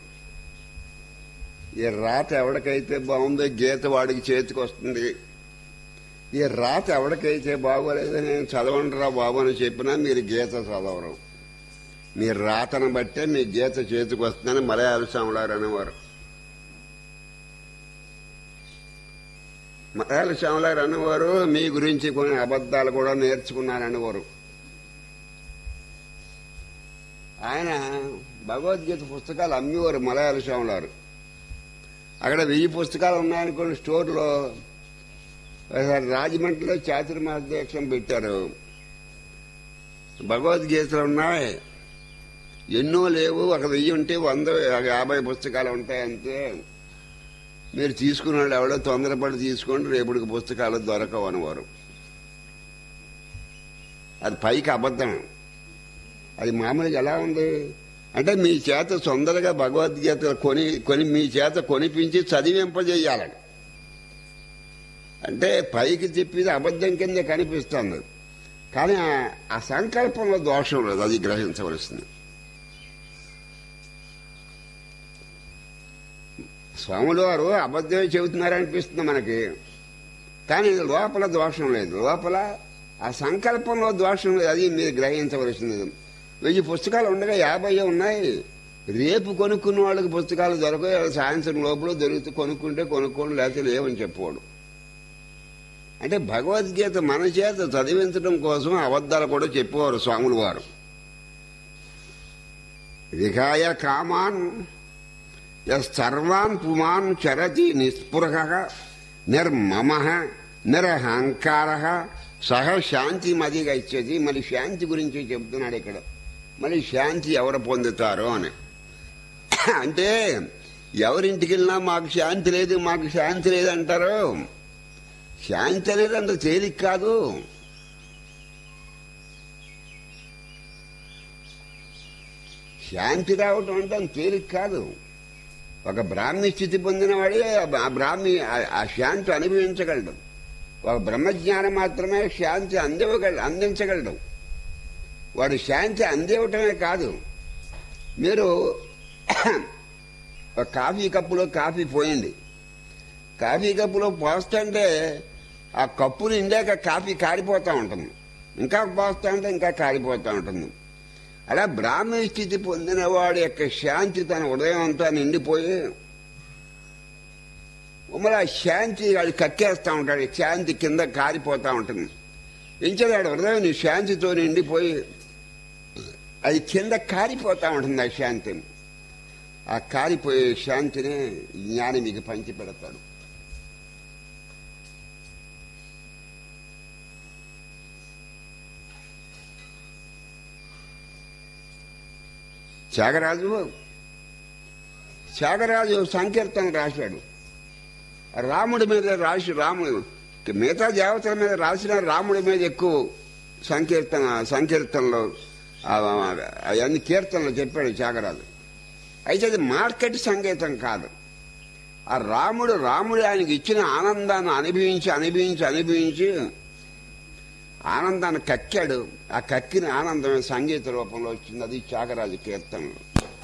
ఈ రాత ఎవడికైతే బాగుందో గీత వాడికి చేతికి వస్తుంది ఈ రాత ఎవడికైతే బాగోలేదో నేను చదవండిరా బాబు అని చెప్పినా మీరు గీత చదవరు మీ రాతను బట్టే మీ గీత చేతికి వస్తుందని మలయాళ శ్యామలారు అనేవారు మలయాళ శ్యామలారు అనేవారు మీ గురించి కొన్ని అబద్ధాలు కూడా నేర్చుకున్నారనేవారు ఆయన భగవద్గీత పుస్తకాలు అమ్మేవారు మలయాళ శ్యామలారు అక్కడ వెయ్యి పుస్తకాలు ఉన్నాయనుకోండి స్టోర్లో ఒకసారి రాజమండ్రిలో చాతుర్మాసదీక్షం పెట్టారు భగవద్గీతలు ఉన్నాయి ఎన్నో లేవు ఒక వెయ్యి ఉంటే వంద యాభై పుస్తకాలు ఉంటాయి అంతే మీరు తీసుకున్న వాళ్ళు ఎవడో తొందరపడి తీసుకోండి రేపటికి పుస్తకాలు దొరకవు అనేవారు అది పైకి అబద్ధం అది మామూలుగా ఎలా ఉంది అంటే మీ చేత తొందరగా భగవద్గీత కొని కొని మీ చేత కొనిపించి చదివింపజేయాలని అంటే పైకి చెప్పేది అబద్ధం కింద కనిపిస్తుంది కానీ ఆ- ఆ సంకల్పంలో దోషం లేదు అది గ్రహించవలసింది స్వాములు వారు అబద్ధమే చెబుతున్నారనిపిస్తుంది మనకి కానీ లోపల దోషం లేదు లోపల ఆ సంకల్పంలో దోషం లేదు అది మీరు గ్రహించవలసింది వెయ్యి పుస్తకాలు ఉండగా యాభై ఉన్నాయి రేపు కొనుక్కున్న వాళ్ళకి పుస్తకాలు దొరకవు సాయంత్రం లోపల దొరికితే కొనుక్కుంటే కొనుక్కోండి లేకపోతే లేవని చెప్పవాడు అంటే భగవద్గీత మన చేత చదివించడం కోసం అబద్ధాలు కూడా చెప్పేవారు స్వాములు వారు విఘాయ కామాన్ సర్వాన్ పుమాన్ చరతి నిస్పృహ నిర్మమ నిరహంకార సహ శాంతి మది గచ్చది మరి శాంతి గురించి చెప్తున్నాడు ఇక్కడ మరి శాంతి ఎవరు పొందుతారో అని అంటే ఎవరింటికి వెళ్ళినా మాకు శాంతి లేదు మాకు శాంతి లేదు అంటారు శాంతి అనేది అంత తేలిక కాదు శాంతి రావటం అంటే అంత తేలిక కాదు ఒక బ్రాహ్మీ స్థితి పొందిన వాడే ఆ బ్రాహ్మీ ఆ- ఆ శాంతి అనుభవించగలడు ఒక బ్రహ్మజ్ఞానం మాత్రమే శాంతి అందివ్వగల అందించగలడు వాడు శాంతి అందివ్వటమే కాదు మీరు ఒక కాఫీ కప్పులో కాఫీ పోయింది కాఫీ కప్పులో పోస్తుంటే ఆ కప్పుని ఇందాక కాఫీ కారిపోతూ ఉంటుంది ఇంకా పోస్తా ఉంటే ఇంకా కారిపోతూ ఉంటుంది అలా బ్రాహ్మీ స్థితి పొందిన వాడి యొక్క శాంతి తన ఉదయం అంతా నిండిపోయి మరి ఆ శాంతి అది కక్కేస్తూ ఉంటాడు ఈ శాంతి కింద కారిపోతూ ఉంటుంది ఇంచేవాడు హృదయం నీ శాంతితో నిండిపోయి అది కింద కారిపోతూ ఉంటుంది ఆ శాంతి ఆ కారిపోయే శాంతిని జ్ఞాని మీకు పంచి పెడతాడు త్యాగరాజు త్యాగరాజు సంకీర్తన రాశాడు రాముడి మీద రాసి రాముడు మిగతా దేవతల మీద రాసిన రాముడి మీద ఎక్కువ సంకీర్తన సంకీర్తనలో ఆ- అవన్నీ కీర్తనలు చెప్పాడు త్యాగరాజు అయితే అది మార్కెట్ సంగీతం కాదు ఆ రాముడు రాముడు ఆయనకి ఇచ్చిన ఆనందాన్ని అనుభవించి అనుభవించి అనుభవించి ఆనందాన్ని కక్కాడు ఆ కక్కిన ఆనందమే సంగీత రూపంలో వచ్చింది అది త్యాగరాజు కీర్తనలు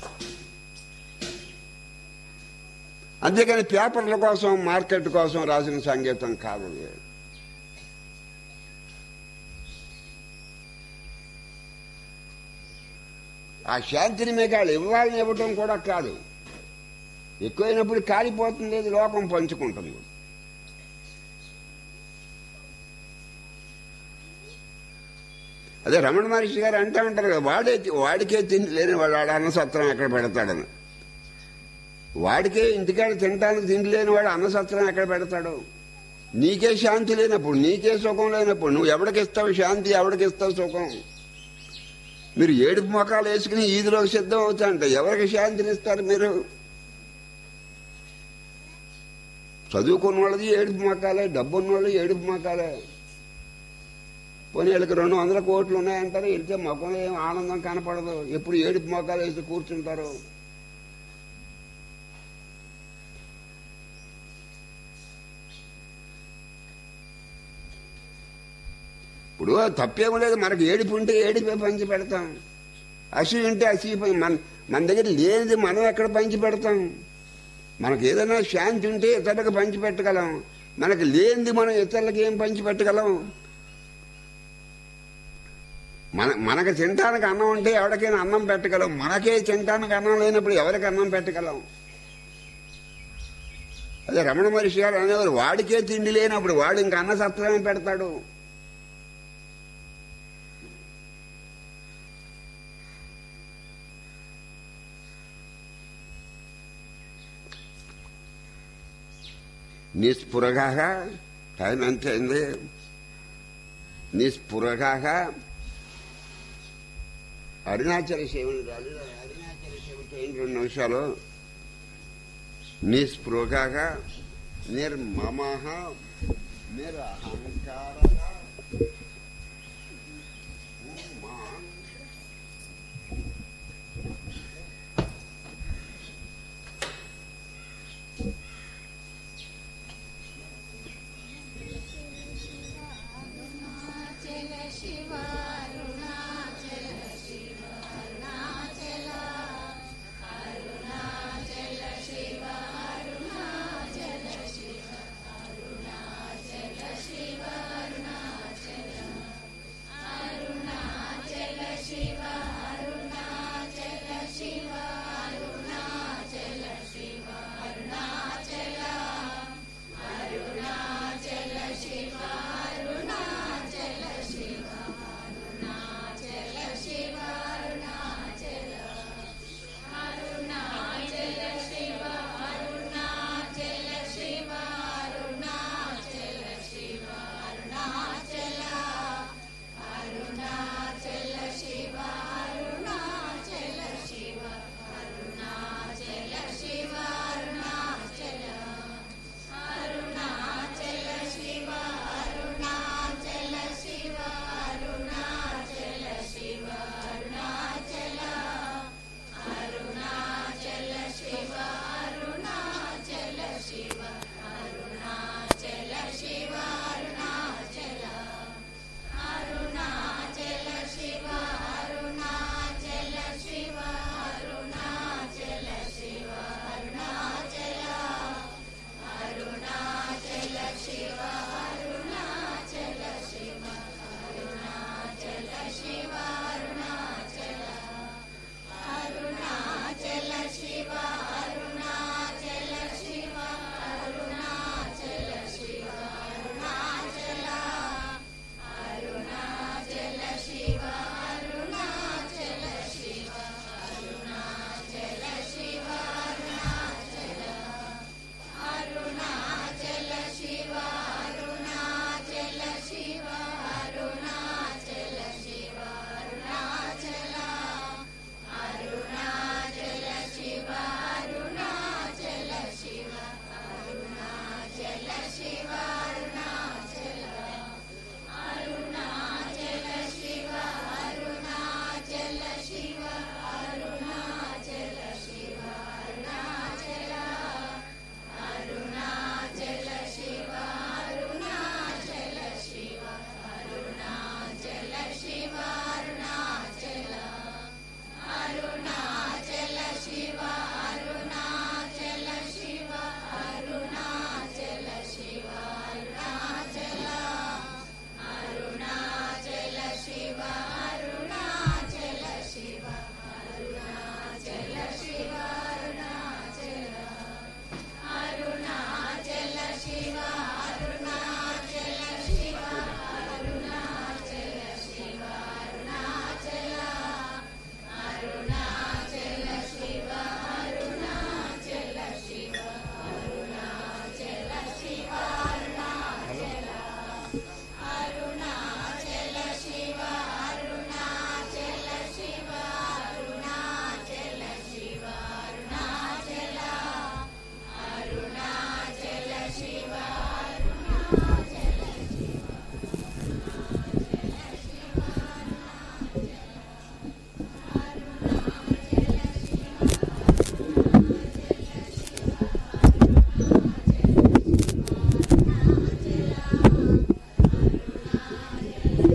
అంతేకాని పేపర్ల కోసం మార్కెట్ కోసం రాసిన సంగీతం కాదు అది. ఆ శాంతిని మీకు వాళ్ళు ఇవ్వాలని ఇవ్వటం కూడా కాదు ఎక్కువైనప్పుడు కాలిపోతుంది అది లోకం పంచుకుంటుంది అదే రమణ మహర్షి గారు అంటూ ఉంటారు కదా వాడే వాడికే తిండి లేని వాడు వాడు అన్నసత్రం ఎక్కడ పెడతాడని వాడికే ఇంటికాడ తినటానికి తిండి లేని వాడు అన్నసత్రం ఎక్కడ పెడతాడు నీకే శాంతి లేనప్పుడు నీకే సుఖం లేనప్పుడు నువ్వు ఎవడికిస్తావు శాంతి ఎవడికిస్తావు సుఖం మీరు ఏడుపు మొఖాలు వేసుకుని ఈదిలోకి సిద్ధం అవుతా అంటే ఎవరికి శాంతినిస్తారు మీరు చదువుకున్న వాళ్ళది ఏడుపు మొక్కాలే డబ్బు ఉన్న వాళ్ళు ఏడుపు మొక్కాలే పోనీ వీళ్ళకి రెండు వందల కోట్లు ఉన్నాయంటారు వెళ్తే మొఖంలో ఏం ఆనందం కనపడదు ఎప్పుడు ఏడుపు మొఖాలు వేసి కూర్చుంటారు ఇప్పుడు తప్పేమో లేదు మనకి ఏడుపు ఉంటే ఏడిపే పంచి పెడతాం అసూ ఉంటే అసూ మన మన దగ్గర లేనిది మనం ఎక్కడ పంచి పెడతాం మనకు ఏదైనా శాంతి ఉంటే ఇతరులకు పంచి పెట్టగలం మనకు లేనిది మనం ఇతరులకు ఏం పంచి పెట్టగలం మన మనకు తినటానికి అన్నం ఉంటే ఎవరికైనా అన్నం పెట్టగలం మనకే తినటానికి అన్నం లేనప్పుడు ఎవరికి అన్నం పెట్టగలం అదే రమణ మహర్షి గారు అనేవారు వాడికే తిండి లేనప్పుడు వాడు ఇంకా అన్న సత్రమే పెడతాడు నిస్పృహగా టైం ఎంత అయింది నిస్పృహగా అరుణాచల శివుని రాలేదు అరుణాచల శివుడు చేయండి రెండు నిమిషాలు నిస్పృహగా నిర్మమ నిరహంకార అరుణాచల శివ అరుణాచల శివ అరుణాచల అరుణాచల శివ అరుణాచల శివ అరుణాచల శివ అరుణాచల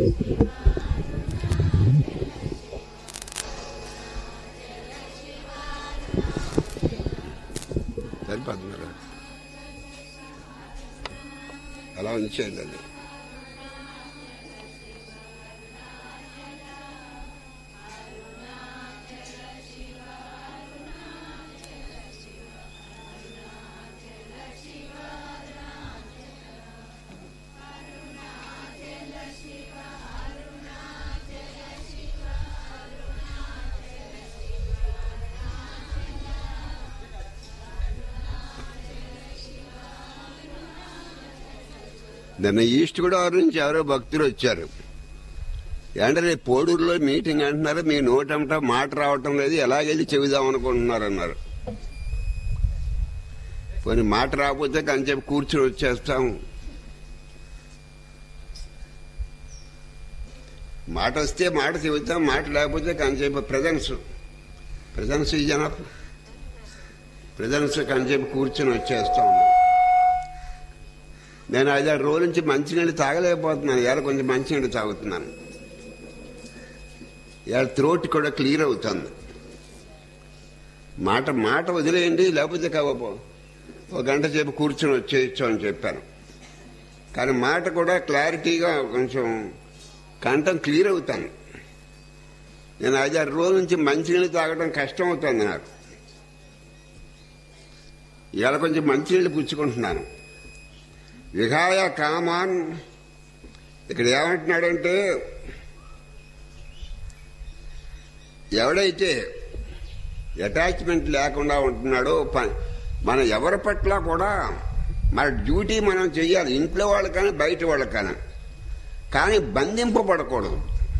సరిపోతుంది అలా ఉంచేయండి అది నిన్న ఈస్ట్ గోదావరి నుంచి ఎవరో భక్తులు వచ్చారు అంటే రేపు పోడూరులో మీటింగ్ అంటున్నారు మీ నోటంట మాట రావటం లేదు ఎలాగెళ్ళి చెబుదాం అనుకుంటున్నారు అన్నారు పోనీ మాట రాకపోతే కంచెపు కూర్చుని వచ్చేస్తాం మాట వస్తే మాట చెబుతాం మాట లేకపోతే కంచెపు ప్రజెన్స్ ప్రజెన్స్ ఈ జన ప్రజెన్స్ కంచెపు కూర్చుని వచ్చేస్తాం నేను ఐదారు రోజుల నుంచి మంచినీళ్ళు తాగలేకపోతున్నాను ఇవాళ కొంచెం మంచినీళ్ళు తాగుతున్నాను ఇవాళ త్రోట్ కూడా క్లియర్ అవుతుంది మాట మాట వదిలేయండి లేకపోతే కావపో ఒక గంట సేపు కూర్చొని వచ్చేయచ్చు అని చెప్పాను కానీ మాట కూడా క్లారిటీగా కొంచెం కంఠం క్లియర్ అవుతాను నేను ఐదారు రోజుల నుంచి మంచినీళ్ళు తాగడం కష్టం అవుతుంది నాకు ఇవాళ కొంచెం మంచినీళ్ళు పుచ్చుకుంటున్నాను విహాయ కామాన్ ఇక్కడ ఏమంటున్నాడంటే ఎవడైతే అటాచ్మెంట్ లేకుండా ఉంటున్నాడో ప- మన ఎవరి పట్ల కూడా మన డ్యూటీ మనం చెయ్యాలి ఇంట్లో వాళ్ళకైనా బయట వాళ్ళకైనా కానీ బంధింపబడకూడదు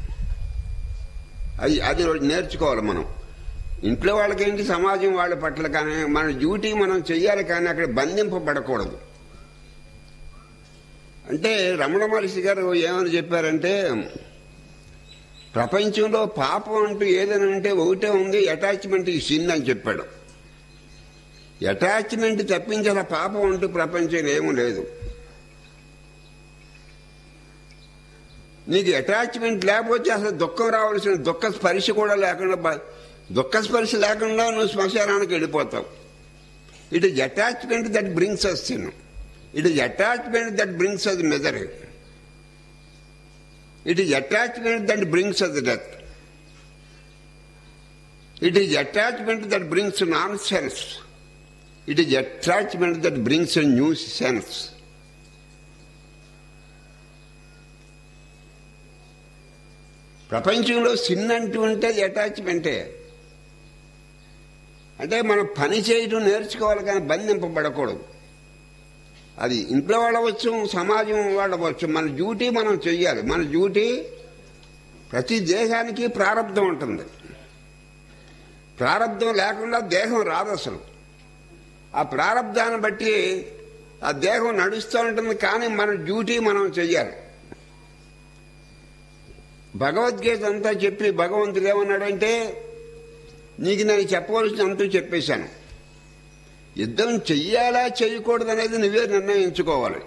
అది అది నేర్చుకోవాలి మనం ఇంట్లో వాళ్ళకేంటి సమాజం వాళ్ళ పట్ల కానీ మన డ్యూటీ మనం చెయ్యాలి కానీ అక్కడ బంధింపబడకూడదు అంటే రమణ మహర్షి గారు ఏమని చెప్పారంటే ప్రపంచంలో పాపం అంటూ ఏదైనా ఉంటే ఒకటే ఉంది అటాచ్మెంట్ ఈ సిన్ అని చెప్పాడు అటాచ్మెంట్ తప్పించిన పాపం అంటూ ప్రపంచంలో ఏమీ లేదు నీకు అటాచ్మెంట్ లేకపోతే అసలు దుఃఖం రావాల్సిన దుఃఖ స్పర్శ కూడా లేకుండా బ- దుఃఖ స్పర్శ లేకుండా నువ్వు శ్మశానానికి వెళ్ళిపోతావు it is attachment that brings us sin it is attachment that brings us misery it is attachment that brings us death it is attachment that brings nonsense it is attachment that brings new sense ప్రపంచంలో sin అంటూ ఉంటే అది అటాచ్మెంటే అంటే మనం పని చేయడం నేర్చుకోవాలి కానీ బంధింపబడకూడదు అది ఇంట్లో వాడవచ్చు సమాజం వాడవచ్చు మన డ్యూటీ మనం చెయ్యాలి మన డ్యూటీ ప్రతి దేశానికి ప్రారంధం ఉంటుంది ప్రారంధం లేకుండా దేహం రాదు అసలు ఆ ప్రారంధాన్ని బట్టి ఆ దేహం నడుస్తూ ఉంటుంది కానీ మన డ్యూటీ మనం చెయ్యాలి భగవద్గీత అంతా చెప్పి భగవంతుడు ఏమన్నాడంటే నీకు నేను చెప్పవలసినంత చెప్పేశాను యుద్ధం చెయ్యాలా చేయకూడదు అనేది నువ్వే నిర్ణయించుకోవాలి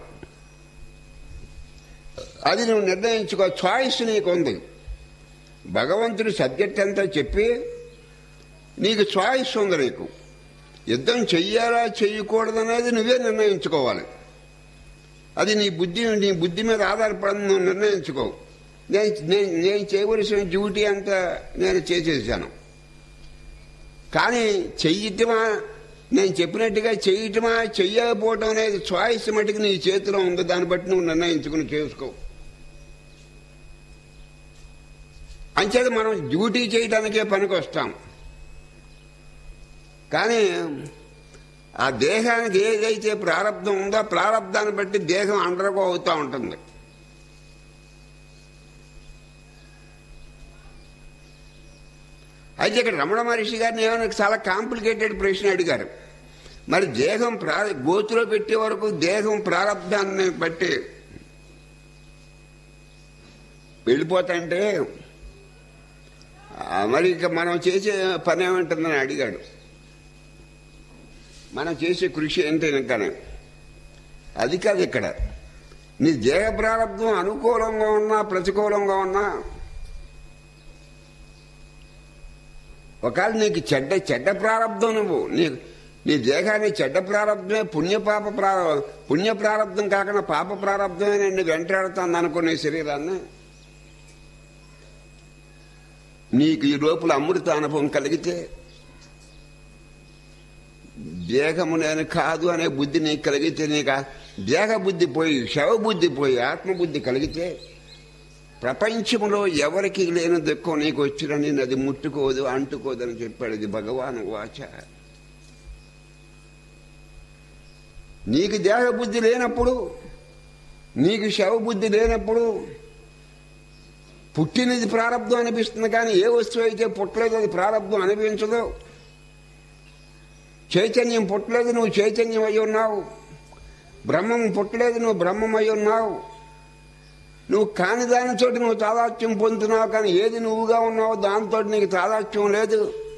అది నువ్వు నిర్ణయించుకో చాయిస్ నీకు ఉంది భగవంతుడి సబ్జెక్ట్ అంతా చెప్పి నీకు చాయిస్ ఉంది నీకు యుద్ధం చెయ్యాలా చేయకూడదు అనేది నువ్వే నిర్ణయించుకోవాలి అది నీ బుద్ధి నీ బుద్ధి మీద ఆధారపడి నువ్వు నిర్ణయించుకో నేను నేను నేను చేయవలసిన డ్యూటీ అంతా నేను చేసేసాను కానీ చెయ్యటమా నేను చెప్పినట్టుగా చెయ్యటమా చెయ్యకపోవటం అనేది చాయిస్ మటుకు నీ చేతిలో ఉంది దాన్ని బట్టి నువ్వు నిర్ణయించుకుని చేసుకో అంచేది మనం డ్యూటీ చేయడానికే పనికి వస్తాం కానీ ఆ దేహానికి ఏదైతే ప్రారంధం ఉందో ఆ ప్రారంధాన్ని బట్టి దేహం అండర్గో అవుతూ ఉంటుంది అయితే ఇక్కడ రమణ మహర్షి గారిని ఏమైనా చాలా కాంప్లికేటెడ్ ప్రశ్న అడిగారు మరి దేహం ప్రా గోతులో పెట్టే వరకు దేహం ప్రారంధాన్ని బట్టి వెళ్ళిపోతాంటే ఆ, మరి ఇక మనం చేసే పని ఏమంటుందని అడిగాడు మనం చేసే కృషి ఏంటి కానీ అది కాదు ఇక్కడ నీ దేహ ప్రారంభం అనుకూలంగా ఉన్నా ప్రతికూలంగా ఉన్నా ఒకవేళ నీకు చెడ్డ చెడ్డ ప్రారంభం నువ్వు నీ నీ దేహాన్ని చెడ్డ ప్రారంభమే పుణ్యపాప ప్రా పుణ్య ప్రారంభం కాకుండా పాప ప్రారంభమే నేను వెంటాడుతాను అనుకునే శరీరాన్ని నీకు ఈ లోపల అమృత అనుభవం కలిగితే దేహము నేను కాదు అనే బుద్ధి నీకు కలిగితే నీకు ఆ దేహ బుద్ధి పోయి శవ బుద్ధి పోయి ఆత్మబుద్ధి కలిగితే ప్రపంచంలో ఎవరికి లేని దుఃఖం నీకు వచ్చినని అది ముట్టుకోదు అంటుకోదని చెప్పాడు ఇది భగవాన్ వాచ నీకు దేహ బుద్ధి లేనప్పుడు నీకు శవ బుద్ధి లేనప్పుడు పుట్టినది ప్రారంభం అనిపిస్తుంది కానీ ఏ వస్తువు అయితే పుట్టలేదు అది ప్రారంభం అనిపించదు చైతన్యం పుట్టలేదు నువ్వు చైతన్యం అయి ఉన్నావు బ్రహ్మం పుట్టలేదు నువ్వు బ్రహ్మం అయి ఉన్నావు నువ్వు కాని దానితో నువ్వు తాదాత్యం పొందుతున్నావు కానీ ఏది నువ్వుగా ఉన్నావు దాంతో నీకు తాదాత్యం లేదు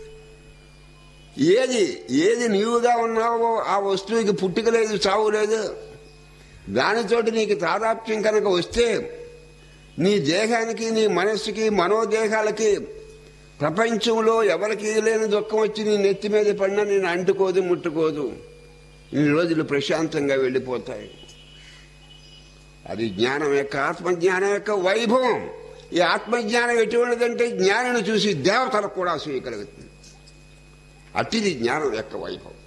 ఏది ఏది నీవుగా ఉన్నావో ఆ వస్తువుకి పుట్టుక లేదు చావు లేదు దానితోటి నీకు తాదాత్యం కనుక వస్తే నీ దేహానికి నీ మనస్సుకి మనోదేహాలకి ప్రపంచంలో ఎవరికి లేని దుఃఖం వచ్చి నీ నెత్తి మీద పడినా నేను అంటుకోదు ముట్టుకోదు ఇన్ని రోజులు ప్రశాంతంగా వెళ్ళిపోతాయి అది జ్ఞానం యొక్క ఆత్మజ్ఞానం యొక్క వైభవం ఈ ఆత్మజ్ఞానం ఎటువంటిదంటే జ్ఞానం చూసి దేవతలకు కూడా స్వీకలుగుతుంది అట్టిది జ్ఞానం యొక్క వైభవం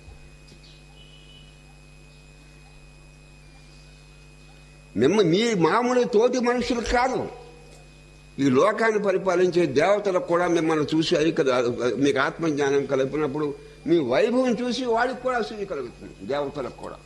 మిమ్మ మీ మామూలు తోటి మనుషులు కాదు ఈ లోకాన్ని పరిపాలించే దేవతలకు కూడా మిమ్మల్ని చూసి ఐక మీకు ఆత్మజ్ఞానం కలిపినప్పుడు మీ వైభవం చూసి వాడికి కూడా స్వీకలుగుతుంది దేవతలకు కూడా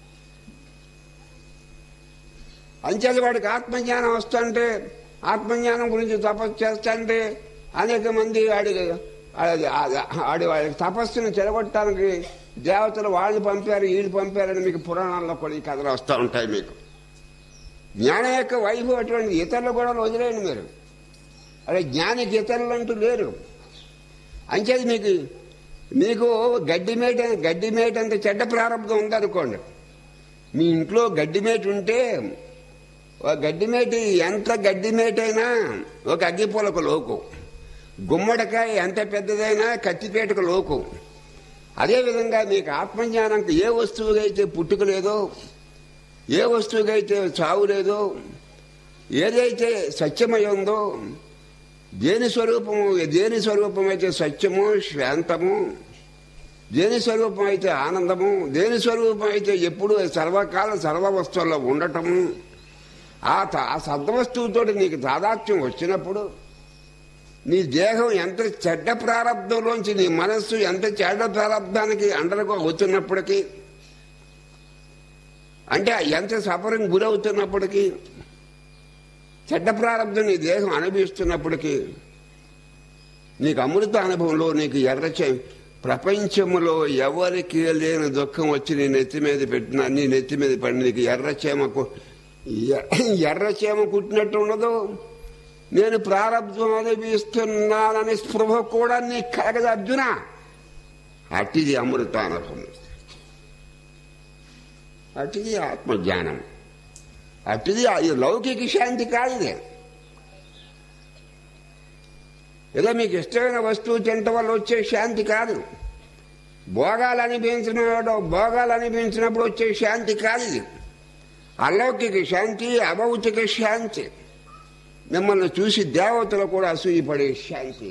అంచేది వాడికి ఆత్మజ్ఞానం వస్తుంటే ఆత్మజ్ఞానం గురించి తపస్సు చేస్తుంటే అనేక మంది ఆడి ఆడి- ఆడి వాడి తపస్సును చెడగొట్టడానికి దేవతలు వాళ్ళు పంపారు వీళ్ళు పంపారని మీకు పురాణాల్లో కూడా ఈ కథలు వస్తూ ఉంటాయి మీకు జ్ఞానం యొక్క వైభవం అటువంటి ఇతరులు కూడా వదిలేయండి మీరు అదే జ్ఞానికి ఇతరులు అంటూ లేరు అంచేది మీకు మీకు గడ్డి మేట గడ్డి మేట అంత చెడ్డ ప్రారంభం ఉందనుకోండి మీ ఇంట్లో గడ్డి మేట ఉంటే ఒక గడ్డి మేటి ఎంత గడ్డి మేటైనా ఒక అగ్గిపూలకు లోకు గుమ్మడికాయ ఎంత పెద్దదైనా కత్తిపేటకు లోకు అదేవిధంగా మీకు ఆత్మజ్ఞానంకి ఏ వస్తువుకైతే పుట్టుక లేదో ఏ వస్తువుకైతే చావు లేదో ఏదైతే సత్యమై ఉందో దేని స్వరూపము దేని స్వరూపం అయితే సత్యము శాంతము దేని స్వరూపం అయితే ఆనందము దేని స్వరూపం అయితే ఎప్పుడు సర్వకాల సర్వ వస్తువుల్లో ఉండటము ఆ త- ఆ సద్వస్తువుతో నీకు తాదాత్మ్యం వచ్చినప్పుడు నీ దేహం ఎంత చెడ్డ ప్రారంభంలోంచి నీ మనస్సు ఎంత చెడ్డ ప్రారంభానికి అండలకు అవుతున్నప్పటికీ అంటే ఎంత సఫరింగ్ గురవుతున్నప్పటికీ చెడ్డ ప్రారంభం నీ దేహం అనుభవిస్తున్నప్పటికీ నీకు అమృత అనుభవంలో నీకు ఎర్రచే ప్రపంచంలో ఎవరికి లేని దుఃఖం వచ్చి నీ నెత్తి మీద పెట్టినా నీ నెత్తి మీద పడి నీకు ఎర్రచేమ కు- ఎ- ఎర్రచేమ కుట్టినట్టు ఉండదు నేను ప్రారంభం అనుభవిస్తున్నానని స్పృహ కూడా నీకు కలగదు అర్జున అట్టిది అమృత అనుభవం అట్టిది ఆత్మజ్ఞానం అట్టిది ఆ- ఈ లౌకిక శాంతి కాదు ఇది ఏదో మీకు ఇష్టమైన వస్తువు తినటం వల్ల వచ్చే శాంతి కాదు భోగాలు అనిపించిన భోగాలు అనిపించినప్పుడు వచ్చే శాంతి కాదు ఇది అలౌకిక శాంతి అభౌతిక శాంతి మిమ్మల్ని చూసి దేవతలు కూడా అసూయపడే శాంతి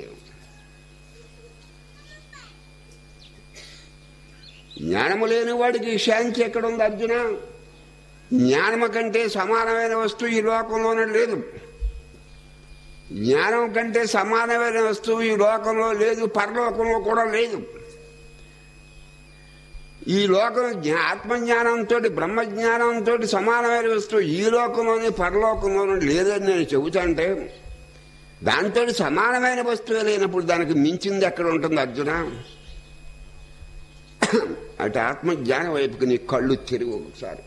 జ్ఞానము లేని వాడికి శాంతి ఎక్కడుంది అర్జున జ్ఞానము కంటే సమానమైన వస్తువు ఈ లోకంలోనే లేదు జ్ఞానం కంటే సమానమైన వస్తువు ఈ లోకంలో లేదు పరలోకంలో కూడా లేదు ఈ లోకం జ్ఞా- ఆత్మజ్ఞానంతో బ్రహ్మజ్ఞానంతో సమానమైన వస్తువు ఈ లోకంలోని పరలోకంలోనూ లేదని నేను చెబుతాంటే దాంతో సమానమైన వస్తువే లేనప్పుడు దానికి మించింది ఎక్కడ ఉంటుంది అర్జున అటు ఆత్మజ్ఞానం వైపుకి నీ కళ్ళు తిరుగు ఒకసారి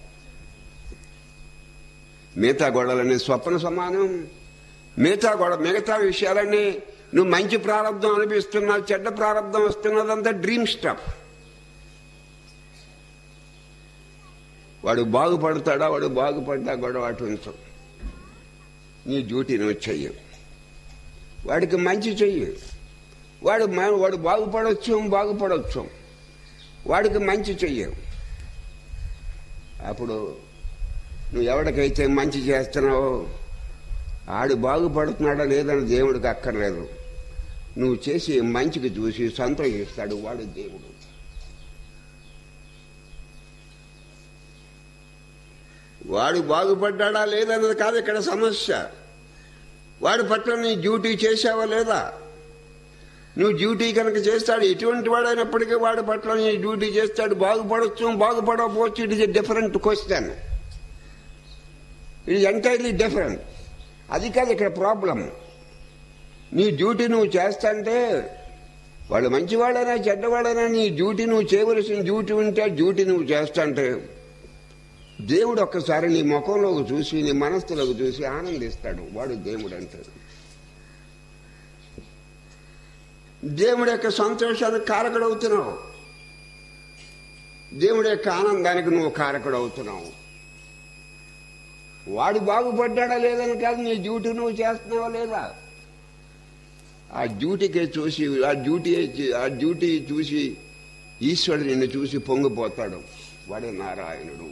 మిగతా గొడవలన్నీ స్వప్న సమానం మిగతా గొడవ మిగతా విషయాలన్నీ నువ్వు మంచి ప్రారంభం అనిపిస్తున్నావు చెడ్డ ప్రారంభం వస్తున్నదంతా డ్రీమ్ స్టఫ్ వాడు బాగుపడతాడా వాడు బాగుపడ్డా గొడవ అటు ఉంచు నీ డ్యూటీ నువ్వు చెయ్యి వాడికి మంచి చెయ్యి వాడు మ- వాడు బాగుపడవచ్చు బాగుపడవచ్చు వాడికి మంచి చెయ్యి అప్పుడు నువ్వు ఎవరికైతే మంచి చేస్తున్నావో ఆడు బాగుపడుతున్నాడా లేదని దేవుడికి అక్కర్లేదు నువ్వు చేసి మంచికి చూసి సంతోషిస్తాడు వాడు దేవుడు వాడు బాగుపడ్డాడా లేదన్నది కాదు ఇక్కడ సమస్య వాడి పట్ల నీ డ్యూటీ చేసావా లేదా నువ్వు డ్యూటీ కనుక చేస్తాడు ఎటువంటి వాడైనప్పటికీ వాడి పట్ల నీ డ్యూటీ చేస్తాడు బాగుపడవచ్చు బాగుపడకపోవచ్చు it is a different question it is entirely different అది కాదు ఇక్కడ ప్రాబ్లం నీ డ్యూటీ నువ్వు చేస్తాంటే వాళ్ళు మంచివాడైనా చెడ్డవాడైనా నీ డ్యూటీ నువ్వు చేయవలసిన డ్యూటీ ఉంటే ఆ డ్యూటీ నువ్వు చేస్తాంటే దేవుడు ఒక్కసారి నీ ముఖంలోకి చూసి నీ మనస్సులోకి చూసి ఆనందిస్తాడు వాడు దేవుడు అంటాడు దేవుడి యొక్క సంతోషానికి కారకుడవుతున్నావు దేవుడి యొక్క ఆనందానికి నువ్వు కారకుడవుతున్నావు వాడు బాగుపడ్డాడా లేదని కాదు నీ డ్యూటీ నువ్వు చేస్తున్నావా లేదా ఆ డ్యూటీకే చూసి ఆ డ్యూటీ ఆ డ్యూటీ చూసి ఈశ్వరుడు నిన్ను చూసి పొంగిపోతాడు వాడే నారాయణుడు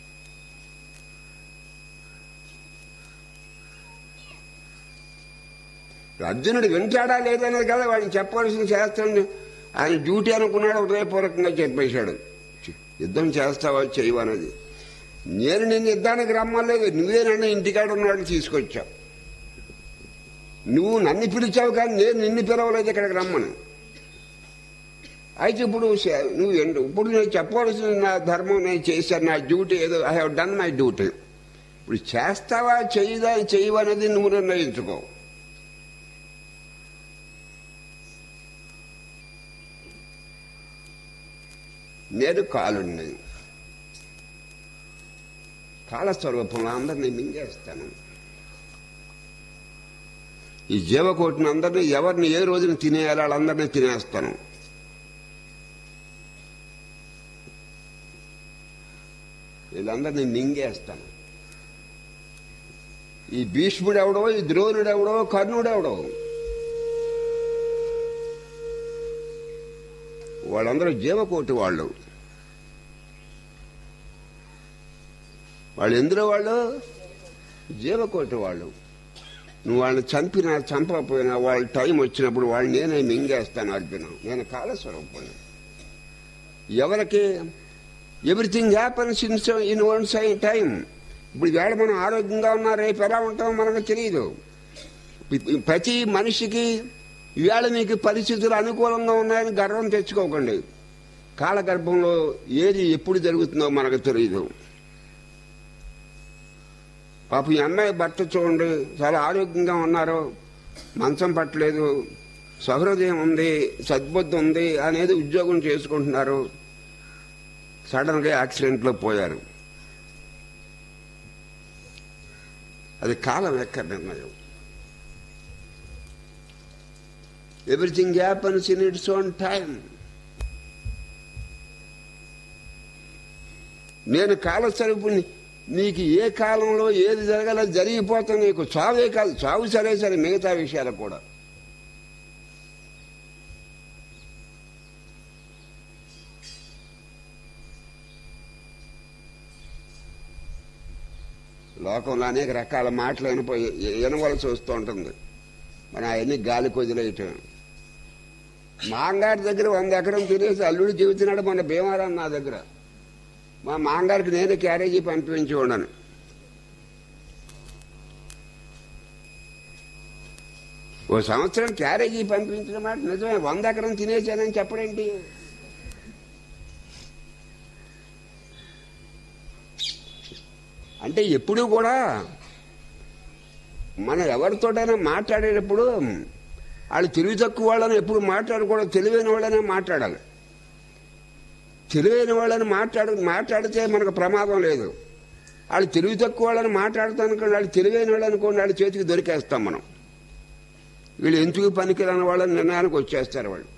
అర్జునుడు వింటాడా లేదనేది కదా వాడిని చెప్పవలసిన శాస్త్రం ఆయన డ్యూటీ అనుకున్నాడు హృదయపూర్వకంగా చెప్పేశాడు యుద్ధం చేస్తావా చేయవన్నది నేను నిన్ను యుద్ధానికి రమ్మలేదు నువ్వే నన్ను ఇంటికాడ ఉన్నాడు తీసుకొచ్చావు నువ్వు నన్ను పిలిచావు కానీ నేను నిన్ను పిలవలేదు ఇక్కడికి రమ్మను అయితే ఇప్పుడు శ- నువ్వు ఎందు- ఇప్పుడు నేను చెప్పవలసిన నా ధర్మం నేను చేశాను నా డ్యూటీ ఏదో I have done my duty ఇప్పుడు చేస్తావా చేయదా చేయవనేది నువ్వు నిర్ణయించుకో నేను కాలుణ్ణి కాలస్వరూపంలో అందరినీ మింగేస్తాను ఈ జీవకోటిని అందరినీ ఎవరిని ఏ రోజున తినేయాలో వాళ్ళందరినీ తినేస్తాను వీళ్ళందరినీ మింగేస్తాను ఈ భీష్ముడు ఎవడో ఈ ద్రోణుడు ఎవడో కర్ణుడు ఎవడో వాళ్ళందరూ జీవకోటి వాళ్ళు వాళ్ళు ఎందులో వాళ్ళు జీవకోటి వాళ్ళు నువ్వు వాళ్ళని చంపినా చంపకపోయినా వాళ్ళ టైం వచ్చినప్పుడు వాళ్ళు నేనే మింగేస్తాను అర్జున నేను కాలస్వరూపుణ్ణి ఎవరికి everything happens in in one sigh time ఇప్పుడు వేళ మనం ఆరోగ్యంగా ఉన్నా రేపు ఎలా ఉంటామో మనకు తెలియదు ప్రతి మనిషికి ఈవేళ మీకు పరిస్థితులు అనుకూలంగా ఉన్నాయని గర్వం తెచ్చుకోకండి కాలగర్భంలో ఏది ఎప్పుడు జరుగుతుందో మనకు తెలియదు పాపం ఈ అమ్మాయి భర్త చూడండి చాలా ఆరోగ్యంగా ఉన్నారు మంచం పట్టలేదు సహృదయం ఉంది సద్బుద్ధి ఉంది అనేది ఉద్యోగం చేసుకుంటున్నారు సడన్ గా యాక్సిడెంట్ లో పోయారు అది కాలం ఎక్క నిర్ణయం everything happens in its own time నేను కాలస్వరూపుని నీకు ఏ కాలంలో ఏది జరగాలో జరిగిపోతా నీకు చావే కాదు చావు సరే సరే మిగతా విషయాలు కూడా లోకంలో అనేక రకాల మాటలు వినపోయి వినవలసి వస్తూ ఉంటుంది మరి అవన్నీ గాలి కొదిలేయటం మాంగారి దగ్గర వంద ఎకరం తినేసి అల్లుడు చెబుతున్నాడు మన భీమారావు నా దగ్గర మా మాంగారికి నేను క్యారేజీ పంపించి ఉండను ఓ సంవత్సరం క్యారేజీ పంపించిన మాట నిజమే వంద ఎకరం తినేసానని చెప్పడేంటి అంటే ఎప్పుడూ కూడా మనం ఎవరితోటైనా మాట్లాడేటప్పుడు వాళ్ళు తెలివి తక్కువ వాళ్ళని ఎప్పుడు మాట్లాడకూడదు తెలివైన వాళ్ళనే మాట్లాడాలి తెలివైన వాళ్ళని మాట్లాడు మాట్లాడితే మనకు ప్రమాదం లేదు వాళ్ళు తెలివి తక్కువ వాళ్ళని మాట్లాడతానుకోండి వాళ్ళు తెలివైన వాళ్ళు అనుకోండి వాళ్ళ చేతికి దొరికేస్తాం మనం వీళ్ళు ఎందుకు పనికిరాని వాళ్ళని నిర్ణయానికి వచ్చేస్తారు వాళ్ళు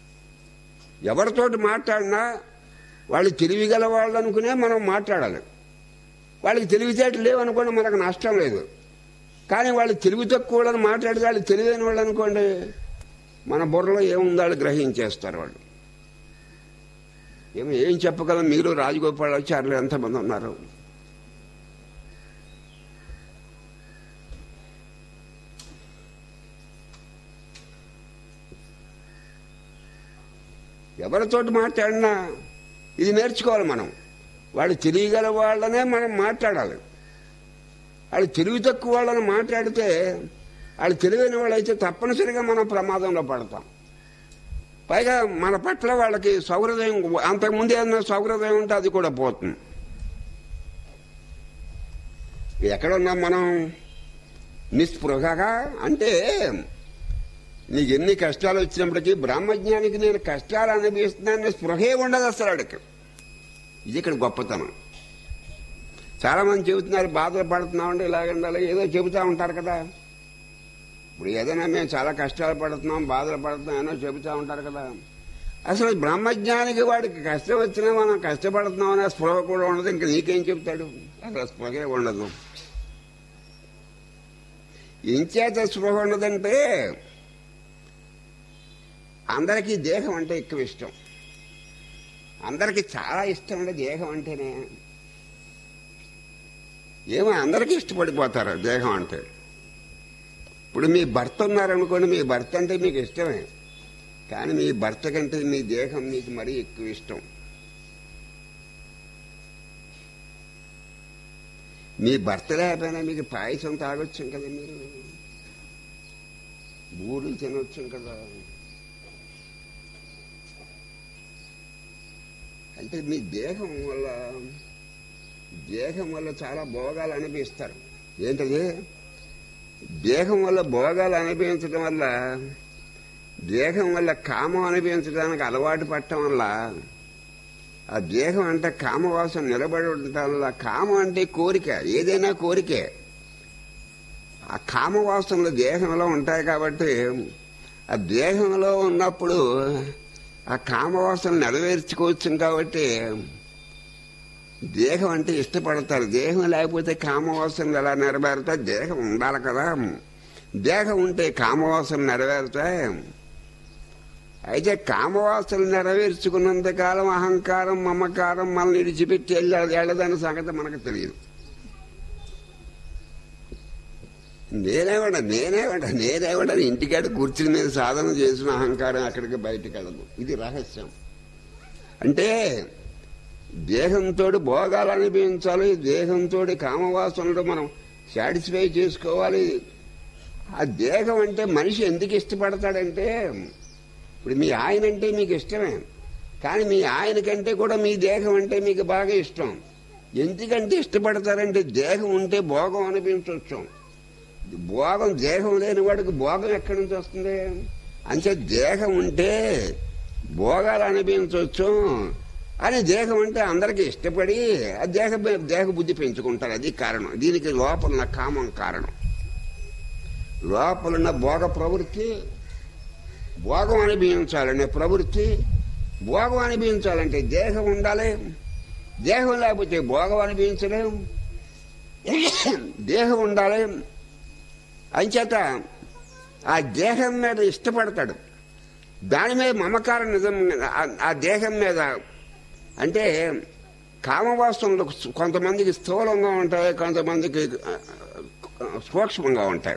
ఎవరితోటి మాట్లాడినా వాళ్ళు తెలివిగల వాళ్ళు అనుకునే మనం మాట్లాడాలి వాళ్ళకి తెలివితేటలు లేవనుకోండి మనకు నష్టం లేదు కానీ వాళ్ళు తెలివి తక్కువ వాళ్ళని మాట్లాడితే వాళ్ళు తెలివైన వాళ్ళు అనుకోండి మన బుర్రలో ఏముందో వాళ్ళు గ్రహించేస్తారు వాళ్ళు ఏమో ఏం చెప్పగలం మీరు రాజగోపాలాచార్యులు ఎంతమంది ఉన్నారు ఎవరితోటి మాట్లాడినా ఇది నేర్చుకోవాలి మనం వాళ్ళు తెలియగల వాళ్ళనే మనం మాట్లాడాలి వాళ్ళు తెలివి తక్కువ వాళ్ళని మాట్లాడితే వాళ్ళు తెలివైన వాళ్ళైతే తప్పనిసరిగా మనం ప్రమాదంలో పడతాం పైగా మన పట్ల వాళ్ళకి సౌహృదయం అంతకుముందు ఏదైనా సౌహృదయం ఉంటే అది కూడా పోతుంది ఎక్కడున్నాం మనం నిస్పృహగా అంటే నీకు ఎన్ని కష్టాలు వచ్చినప్పటికీ బ్రహ్మజ్ఞానికి నేను కష్టాలు అనుభవిస్తున్నాను స్పృహే ఉండదు అసలు ఆడికి ఇది ఇక్కడ గొప్పతనం చాలా మంది చెబుతున్నారు బాధలు పడుతున్నామంటే ఇలాగండాలి ఏదో చెబుతూ ఉంటారు కదా ఇప్పుడు ఏదైనా మేము చాలా కష్టాలు పడుతున్నాం బాధలు పడుతున్నాం ఏదో చెబుతూ ఉంటారు కదా అసలు బ్రహ్మజ్ఞానికి వాడికి కష్టం వచ్చినా మనం కష్టపడుతున్నాం అనే స్పృహ కూడా ఉండదు ఇంకా నీకేం చెప్తాడు అసలు స్పృహే ఉండదు ఇంచేత స్పృహ ఉండదంటే అందరికీ దేహం అంటే ఎక్కువ ఇష్టం అందరికీ చాలా ఇష్టం అంటే దేహం అంటేనే ఏమో అందరికీ ఇష్టపడిపోతారు దేహం అంటే ఇప్పుడు మీ భర్త ఉన్నారనుకోండి మీ భర్త అంటే మీకు ఇష్టమే కానీ మీ భర్త కంటే మీ దేహం మీకు మరీ ఎక్కువ ఇష్టం మీ భర్త లేకపోయినా మీకు పాయసం తాగొచ్చు కదా మీరు బూరెలు తినొచ్చు కదా అంటే మీ దేహం వల్ల దేహం వల్ల చాలా భోగాలు అనిపిస్తారు ఏంటది దేహం వల్ల భోగాలు అనిపించడం వల్ల దేహం వల్ల కామం అనిపించడానికి అలవాటు పడటం వల్ల ఆ దేహం అంటే కామవాసన నిలబడి ఉండటం వల్ల కామం అంటే కోరిక ఏదైనా కోరికే ఆ కామవాసనలు దేహంలో ఉంటాయి కాబట్టి ఆ దేహంలో ఉన్నప్పుడు ఆ కామవాసన నెరవేర్చుకోవచ్చు కాబట్టి దేహం అంటే ఇష్టపడతారు దేహం లేకపోతే కామవాసనలు ఎలా నెరవేరుతాయి దేహం ఉండాలి కదా దేహం ఉంటే కామవాసన నెరవేరుతాయి అయితే కామవాసనలు నెరవేర్చుకున్నంత కాలం అహంకారం మమకారం మనల్ని విడిచిపెట్టి వెళ్ళి వెళ్ళదన్న సంగతి మనకు తెలియదు నేనేవాడ నేనేవాడ నేనేవాడ ఇంటికాడ కూర్చుని మీద సాధన చేసిన అహంకారం అక్కడికి బయటకు వెళ్ళదు ఇది రహస్యం అంటే దేహంతో భోగాలు అనిపించాలి దేహంతో కామవాసనలు మనం సాటిస్ఫై చేసుకోవాలి ఆ దేహం అంటే మనిషి ఎందుకు ఇష్టపడతాడంటే ఇప్పుడు మీ ఆయన అంటే మీకు ఇష్టమే కానీ మీ ఆయన కంటే కూడా మీ దేహం అంటే మీకు బాగా ఇష్టం ఎందుకంటే ఇష్టపడతారంటే దేహం ఉంటే భోగం అనిపించవచ్చు భోగం దేహం లేని వాడికి భోగం ఎక్కడి నుంచి వస్తుంది అంటే దేహం ఉంటే భోగాలు అనిపించవచ్చు అని దేహం అంటే అందరికీ ఇష్టపడి ఆ దేహ దేహ బుద్ధి పెంచుకుంటారు అది కారణం దీనికి లోపల కామం కారణం లోపలున్న భోగ ప్రవృత్తి భోగం అనిపించాలనే ప్రవృత్తి భోగం అనిపించాలంటే దేహం ఉండాలి దేహం లేకపోతే భోగం అనిపించలేం దేహం ఉండాలి అంచేత ఆ దేహం మీద ఇష్టపడతాడు దాని మీద మమకారం నిజం ఆ- ఆ దేహం మీద అంటే కామవాసనలు కొంతమందికి స్థూలంగా ఉంటాయి కొంతమందికి ఆ, సూక్ష్మంగా ఉంటాయి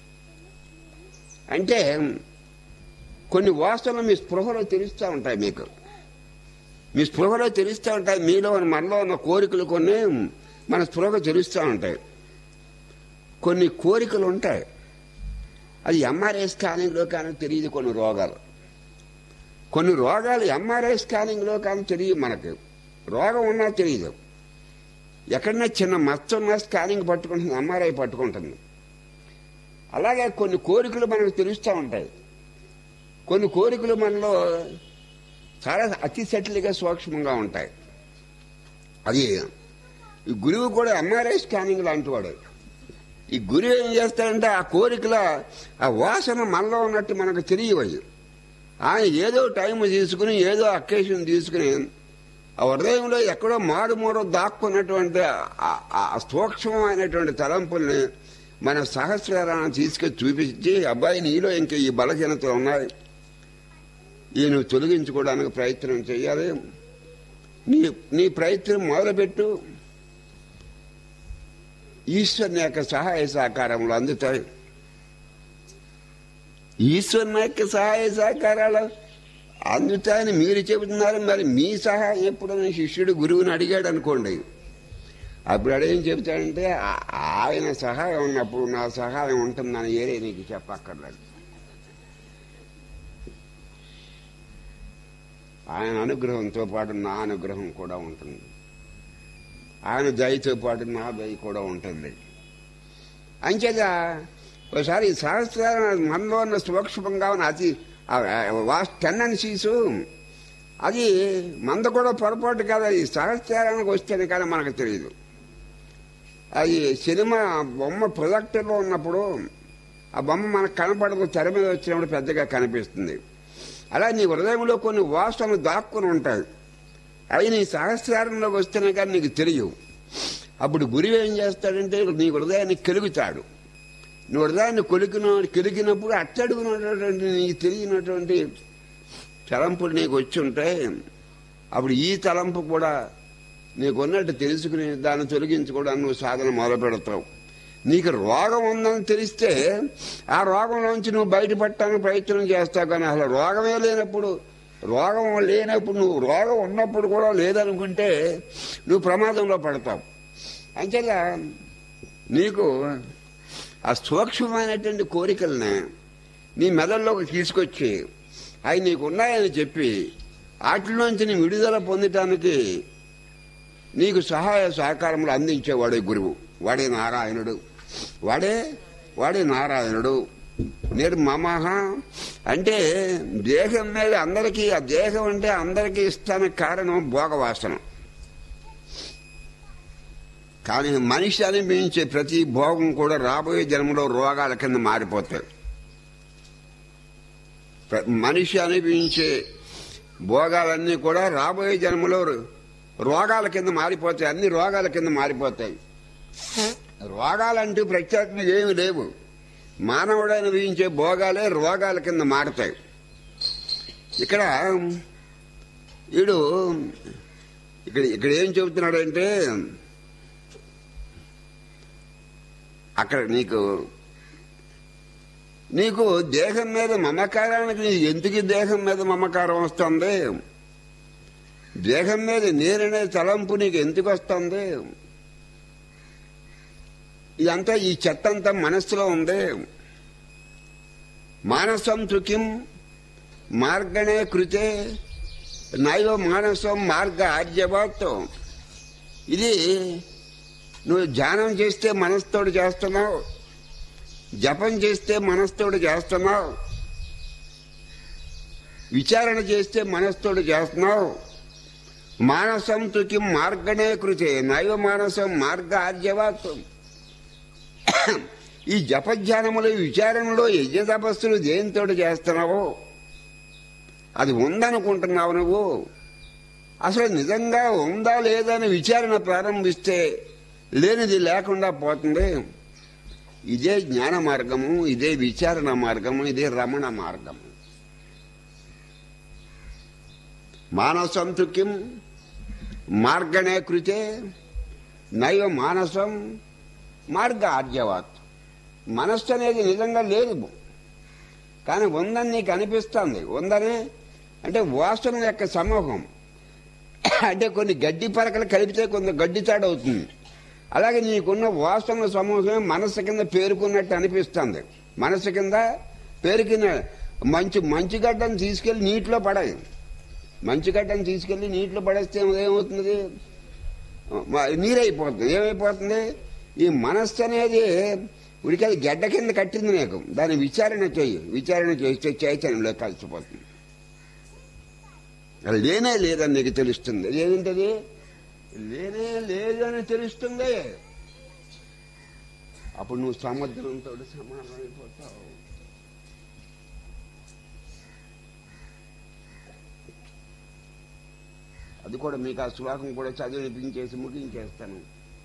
అంటే కొన్ని వాసనలు మీ స్పృహలో తెలుస్తూ ఉంటాయి మీకు మీ స్పృహలో తెలుస్తూ ఉంటాయి మీలో ఉన్న మనలో ఉన్న కోరికలు కొన్ని మన స్పృహ తెలుస్తూ ఉంటాయి కొన్ని కోరికలు ఉంటాయి అది ఎంఆర్ఐ స్కానింగ్లో కానీ తెలియదు కొన్ని రోగాలు కొన్ని రోగాలు ఎంఆర్ఐ స్కానింగ్లో కానీ తెలియదు మనకు రోగం ఉన్నా తెలియదు ఎక్కడన్నా చిన్న మచ్చ ఉన్నా స్కానింగ్ పట్టుకుంటుంది ఎంఆర్ఐ పట్టుకుంటుంది అలాగే కొన్ని కోరికలు మనకు తెలుస్తూ ఉంటాయి కొన్ని కోరికలు మనలో చాలా అతి సటిల్గా సూక్ష్మంగా ఉంటాయి అది ఈ గురువు కూడా ఎంఆర్ఐ స్కానింగ్ లాంటి వాడు ఈ గురువు ఏం చేస్తాడంటే ఆ కోరికల ఆ వాసన మనలో ఉన్నట్టు మనకు తెలియవయ్యి ఆయన ఏదో టైం తీసుకుని ఏదో అకేషన్ తీసుకుని ఆ హృదయంలో ఎక్కడో మారుమూర దాక్కున్నటువంటి ఆ- ఆ సూక్ష్మమైనటువంటి తలంపుల్ని మన సహస్రాన్ని తీసుకొచ్చి చూపించి అబ్బాయి నీలో ఇంకా ఈ బలహీనతలు ఉన్నాయి ఈ నువ్వు తొలగించుకోవడానికి ప్రయత్నం చేయాలి నీ నీ ప్రయత్నం మొదలుపెట్టు ఈశ్వరుని యొక్క సహాయ సహకారములు అందుతాయి ఈశ్వరుని యొక్క సహాయ సహకారాలు అందుతాయని మీరు చెబుతున్నారు మరి మీ సహాయం ఎప్పుడైనా శిష్యుడు గురువుని అడిగాడు అనుకోండి అప్పుడు అడేం చెబుతాడంటే ఆ- ఆయన సహాయం ఉన్నప్పుడు నా సహాయం ఉంటుందని ఏరే నీకు చెప్పక్కర్లేదు ఆయన అనుగ్రహంతో పాటు నా అనుగ్రహం కూడా ఉంటుంది ఆయన దయతో పాటు నా దయ కూడా ఉంటుంది అంచేత ఒకసారి ఈ సహస్రారం మనలో ఉన్న సూక్ష్మంగా ఉన్న అతి వాస్ట్ టెండెన్సీస్ అది మంద కూడా పొరపాటు కాదు అది సహస్రానికి వస్తేనే కానీ మనకు తెలియదు అది సినిమా బొమ్మ ప్రొజెక్టర్లో ఉన్నప్పుడు ఆ బొమ్మ మనకు కనపడదు తెర మీద వచ్చినప్పుడు పెద్దగా కనిపిస్తుంది అలా నీ హృదయంలో కొన్ని వాసనలు దాక్కుని ఉంటాయి అవి నీ సహస్రారంలోకి వస్తేనే కానీ నీకు తెలియవు అప్పుడు గురువు ఏం చేస్తాడంటే నీ హృదయాన్ని కెలుగుతాడు నీ హృదయాన్ని కొలికిన కెలికినప్పుడు అట్టడుగునటువంటి నీకు తెలియనటువంటి తలంపులు నీకు వచ్చి ఉంటాయి అప్పుడు ఈ తలంపు కూడా నీకున్నట్టు తెలుసుకుని దాన్ని తొలగించుకోవడానికి నువ్వు సాధన మొదలు పెడతావు నీకు రోగం ఉందని తెలిస్తే ఆ రోగంలోంచి నువ్వు బయటపడటానికి ప్రయత్నం చేస్తావు కానీ అసలు రోగమే లేనప్పుడు రోగం లేనప్పుడు నువ్వు రోగం ఉన్నప్పుడు కూడా లేదనుకుంటే నువ్వు ప్రమాదంలో పడతావు అంతేగా నీకు ఆ సూక్ష్మమైనటువంటి కోరికల్ని నీ మెదడులోకి తీసుకొచ్చి అవి నీకు ఉన్నాయని చెప్పి వాటిలోంచి నీ విడుదల పొందటానికి నీకు సహాయ సహకారములు అందించేవాడే గురువు వాడే నారాయణుడు వాడే వాడే నారాయణుడు నిర్మమహ అంటే దేహం మీద అందరికీ ఆ దేహం అంటే అందరికీ ఇష్టానికి కారణం భోగవాసన కానీ మనిషి అనిపించే ప్రతి భోగం కూడా రాబోయే జన్మలో రోగాల కింద మారిపోతాయి ప్ర- మనిషి అనిపించే భోగాలన్నీ కూడా రాబోయే జన్మలో రోగాల కింద మారిపోతాయి అన్ని రోగాల కింద మారిపోతాయి రోగాలంటూ ప్రత్యేకంగా ఏమి లేవు మానవుడు అనుభవించే భోగాలే రోగాల కింద మారతాయి ఇక్కడ వీడు ఇక్కడ ఇక్కడ ఏం చెబుతున్నాడంటే అక్కడ నీకు నీకు దేహం మీద మమకారానికి నీ ఎందుకు ఈ దేహం మీద మమకారం వస్తుంది దేహం మీద నేరనే తలంపు నీకు ఎందుకు వస్తుంది ఇదంతా ఈ చెత్త అంతా మనస్సులో ఉంది మానసం తుకిం మార్గణే కృతే నైవ మానసం మార్గ ఆర్యవత్ ఇది నువ్వు ధ్యానం చేస్తే మనస్తోడు చేస్తున్నావు జపం చేస్తే మనస్తోడు చేస్తున్నావు విచారణ చేస్తే మనస్తోడు చేస్తున్నావు మానసం తుకి మార్గనే కృతే నైవ మానసం మార్గ ఆర్యవాత్వం ఈ జపధ్యానములు విచారణలో యజ్ఞ తపస్సులు దేనితోటి చేస్తున్నావో అది ఉందనుకుంటున్నావు నువ్వు అసలు నిజంగా ఉందా లేదా అని విచారణ ప్రారంభిస్తే లేనిది లేకుండా పోతుంది ఇదే జ్ఞాన మార్గము ఇదే విచారణ మార్గము ఇదే రమణ మార్గము మానసం తుకిం మార్గణే కృతే నైవ మానసం మార్గ ఆర్యవాత్ మనస్సు అనేది నిజంగా లేదు కానీ ఉందని నీకు అనిపిస్తుంది ఉందని అంటే వాసన యొక్క సమూహం అంటే కొన్ని గడ్డి పరకలు కలిపితే కొంత గడ్డి తాడవుతుంది అలాగే నీకున్న వాసన సమూహం మనస్సు కింద పేరుకున్నట్టు అనిపిస్తుంది మనస్సు కింద పేరుకిన మంచి మంచి గడ్డను తీసుకెళ్లి నీటిలో పడాయి మంచి గడ్డను తీసుకెళ్లి నీటిలో పడేస్తే ఏమవుతుంది మ- నీరైపోతుంది ఏమైపోతుంది ఈ మనస్సు అనేది ఉడికి అది గడ్డ కింద కట్టింది నీకు దాని విచారణ చెయ్యి విచారణ చేస్తే చైతన్యంలో కలిసిపోతుంది అది లేనే లేదని నీకు తెలుస్తుంది ఏమిటది లేనే లేదని తెలుస్తుంది అప్పుడు నువ్వు సముద్రంతో సమానం అయిపోతావు అది కూడా మీకు ఆ శ్లోకం కూడా చదివినిపించేసి ముగించేస్తాను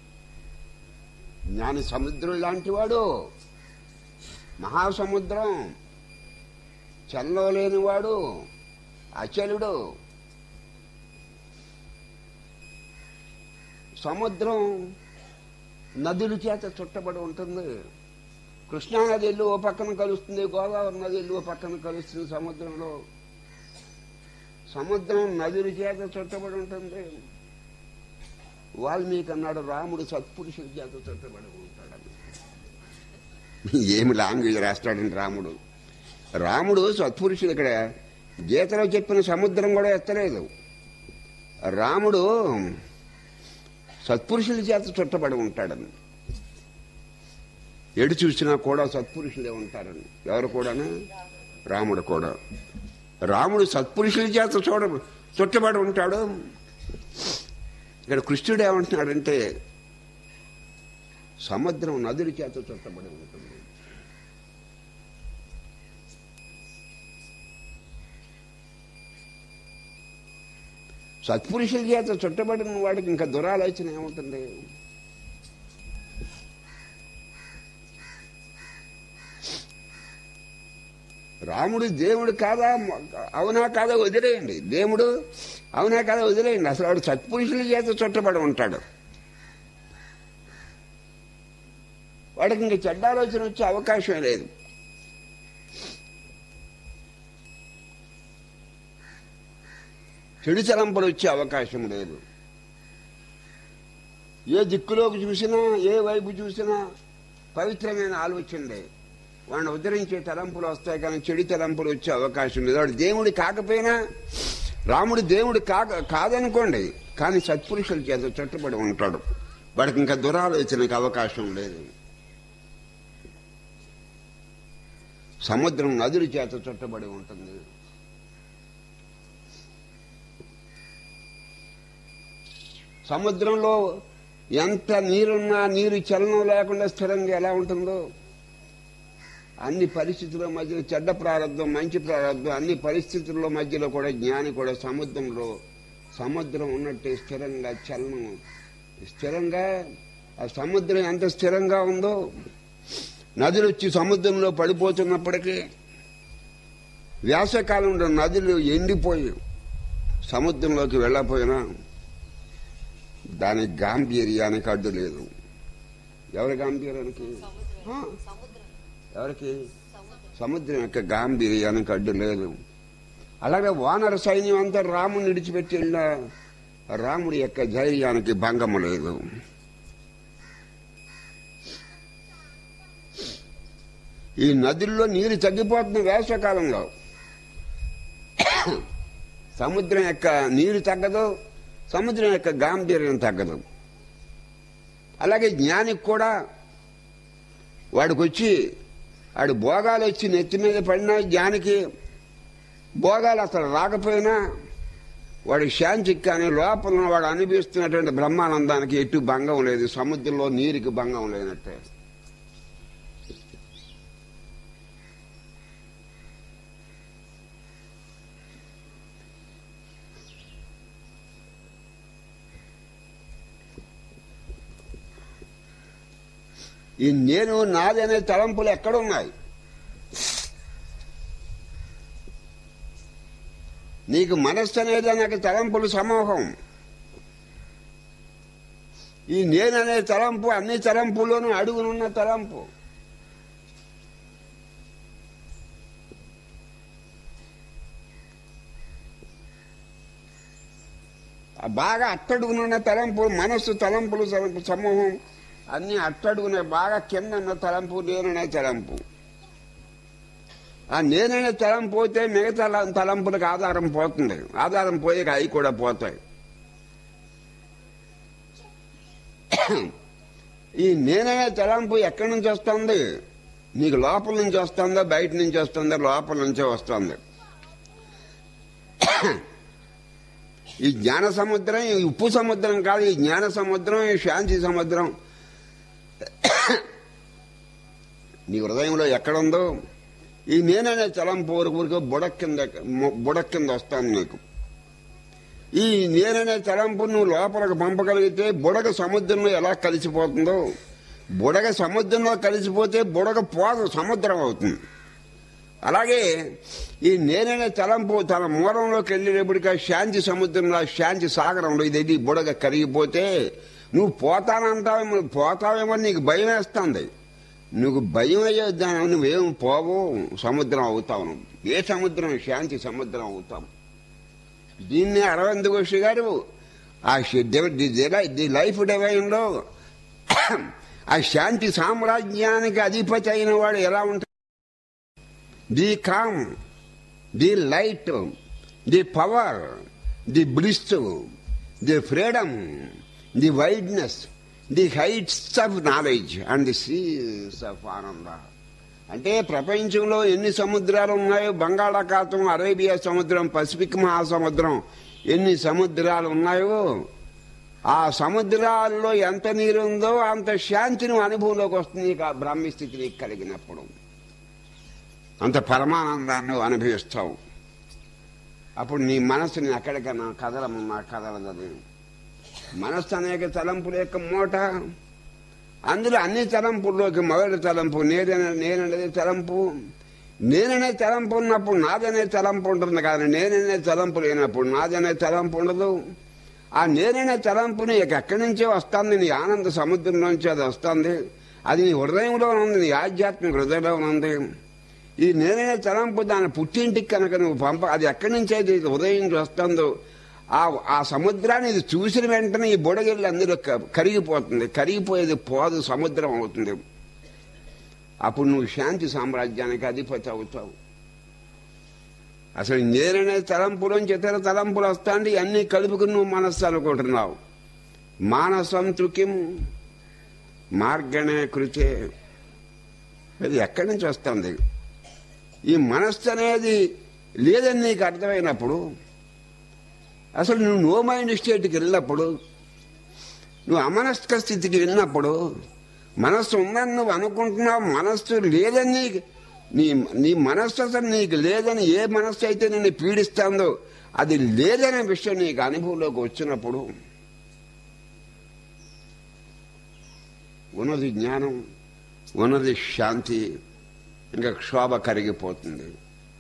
జ్ఞాని సముద్రం లాంటి వాడు మహాసముద్రం చల్లో లేనివాడు అచలుడు సముద్రం నదుల చేత చుట్టబడి ఉంటుంది కృష్ణానది ఇల్లు ఓ పక్కన కలుస్తుంది గోదావరి నది ఇల్లు ఓ పక్కన కలుస్తుంది సముద్రంలో సముద్రం నదుల చేత చుట్టబడి ఉంటుంది వాల్మీకి అన్నాడు రాముడు సత్పురుషుల చేత చుట్టబడి ఉంటాడని ఏమి లాంగ్వేజ్ రాస్తాడండి రాముడు రాముడు సత్పురుషుడు ఇక్కడ గీతలో చెప్పిన సముద్రం కూడా ఎత్తలేదు రాముడు సత్పురుషుల చేత చుట్టబడి ఉంటాడని ఎడు చూసినా కూడా సత్పురుషులే ఉంటారని ఎవరు కూడాను రాముడు కూడా రాముడు సత్పురుషుల చేత చూడ చుట్టబడి ఉంటాడు ఇక్కడ కృష్ణుడు ఏమంటున్నాడంటే సముద్రం నదుల చేత చుట్టబడి ఉంటుంది సత్పురుషుల చేత చుట్టబడిన వాడికి ఇంకా దురాలోచన ఏముంటుంది రాముడు దేవుడు కాదా అవునా కాదా వదిలేయండి దేవుడు అవునా కాదా వదిలేయండి అసలు వాడు సత్పురుషుల చేత చుట్టబడి ఉంటాడు వాడికి ఇంక చెడ్డ ఆలోచన వచ్చే అవకాశం లేదు చెడు తలంపులు వచ్చే అవకాశం లేదు ఏ దిక్కులోకి చూసినా ఏ వైపు చూసినా పవిత్రమైన ఆలోచనలే వాడిని ఉద్ధరించే తలంపులు వస్తాయి కానీ చెడు తలంపులు వచ్చే అవకాశం లేదు వాడు దేవుడి కాకపోయినా రాముడు దేవుడు కాక కాదనుకోండి కానీ సత్పురుషుల చేత చుట్టబడి ఉంటాడు వాడికి ఇంకా దురాలోచనకు అవకాశం లేదు సముద్రం నదుల చేత చుట్టబడి ఉంటుంది సముద్రంలో ఎంత నీరున్నా నీరు చలనం లేకుండా స్థిరంగా ఎలా ఉంటుందో అన్ని పరిస్థితుల మధ్యలో చెడ్డ ప్రారంభం మంచి ప్రారంభం అన్ని పరిస్థితుల మధ్యలో కూడా జ్ఞాని కూడా సముద్రంలో సముద్రం ఉన్నట్టే స్థిరంగా చలనం స్థిరంగా ఆ సముద్రం ఎంత స్థిరంగా ఉందో నదులు వచ్చి సముద్రంలో పడిపోతున్నప్పటికీ వ్యాసకాలంలో నదులు ఎండిపోయి సముద్రంలోకి వెళ్ళపోయినా దాని గాంభీర్యానికి అడ్డు లేదు ఎవరి గాంభీర్యానికి ఆ, ఎవరికి సముద్రం యొక్క గాంభీర్యానికి అడ్డు లేదు అలాగే వానర సైన్యం అంతా రాముని విడిచిపెట్టి వెళ్ళిన రాముడి యొక్క ధైర్యానికి భంగము లేదు ఈ నదుల్లో నీరు తగ్గిపోతుంది వేసవకాలంలో సముద్రం యొక్క నీరు తగ్గదు సముద్రం యొక్క గాంభీర్యం తగ్గదు అలాగే జ్ఞానికి కూడా వాడికి వచ్చి వాడి భోగాలు వచ్చి నెత్తి మీద పడినా జ్ఞానికి భోగాలు అసలు రాకపోయినా వాడి శాంతికి కానీ లోపల వాడు అనుభవిస్తున్నటువంటి బ్రహ్మానందానికి ఎటు భంగం లేదు సముద్రంలో నీరుకి భంగం లేనట్టే ఈ నేను నాది అనే తలంపులు ఎక్కడున్నాయి నీకు మనస్సు అనేది నాకు తలంపులు సమూహం ఈ నేననే తలంపు అన్ని తలంపుల్లోనూ అడుగునున్న తలంపు ఆ బాగా అట్టడుగునున్న తలంపులు మనస్సు తలంపులు తలంపు సమూహం అన్ని అట్టడుగునే బాగా కింద ఉన్న తలంపు నేననే తలంపు ఆ నేననే తలంపు పోతే మిగతా ల- తలంపులకు ఆధారం పోతుంది ఆధారం పోయే అవి కూడా పోతాయి ఈ నేననే తలంపు ఎక్కడి నుంచి వస్తుంది నీకు లోపల నుంచి వస్తుందా బయట నుంచి వస్తుందా లోపల నుంచే వస్తుంది ఈ జ్ఞాన సముద్రం ఈ ఉప్పు సముద్రం కాదు ఈ జ్ఞాన సముద్రం ఈ శాంతి సముద్రం నీ హృదయంలో ఎక్కడుందో ఈ నేననే తలంపు ఊరికి ఊరికి బుడక్ కింద బుడక్ కింద వస్తాను నీకు ఈ నేననే తలంపు నువ్వు లోపలికి పంపగలిగితే బుడగ సముద్రంలో ఎలా కలిసిపోతుందో బుడగ సముద్రంలో కలిసిపోతే బుడగ పోదు సముద్రం అవుతుంది అలాగే ఈ నేననే తలంపు తన మూలంలోకి వెళ్ళేటప్పటికి ఆ శాంతి సముద్రంలో ఆ శాంతి సాగరంలో ఇది బుడగ కరిగిపోతే నువ్వు పోతానంటావేమో పోతావేమో నీకు భయం వేస్తుంది నువ్వు భయం అయ్యేద్దాను నువ్వేం పోవు సముద్రం అవుతావు నువ్వు ఏ సముద్రం శాంతి సముద్రం అవుతావు దీన్ని అరవింద్ ఘోష్ గారు ఆ షి- the- the- the- the life డివైన్లో ఆ శాంతి సామ్రాజ్యానికి అధిపతి అయిన వాడు ఎలా ఉంటాడు the calm the light the power the bliss the freedom the wideness the heights of knowledge and the seas of ananda అంటే ప్రపంచంలో ఎన్ని సముద్రాలు ఉన్నాయో బంగాళాఖాతం అరేబియా సముద్రం పసిఫిక్ మహాసముద్రం ఎన్ని సముద్రాలు ఉన్నాయో ఆ సముద్రాల్లో ఎంత నీరు ఉందో అంత శాంతి నువ్వు అనుభవంలోకి వస్తుంది నీకు ఆ బ్రాహ్మస్థితి నీకు కలిగినప్పుడు అంత పరమానందాన్ని నువ్వు అనుభవిస్తావు అప్పుడు నీ మనసుని ఎక్కడికన్నా కదలమన్నా కదలదని మనస్సు అనేక తలంపుల యొక్క మూట అందులో అన్ని తలంపుల్లోకి మొదటి తలంపు నేననే నేననేది తలంపు నేననే తలంపు ఉన్నప్పుడు నాదనే తలంపు ఉంటుంది కానీ నేననే తలంపు లేనప్పుడు నాదనే తలంపు ఉండదు ఆ నేననే తలంపుని ఇక ఎక్కడి నుంచే వస్తుంది నీ ఆనంద సముద్రం నుంచి అది వస్తుంది అది నీ హృదయంలో ఉంది నీ ఆధ్యాత్మిక హృదయంలో ఉంది ఈ నేననే తలంపు దాని పుట్టింటికి కనుక నువ్వు పంప అది ఎక్కడి నుంచి అయితే ఇది ఉదయం నుంచి వస్తుందో ఆ ఆ సముద్రాన్ని ఇది చూసిన వెంటనే ఈ బుడగిల్లు అందులో క- కరిగిపోతుంది కరిగిపోయేది పోదు సముద్రం అవుతుంది అప్పుడు నువ్వు శాంతి సామ్రాజ్యానికి అధిపతి అవుతావు అసలు నేననే తలంపులోంచి ఇతర తలంపులు వస్తాండి అన్ని కలుపుకుని నువ్వు మనస్సు అనుకుంటున్నావు మానసం తుకిం మార్గణే కృతే అది ఎక్కడి నుంచి వస్తుంది ఈ మనస్సు అనేది లేదని నీకు అర్థమైనప్పుడు అసలు నువ్వు నో మైండ్ స్టేట్కి వెళ్ళినప్పుడు నువ్వు అమనస్క స్థితికి వెళ్ళినప్పుడు మనస్సు ఉందని నువ్వు అనుకుంటున్నావు మనస్సు లేదని నీకు- నీ నీ మనస్సు అసలు నీకు లేదని ఏ మనస్సు అయితే నిన్ను పీడిస్తుందో అది లేదనే విషయం నీకు అనుభవంలోకి వచ్చినప్పుడు ఉన్నది జ్ఞానం ఉన్నది శాంతి ఇంకా క్షోభ కరిగిపోతుంది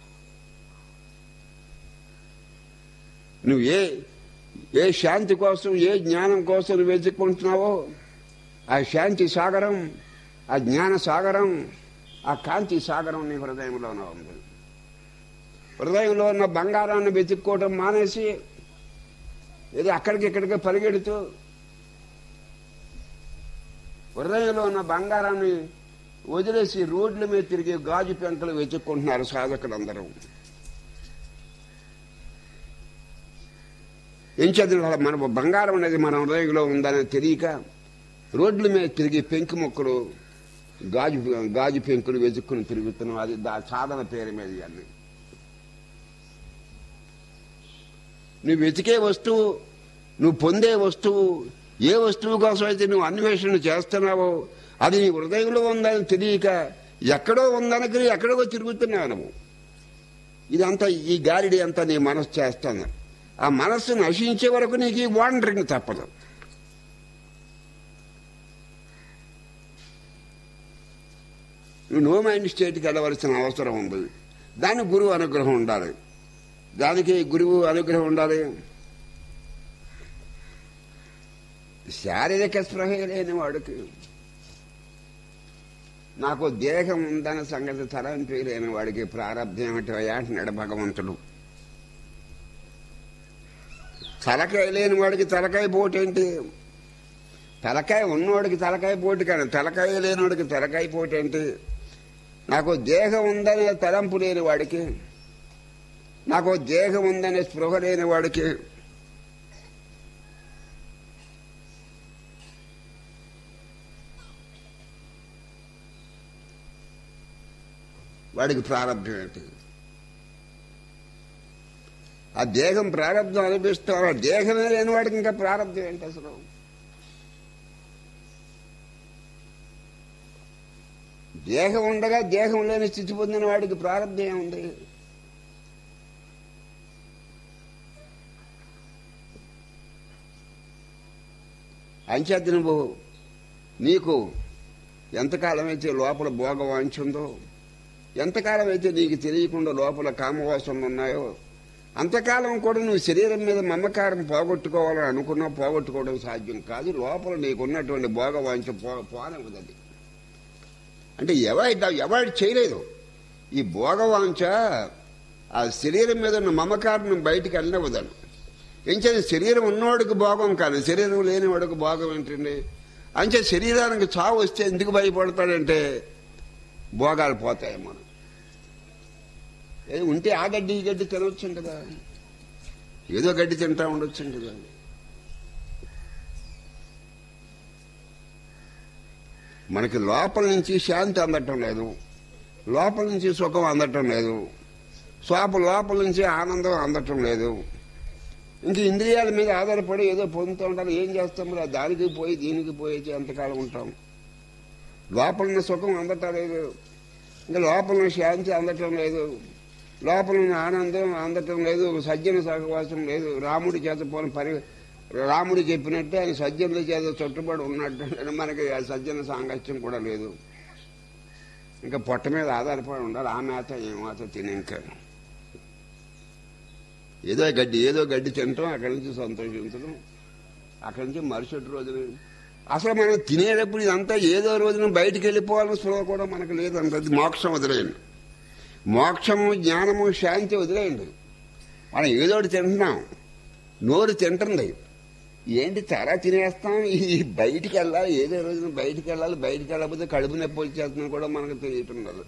నువ్వు ఏ ఏ శాంతి కోసం ఏ జ్ఞానం కోసం నువ్వు వెతుక్కుంటున్నావో ఆ శాంతి సాగరం ఆ జ్ఞాన సాగరం ఆ కాంతి సాగరం నీ హృదయంలోనే ఉంది హృదయంలో ఉన్న బంగారాన్ని వెతుక్కోవటం మానేసి ఏదో అక్కడికి ఇక్కడికి పరిగెడుతూ హృదయంలో ఉన్న బంగారాన్ని వదిలేసి రోడ్ల మీద తిరిగి గాజు పెంకలు వెతుక్కుంటున్నారు సాధకులందరూ ఏం చదివిన మన బంగారం అనేది మన హృదయంలో ఉందని తెలియక రోడ్ల మీద తిరిగి పెంకు మొక్కలు గాజు గాజు పెంకులు వెతుక్కుని తిరుగుతున్నాం అది దా సాధన పేరు మీద ఇవన్నీ నువ్వు వెతికే వస్తువు నువ్వు పొందే వస్తువు ఏ వస్తువు కోసం అయితే నువ్వు అన్వేషణ చేస్తున్నావో అది నీ హృదయంలో ఉందని తెలియక ఎక్కడో ఉందనుకుని ఎక్కడో తిరుగుతున్నావు నువ్వు ఇదంతా ఈ గాలిడి అంతా నీ మనసు చేస్తాను ఆ మనస్సు నశించే వరకు నీకు ఈ వాండరింగ్ తప్పదు నువ్వు నో మైండ్ స్టేట్కి వెళ్ళవలసిన అవసరం ఉంది దానికి గురువు అనుగ్రహం ఉండాలి దానికి గురువు అనుగ్రహం ఉండాలి శారీరక స్పృహ లేని వాడికి నాకు దేహం ఉందన్న సంగతి తలంపి లేని వాడికి ప్రారంభం ఏమిటో అంటున్నాడు భగవంతుడు తలకాయ లేని వాడికి తలకాయ పోటేంటి తలకాయ ఉన్నవాడికి తలకాయ పోటు కానీ తలకాయ లేనివాడికి తలకాయ పోటేంటి నాకు దేహం ఉందనే తలంపు లేని వాడికి నాకు దేహం ఉందనే స్పృహ లేని వాడికి వాడికి ప్రారంభం ఏంటి ఆ దేహం ప్రారంభం అనిపిస్తాడు ఆ దేహమే లేని వాడికి ఇంకా ప్రారంభం ఏంటి అసలు దేహం ఉండగా దేహం లేని స్థితి పొందిన వాడికి ప్రారంభం ఏముంది అంచేత నువ్వు నీకు ఎంతకాలం అయితే లోపల భోగ వాంఛుందో ఎంతకాలం అయితే నీకు తెలియకుండా లోపల కామవాసనలు ఉన్నాయో అంతకాలం కూడా నువ్వు శరీరం మీద మమకారం పోగొట్టుకోవాలని అనుకున్నా పోగొట్టుకోవడం సాధ్యం కాదు లోపల నీకున్నటువంటి భోగ వాంఛ పో పోనవదది అంటే ఎవాయిడ్ ఎవాయిడ్ చేయలేదు ఈ భోగవాంఛ ఆ శరీరం మీద ఉన్న మమకారం బయటికి వెళ్ళవదను ఎంచే శరీరం ఉన్నవాడికి భోగం కాదు శరీరం లేనివాడికి భోగం ఏంటండి అంచే శరీరానికి చావు వస్తే ఎందుకు భయపడతాడంటే భోగాలు పోతాయి మనం ఏదో ఉంటే ఆ గడ్డి ఈ గడ్డి తినవచ్చు కదా ఏదో గడ్డి తింటా ఉండొచ్చు కదా మనకి లోపల నుంచి శాంతి అందటం లేదు లోపల నుంచి సుఖం అందటం లేదు స్వాప లోపల నుంచి ఆనందం అందటం లేదు ఇంక ఇంద్రియాల మీద ఆధారపడి ఏదో పొందుతూ ఉంటారు ఏం చేస్తాం మరి దానికి పోయి దీనికి పోయి ఎంతకాలం ఉంటాం లోపల ఉన్న సుఖం అందటం లేదు ఇంకా లోపల ఉన్న శాంతి అందటం లేదు లోపల ఉన్న ఆనందం అందటం లేదు సజ్జన సహవాసం లేదు రాముడి చేత పోని పరి రాముడు చెప్పినట్టే ఆయన సజ్జనుల చేత చుట్టుబడి ఉన్నట్టు మనకి ఆ సజ్జన సాంగత్యం కూడా లేదు ఇంకా పొట్ట మీద ఆధారపడి ఉండాలి ఆ మేత ఏ మేత తిని ఇంకా ఏదో గడ్డి ఏదో గడ్డి తినటం అక్కడి నుంచి సంతోషించడం అక్కడి నుంచి మరుసటి రోజున అసలు మనం తినేటప్పుడు ఇదంతా ఏదో రోజున బయటికి వెళ్ళిపోవాలని స్పృహ కూడా మనకు లేదంట అది మోక్షం వదిలేయండి మోక్షము జ్ఞానము శాంతి వదిలేయండి మనం ఏదో ఒకటి తింటున్నాం నోరు తింటుంది ఏంటి చాలా తినేస్తాం ఈ బయటికి వెళ్ళాలి ఏదో రోజున బయటికి వెళ్ళాలి బయటికి వెళ్ళకపోతే కడుపు నొప్పి వచ్చేస్తుందని కూడా మనకు తెలియటం లేదు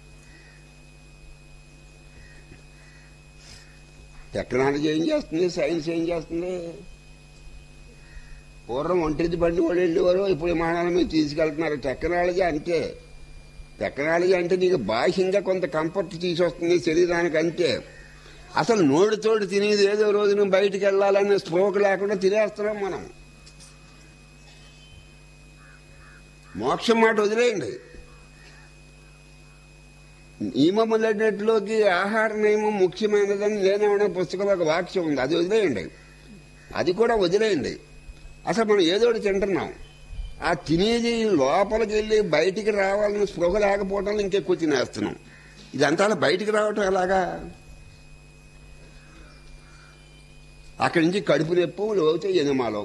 టెక్నాలజీ ఏం చేస్తుంది సైన్స్ ఏం చేస్తుంది పూర్వం ఒంటిది బండి వాళ్ళు వెళ్ళేవారు ఇప్పుడు విమానాల మీద తీసుకెళ్తున్నారు టెక్నాలజీ అంతే టెక్నాలజీ అంటే నీకు బాహ్యంగా కొంత కంఫర్ట్ తీసుకొస్తుంది శరీరానికి అంతే అసలు నోటితోటి తినేది ఏదో రోజున బయటికి వెళ్ళాలనే స్పోక్ లేకుండా తినేస్తున్నాం మనం మోక్షం మాట వదిలేయండి నియమములన్నిటిలోకి ఆహార నియమం ముఖ్యమైనదని లేనవనే పుస్తకంలో ఒక వాక్యం ఉంది అది వదిలేయండి అది కూడా వదిలేయండి అసలు మనం ఏదో ఒకటి తింటున్నాం ఆ తినేది లోపలికి వెళ్ళి బయటికి రావాలని స్పృహ లేకపోవడం ఇంకెక్కువ తినేస్తున్నాం ఇదంతా అలా బయటికి రావటం ఎలాగా అక్కడి నుంచి కడుపు నొప్పు లోతే ఎనిమాలో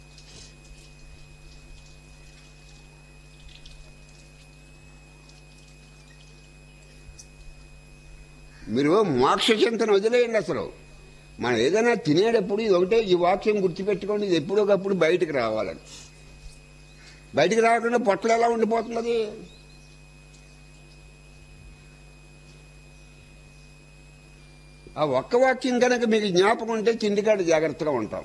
మీరు మోక్ష చింతన వదిలేయండి అసలు మనం ఏదైనా తినేటప్పుడు ఇది ఒకటే ఈ వాక్యం గుర్తుపెట్టుకోండి ఇది ఎప్పుడోకప్పుడు బయటికి రావాలని బయటికి రాకుండా పొట్టలు ఎలా ఉండిపోతున్నది ఆ ఒక్క వాక్యం కనుక మీకు జ్ఞాపకం ఉంటే తిండికాడ జాగ్రత్తగా ఉంటాం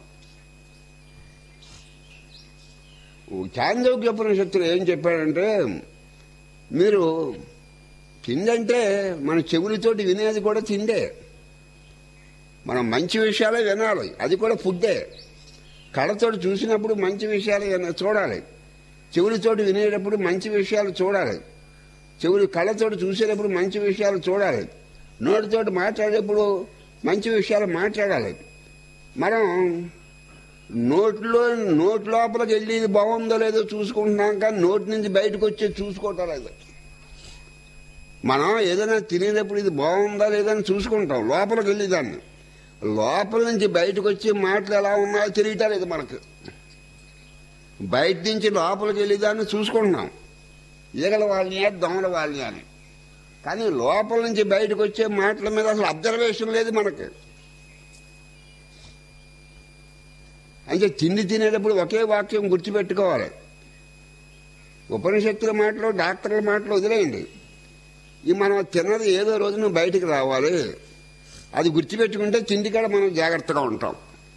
చాందోగ్యోపనిషత్తులు ఏం చెప్పాడంటే మీరు తిండంటే మన చెవులతోటి వినేది కూడా తిండే మనం మంచి విషయాలే వినాలి అది కూడా ఫుడ్డే కళ్ళతోటి చూసినప్పుడు మంచి విషయాలు విన- చూడాలి చెవులతోటి వినేటప్పుడు మంచి విషయాలు చూడాలి చెవులు కళ్ళతోటి చూసేటప్పుడు మంచి విషయాలు చూడాలి నోటితోటి మాట్లాడేటప్పుడు మంచి విషయాలు మాట్లాడాలి మనం నోట్లో నోటి లోపలికి వెళ్ళి ఇది బాగుందో లేదో చూసుకుంటున్నాం కానీ నోటి నుంచి బయటకు వచ్చి చూసుకోవటం లేదు మనం ఏదైనా తినేటప్పుడు ఇది బాగుందా లేదని చూసుకుంటాం లోపలికి వెళ్ళి దాన్ని లోపల నుంచి బయటకు వచ్చి మాటలు ఎలా ఉన్నాయో తెలియటం లేదు మనకు బయట నుంచి లోపలికి వెళ్ళి దాన్ని చూసుకుంటున్నాం ఈగల వాళ్ళని దొంగల వాళ్ళని అని కానీ లోపల నుంచి బయటకు వచ్చే మాటల మీద అసలు అబ్జర్వేషన్ లేదు మనకి అంటే తిండి తినేటప్పుడు ఒకే వాక్యం గుర్తుపెట్టుకోవాలి ఉపనిషత్తుల మాటలు డాక్టర్ల మాటలు వదిలేయండి ఈ మనం తిన్నది ఏదో రోజున బయటికి రావాలి అది గుర్తుపెట్టుకుంటే తిండికాడ మనం జాగ్రత్తగా ఉంటాం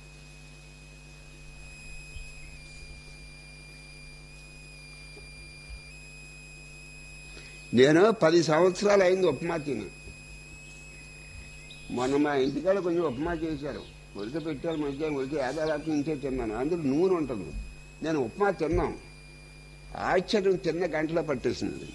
నేను పది సంవత్సరాలు అయింది ఉప్మా తిని మొన్న మా ఇంటికాడ కొంచెం ఉప్మా చేశారు ఉడిక పెట్టారు మధ్యాహ్నం ఉడికి యాదారాత్రి నుంచే తిన్నాను అందులో నూనె ఉంటుంది నేను ఉప్మా తిన్నాం ఆశ్చర్యం తిన్న గంటలో పట్టేసింది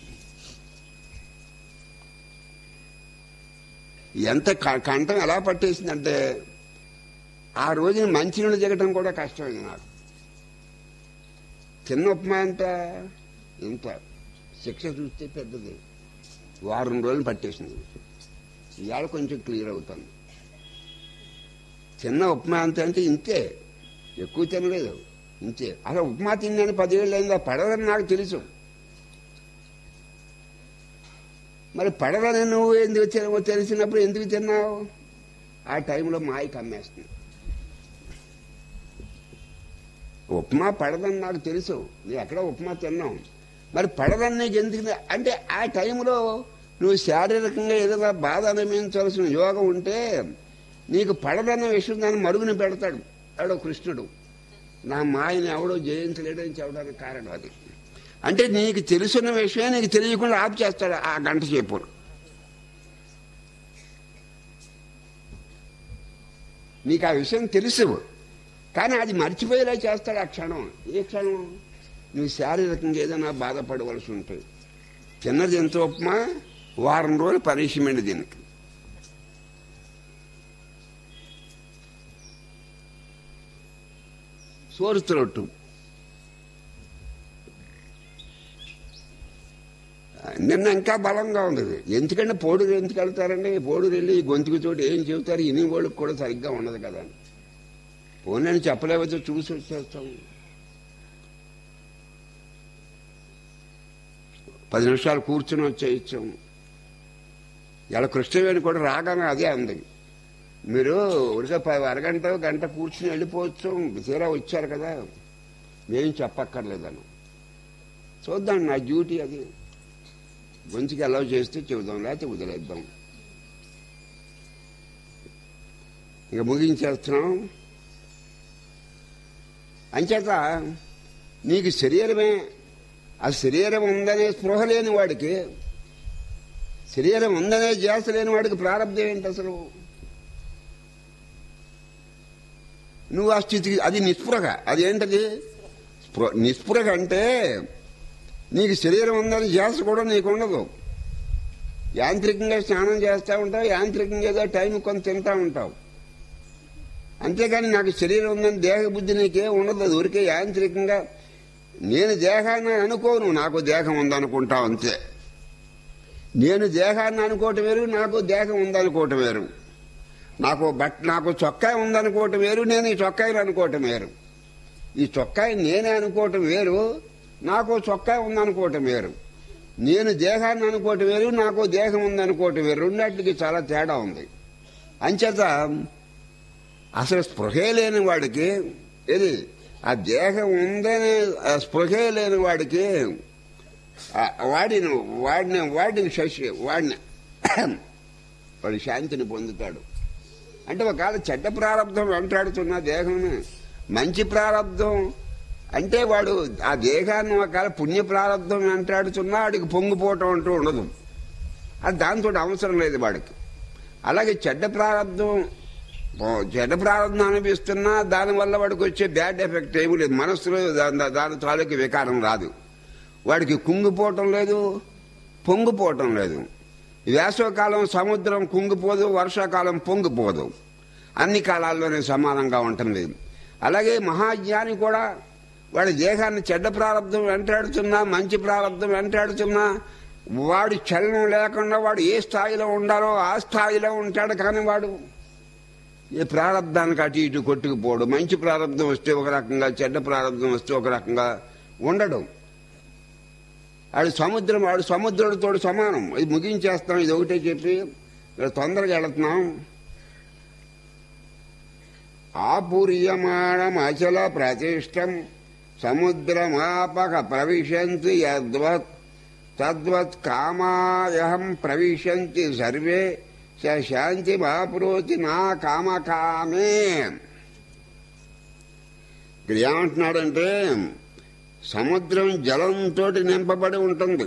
ఎంత క- కంఠం ఎలా పట్టేసిందంటే ఆ రోజున మంచినీళ్ళు దిగటం కూడా కష్టమైంది నాకు చిన్న ఉప్మా ఎంత ఇంత శిక్ష చూస్తే పెద్దది వారం రోజులు పట్టేసింది ఇవాళ కొంచెం క్లియర్ అవుతుంది చిన్న ఉప్మా అంత అంటే ఇంతే ఎక్కువ తినలేదు ఇంతే అసలు ఉప్మా తిన్నాను పదివేలు అయిందా పడదని నాకు తెలుసు మరి పడదని నువ్వు ఎందుకు తినవో తెలిసినప్పుడు ఎందుకు తిన్నావు ఆ టైంలో మాయ కమ్మేస్తుంది ఉప్మా పడదని నాకు తెలుసు నీ ఎక్కడ ఉప్మా తిన్నావు మరి పడదని నీకు ఎందుకు తె- అంటే ఆ టైంలో నువ్వు శారీరకంగా ఏదైనా బాధ అనుభవించాల్సిన యోగం ఉంటే నీకు పడదన్న విషయం దాన్ని మరుగున పెడతాడు ఎవడో కృష్ణుడు నా మాయని ఎవడో జయించలేడని చెప్పడానికి కారణం అది అంటే నీకు తెలుసున్న విషయం నీకు తెలియకుండా ఆపు చేస్తాడు ఆ గంట సేపు నీకు ఆ విషయం తెలుసు కానీ అది మర్చిపోయేలా చేస్తాడు ఆ క్షణం ఏ క్షణం నువ్వు శారీరకంగా ఏదైనా బాధపడవలసి ఉంటుంది చిన్నది ఎంత ఉప్మా వారం రోజులు పనిష్మెంట్ దీనికి సోరు రొట్టు నిన్న ఇంకా బలంగా ఉంది ఎందుకంటే పోడూరు ఎందుకు వెళ్తారండి పోడూరు వెళ్ళి గొంతుకు చోటు ఏం చెబుతారు ఇని వాళ్ళకి కూడా సరిగ్గా ఉండదు కదా పోనీ చెప్పలేకపోతే చూసి వచ్చేస్తాం పది నిమిషాలు కూర్చుని వచ్చేయచ్చాం ఇలా కృష్ణవేణి కూడా రాగానే అదే అంది మీరు ఉడిక ప- అరగంట గంట కూర్చుని వెళ్ళిపోవచ్చు తీరా వచ్చారు కదా మేం చెప్పక్కర్లేదను చూద్దాం నా డ్యూటీ అది గొంతుకి అలౌ చేస్తే చెబుదాం లేకపోతే వదిలేద్దాం ఇక ముగించేస్తున్నాం అంచేత నీకు శరీరమే ఆ శరీరం ఉందనే స్పృహ లేని వాడికి శరీరం ఉందనే ధ్యాస లేని వాడికి ప్రారంభం ఏంటి అసలు నువ్వు ఆ స్థితికి అది నిస్పృహ అది ఏంటది స్పృ- నిస్పృహ అంటే నీకు శరీరం ఉందని ధ్యాస కూడా నీకు ఉండదు యాంత్రికంగా స్నానం చేస్తూ ఉంటావు యాంత్రికంగా ఏదో టైం కొంత తింటా ఉంటావు అంతేగాని నాకు శరీరం ఉందని దేహ బుద్ధి నీకే ఉండదు అది ఊరికే యాంత్రికంగా నేను దేహాన్ని అనుకోను నాకు దేహం ఉందనుకుంటావు అంతే నేను దేహాన్ని అనుకోవటం వేరు నాకు దేహం ఉందనుకోవటం వేరు నాకు బట్ నాకు చొక్కాయి ఉందనుకోవటం వేరు నేను ఈ చొక్కాయిలు అనుకోవటం వేరు ఈ చొక్కాయి నేనే అనుకోవటం వేరు నాకు చొక్కాయి ఉందనుకోవటం వేరు నేను దేహాన్ని అనుకోవటం వేరు నాకు దేహం ఉందనుకోవటం వేరు రెండాటికి చాలా తేడా ఉంది అంచేత అసలు స్పృహే లేని వాడికి ఇది ఆ దేహం ఉందనే ఆ స్పృహే లేని వాడికి ఆ వాడిని వాడిని వాడిని శశి వాడిని వాడి శాంతిని పొందుతాడు అంటే ఒకవేళ చెడ్డ ప్రారంధం వెంటాడుతున్న దేహం మంచి ప్రారంధం అంటే వాడు ఆ దేహాన్ని ఒకవేళ పుణ్య ప్రారంధం వెంటాడుతున్నా వాడికి పొంగిపోవటం అంటూ ఉండదు అది దాంతో అవసరం లేదు వాడికి అలాగే చెడ్డ ప్రారంధం ఓ చెడ్డ ప్రారంభం అనిపిస్తున్నా దానివల్ల వాడికి వచ్చే బ్యాడ్ ఎఫెక్ట్ ఏమీ లేదు మనస్సులో దాని దాని తాలూకు వికారం రాదు వాడికి కుంగిపోవటం లేదు పొంగిపోవటం లేదు వేసవకాలం సముద్రం కుంగిపోదు వర్షాకాలం పొంగిపోదు అన్ని కాలాల్లోనే సమానంగా ఉంటుంది అలాగే మహాజ్ఞాని కూడా వాడి దేహాన్ని చెడ్డ ప్రారంభం వెంటాడుతున్నా మంచి ప్రారంభం వెంటాడుతున్నా వాడి చలనం లేకుండా వాడు ఏ స్థాయిలో ఉండాలో ఆ స్థాయిలో ఉంటాడు కానీ వాడు ఏ ప్రారంధానికి అటు ఇటు కొట్టుకుపోవడం మంచి ప్రారంధం వస్తే ఒక రకంగా చెడ్డ ప్రారంధం వస్తే ఒక రకంగా ఉండడం ఆడు సముద్రం వాడు సముద్రుడితో సమానం ఇది ముగించేస్తాం ఇది ఒకటే చెప్పి ఇక్కడ తొందరగా వెళుతున్నాం ఆపూర్యమాణం అచల ప్రతిష్టం సముద్రమాపక ప్రవిశంతి యద్వత్ తద్వత్ కామాయహం ప్రవిశంతి సర్వే స శాంతి మాప్రోతి నా కామకామే ఇక్కడ ఏమంటున్నాడంటే సముద్రం జలంతో నింపబడి ఉంటుంది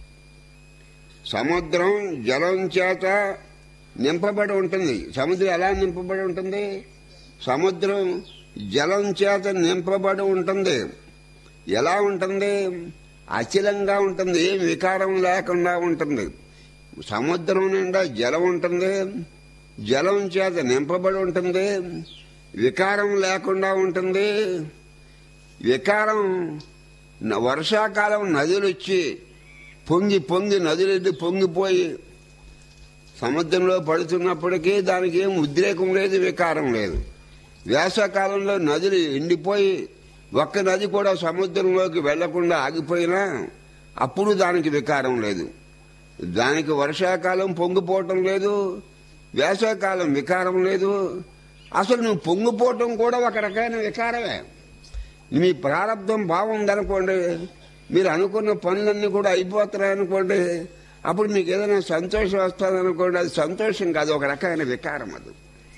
సముద్రం జలం చేత నింపబడి ఉంటుంది సముద్రం ఎలా నింపబడి ఉంటుంది సముద్రం జలం చేత నింపబడి ఉంటుంది ఎలా ఉంటుంది అచలంగా ఉంటుంది ఏం వికారం లేకుండా ఉంటుంది సముద్రం నిండా జలం ఉంటుంది జలం చేత నింపబడి ఉంటుంది వికారం లేకుండా ఉంటుంది వికారం న- వర్షాకాలం నదులు వచ్చి పొంగి పొంగి నదులు పొంగిపోయి సముద్రంలో పడుతున్నప్పటికీ దానికి ఏం ఉద్రేకం లేదు వికారం లేదు వేసవకాలంలో నదులు ఎండిపోయి ఒక్క నది కూడా సముద్రంలోకి వెళ్లకుండా ఆగిపోయినా అప్పుడు దానికి వికారం లేదు దానికి వర్షాకాలం పొంగిపోవటం లేదు వేసవకాలం వికారం లేదు అసలు నువ్వు పొంగిపోవటం కూడా ఒక రకమైన వికారమే మీ ప్రారంభం బాగుందనుకోండి మీరు అనుకున్న పనులన్నీ కూడా అయిపోతున్నాయి అనుకోండి అప్పుడు మీకు ఏదైనా సంతోషం వస్తుంది అనుకోండి అది సంతోషం కాదు ఒక రకమైన వికారం అది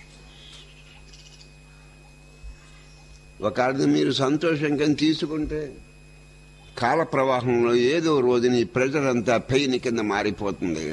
ఒకవేళ మీరు సంతోషం కింద తీసుకుంటే కాల ప్రవాహంలో ఏదో రోజు నీ ప్రెజర్ అంతా పెయిన్ కింద మారిపోతుంది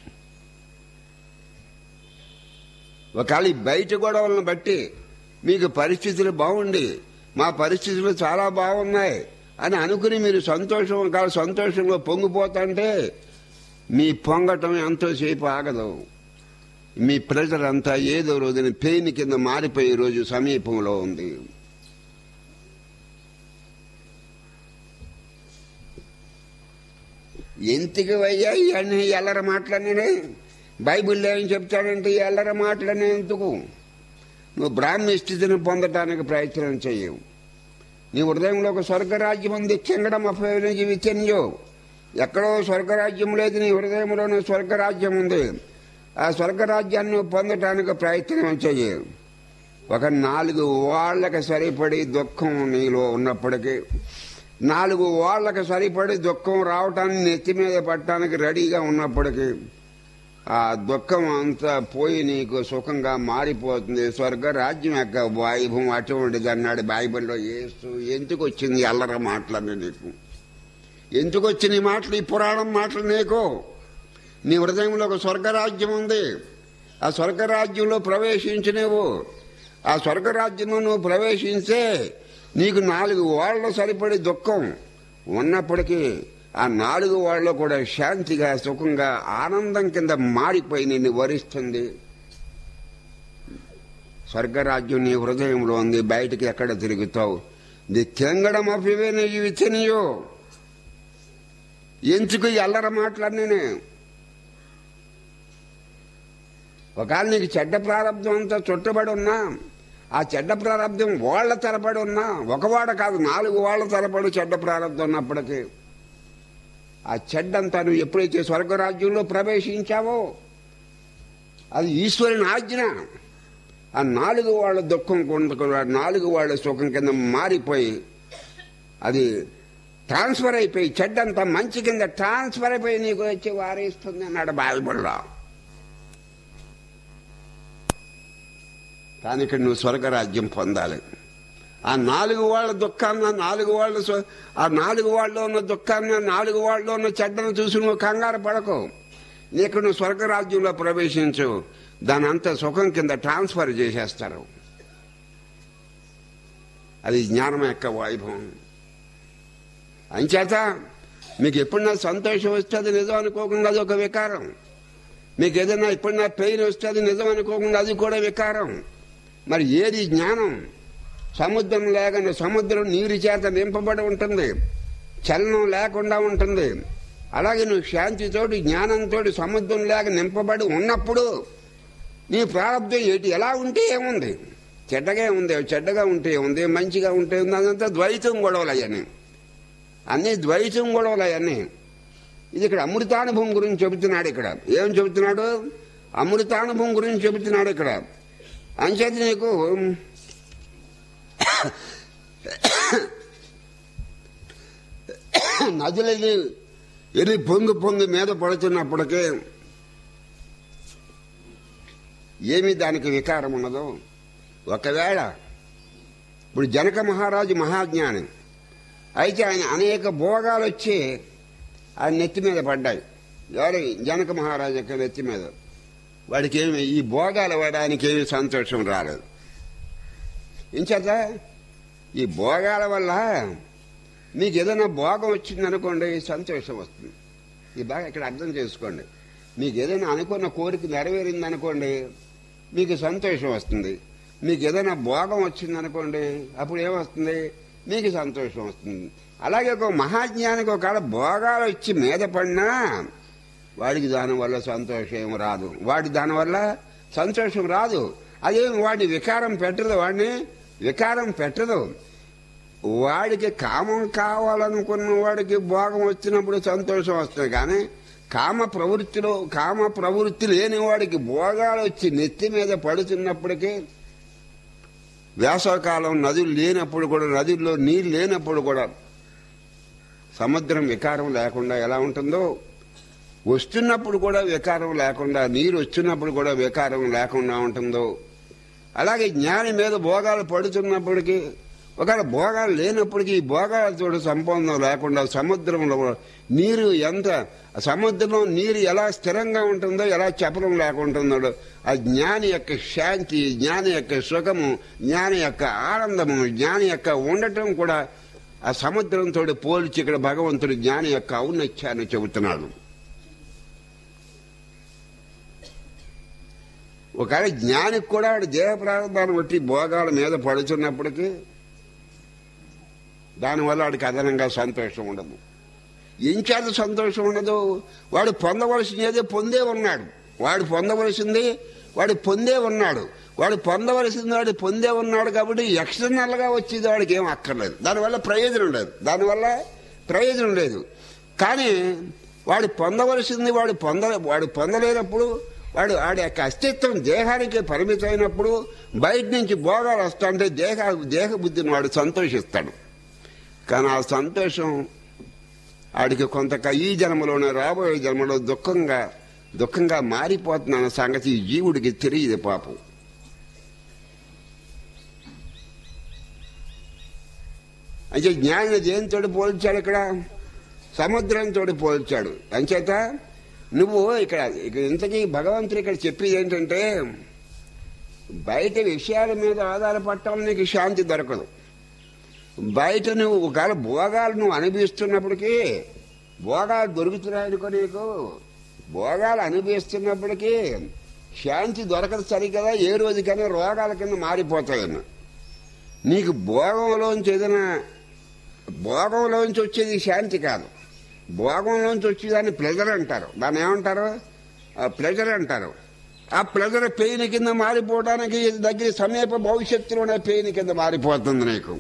ఒకవేళ ఈ బయట గొడవలను బట్టి మీకు పరిస్థితులు బాగుండి మా పరిస్థితులు చాలా బాగున్నాయి అని అనుకుని మీరు సంతోషం కాదు సంతోషంలో పొంగిపోతుంటే మీ పొంగటం ఎంతోసేపు ఆగదు మీ ప్రెజర్ అంతా ఏదో రోజున పెయిన్ కింద మారిపోయే రోజు సమీపంలో ఉంది ఎందుకు అయ్యా ఇవన్నీ ఎల్లర మాటలనే బైబిల్లో ఏం చెప్తాడంటే ఈ ఎల్లర మాటలనే ఎందుకు నువ్వు బ్రాహ్మణ స్థితిని పొందటానికి ప్రయత్నం చెయ్యవు నీ హృదయంలో ఒక స్వర్గరాజ్యం ఉంది చెంగడం అపయోగ జీవితంలో ఎక్కడో స్వర్గరాజ్యం లేదు నీ హృదయంలోనే స్వర్గరాజ్యం ఉంది ఆ స్వర్గరాజ్యాన్ని నువ్వు పొందటానికి ప్రయత్నం చెయ్యి ఒక నాలుగు వాళ్ళకి సరిపడి దుఃఖం నీలో ఉన్నప్పటికీ నాలుగు వాళ్ళకి సరిపడి దుఃఖం రావటానికి నెత్తి మీద పట్టడానికి రెడీగా ఉన్నప్పటికీ ఆ దుఃఖం అంతా పోయి నీకు సుఖంగా మారిపోతుంది స్వర్గ రాజ్యం యొక్క వైభవం అటువంటిది అన్నాడు బైబిల్లో ఏసు ఎందుకు వచ్చింది అల్లర మాటలన్నీ నీకు ఎందుకు వచ్చిన ఈ మాటలు ఈ పురాణం మాటలు నీకు నీ హృదయంలో ఒక స్వర్గరాజ్యం ఉంది ఆ స్వర్గరాజ్యంలో ప్రవేశించి నువ్వు ఆ స్వర్గరాజ్యంలో నువ్వు ప్రవేశించే నీకు నాలుగు వాళ్ళ సరిపడి దుఃఖం ఉన్నప్పటికీ ఆ నాలుగు వాళ్ళలో కూడా శాంతిగా సుఖంగా ఆనందం కింద మారిపోయి నిన్ను వరిస్తుంది స్వర్గరాజ్యం నీ హృదయంలో ఉంది బయటికి ఎక్కడ తిరుగుతావు ది కెంగడం అఫివే ఇవి తినియో ఎందుకు ఈ అల్లర మాటలన్నీ ఒకవేళ నీకు చెడ్డ ప్రారంభం అంతా చుట్టబడి ఉన్నా ఆ చెడ్డ ప్రారంభం వాళ్ళ తరబడి ఉన్నా ఒకవాడ కాదు నాలుగు వాళ్ళ తరబడి చెడ్డ ప్రారంభం ఉన్నప్పటికీ ఆ చెడ్డంతా నువ్వు ఎప్పుడైతే స్వర్గరాజ్యంలో ప్రవేశించావో అది ఈశ్వరుని ఆజ్ఞ ఆ నాలుగు వాళ్ళ దుఃఖం కొండ నాలుగు వాళ్ళ సుఖం కింద మారిపోయి అది ట్రాన్స్ఫర్ అయిపోయి చెడ్డంతా మంచి కింద ట్రాన్స్ఫర్ అయిపోయి నీకు వచ్చి వారేస్తుంది అన్నాడు బైబుల్లో కానీ ఇక్కడ నువ్వు స్వర్గరాజ్యం పొందాలి ఆ నాలుగు వాళ్ళ దుఃఖాన్ని ఆ నాలుగు వాళ్ళ స్వ- ఆ నాలుగు వాళ్ళలో ఉన్న దుఃఖాన్ని ఆ నాలుగు వాళ్ళలో ఉన్న చెడ్డను చూసి నువ్వు కంగారు పడకు నీకు నువ్వు స్వర్గరాజ్యంలో ప్రవేశించు దాని అంతా సుఖం కింద ట్రాన్స్ఫర్ చేసేస్తారు అది జ్ఞానం యొక్క వైభవం అంచేత మీకు ఎప్పుడన్నా సంతోషం వస్తే అది నిజం అనుకోకుండా అది ఒక వికారం మీకు ఏదైనా ఎప్పుడన్నా పెయిన్ వస్తే అది నిజం అనుకోకుండా అది కూడా వికారం మరి ఏది జ్ఞానం సముద్రం లేకుండా సముద్రం నీరు చేత నింపబడి ఉంటుంది చలనం లేకుండా ఉంటుంది అలాగే నువ్వు శాంతితోటి జ్ఞానంతో సముద్రం లేక నింపబడి ఉన్నప్పుడు నీ ప్రారంభం ఏంటి ఎలా ఉంటే ఏముంది చెడ్డగా ఉంది చెడ్డగా ఉంటే ఏముంది మంచిగా ఉంటే ఉంది అదంతా ద్వైతం గొడవలు అవన్నీ అన్నీ ద్వైతం గొడవలు అవన్నీ ఇది ఇక్కడ అమృతానుభవం గురించి చెబుతున్నాడు ఇక్కడ ఏం చెబుతున్నాడు అమృతానుభవం గురించి చెబుతున్నాడు ఇక్కడ అంచేది నీకు నదులని ఎన్ని పొంగి పొంగి మీద పడుతున్నప్పటికీ ఏమి దానికి వికారం ఉన్నదో ఒకవేళ ఇప్పుడు జనక మహారాజు మహాజ్ఞాని అయితే ఆయన అనేక భోగాలు వచ్చి ఆయన నెత్తి మీద పడ్డాయి ఎవరి జనక మహారాజు యొక్క నెత్తి మీద వాడికి ఏమి ఈ భోగాలు వాడానికి ఏమి సంతోషం రాలేదు ఇంచేత ఈ భోగాల వల్ల మీకు ఏదైనా భోగం వచ్చిందనుకోండి సంతోషం వస్తుంది ఈ బాగా ఇక్కడ అర్థం చేసుకోండి మీకు ఏదైనా అనుకున్న కోరిక నెరవేరిందనుకోండి మీకు సంతోషం వస్తుంది మీకు ఏదైనా భోగం వచ్చిందనుకోండి అప్పుడు ఏమొస్తుంది మీకు సంతోషం వస్తుంది అలాగే ఒక మహాజ్ఞానికి ఒకవేళ భోగాలు వచ్చి మీద పడినా వాడికి దానివల్ల సంతోషం ఏం రాదు వాడి దానివల్ల సంతోషం రాదు అదేం వాడిని వికారం పెట్టదు వాడిని వికారం పెట్టదు వాడికి కామం కావాలనుకున్న వాడికి భోగం వచ్చినప్పుడు సంతోషం వస్తుంది కానీ కామ ప్రవృత్తిలో కామ ప్రవృత్తి లేని వాడికి భోగాలు వచ్చి నెత్తి మీద పడుతున్నప్పటికీ వేసవకాలం నదులు లేనప్పుడు కూడా నదుల్లో నీరు లేనప్పుడు కూడా సముద్రం వికారం లేకుండా ఎలా ఉంటుందో వస్తున్నప్పుడు కూడా వికారం లేకుండా నీరు వచ్చినప్పుడు కూడా వికారం లేకుండా ఉంటుందో అలాగే జ్ఞాని మీద భోగాలు పడుతున్నప్పటికీ ఒకవేళ భోగాలు లేనప్పటికీ ఈ భోగాలతో సంబంధం లేకుండా సముద్రంలో నీరు ఎంత సముద్రంలో నీరు ఎలా స్థిరంగా ఉంటుందో ఎలా చపలం లేకుంటుందో ఆ జ్ఞాని యొక్క శాంతి జ్ఞాని యొక్క సుఖము జ్ఞాని యొక్క ఆనందము జ్ఞాని యొక్క ఉండటం కూడా ఆ సముద్రంతో పోల్చి ఇక్కడ భగవంతుడు జ్ఞాని యొక్క ఔన్నత్యాన్ని చెబుతున్నాడు ఒకవేళ జ్ఞానికి కూడా వాడి దేహ ప్రారంభాన్ని బట్టి భోగాల మీద పడుతున్నప్పటికీ దానివల్ల వాడికి అదనంగా సంతోషం ఉండదు ఇంచేత సంతోషం ఉండదు వాడు పొందవలసినదే పొందే ఉన్నాడు వాడు పొందవలసింది వాడు పొందే ఉన్నాడు వాడు పొందవలసింది వాడు పొందే ఉన్నాడు కాబట్టి ఎక్స్టర్నల్ గా వచ్చేది వాడికి ఏం అక్కర్లేదు దానివల్ల ప్రయోజనం లేదు దానివల్ల ప్రయోజనం లేదు కానీ వాడు పొందవలసింది వాడు పొంద వాడు పొందలేనప్పుడు వాడు వాడి యొక్క అస్తిత్వం దేహానికి పరిమితమైనప్పుడు బయట నుంచి భోగాలు వస్తుంటే దేహ దేహ బుద్ధిని వాడు సంతోషిస్తాడు కానీ ఆ సంతోషం ఆడికి కొంత ఈ జన్మలోనే రాబోయే జన్మలో దుఃఖంగా దుఃఖంగా మారిపోతున్న సంగతి ఈ జీవుడికి తెలియదు పాపం అంటే జ్ఞాని దేనితో పోల్చాడు ఇక్కడ సముద్రంతో పోల్చాడు అంచేత నువ్వు ఇక్కడ ఇక్కడ ఇంతకీ భగవంతుడు ఇక్కడ చెప్పేది ఏంటంటే బయట విషయాల మీద ఆధారపడటం నీకు శాంతి దొరకదు బయట నువ్వు ఒకవేళ భోగాలు నువ్వు అనుభవిస్తున్నప్పటికీ భోగాలు దొరుకుతున్నాయనుకో నీకు భోగాలు అనుభవిస్తున్నప్పటికీ శాంతి దొరకదు సరికదా ఏ రోజుకైనా రోగాల కింద మారిపోతాయన్న నీకు భోగంలోంచి ఏదైనా భోగంలోంచి వచ్చేది శాంతి కాదు భోగంలోంచి వచ్చేదాన్ని ప్లెజర్ అంటారు దాన్ని ఏమంటారు ప్లెజర్ అంటారు ఆ ప్లెజర్ పెయిన్ కింద మారిపోవడానికి దగ్గర సమీప భవిష్యత్తులోనే పెయిన్ కింద మారిపోతుంది నీకు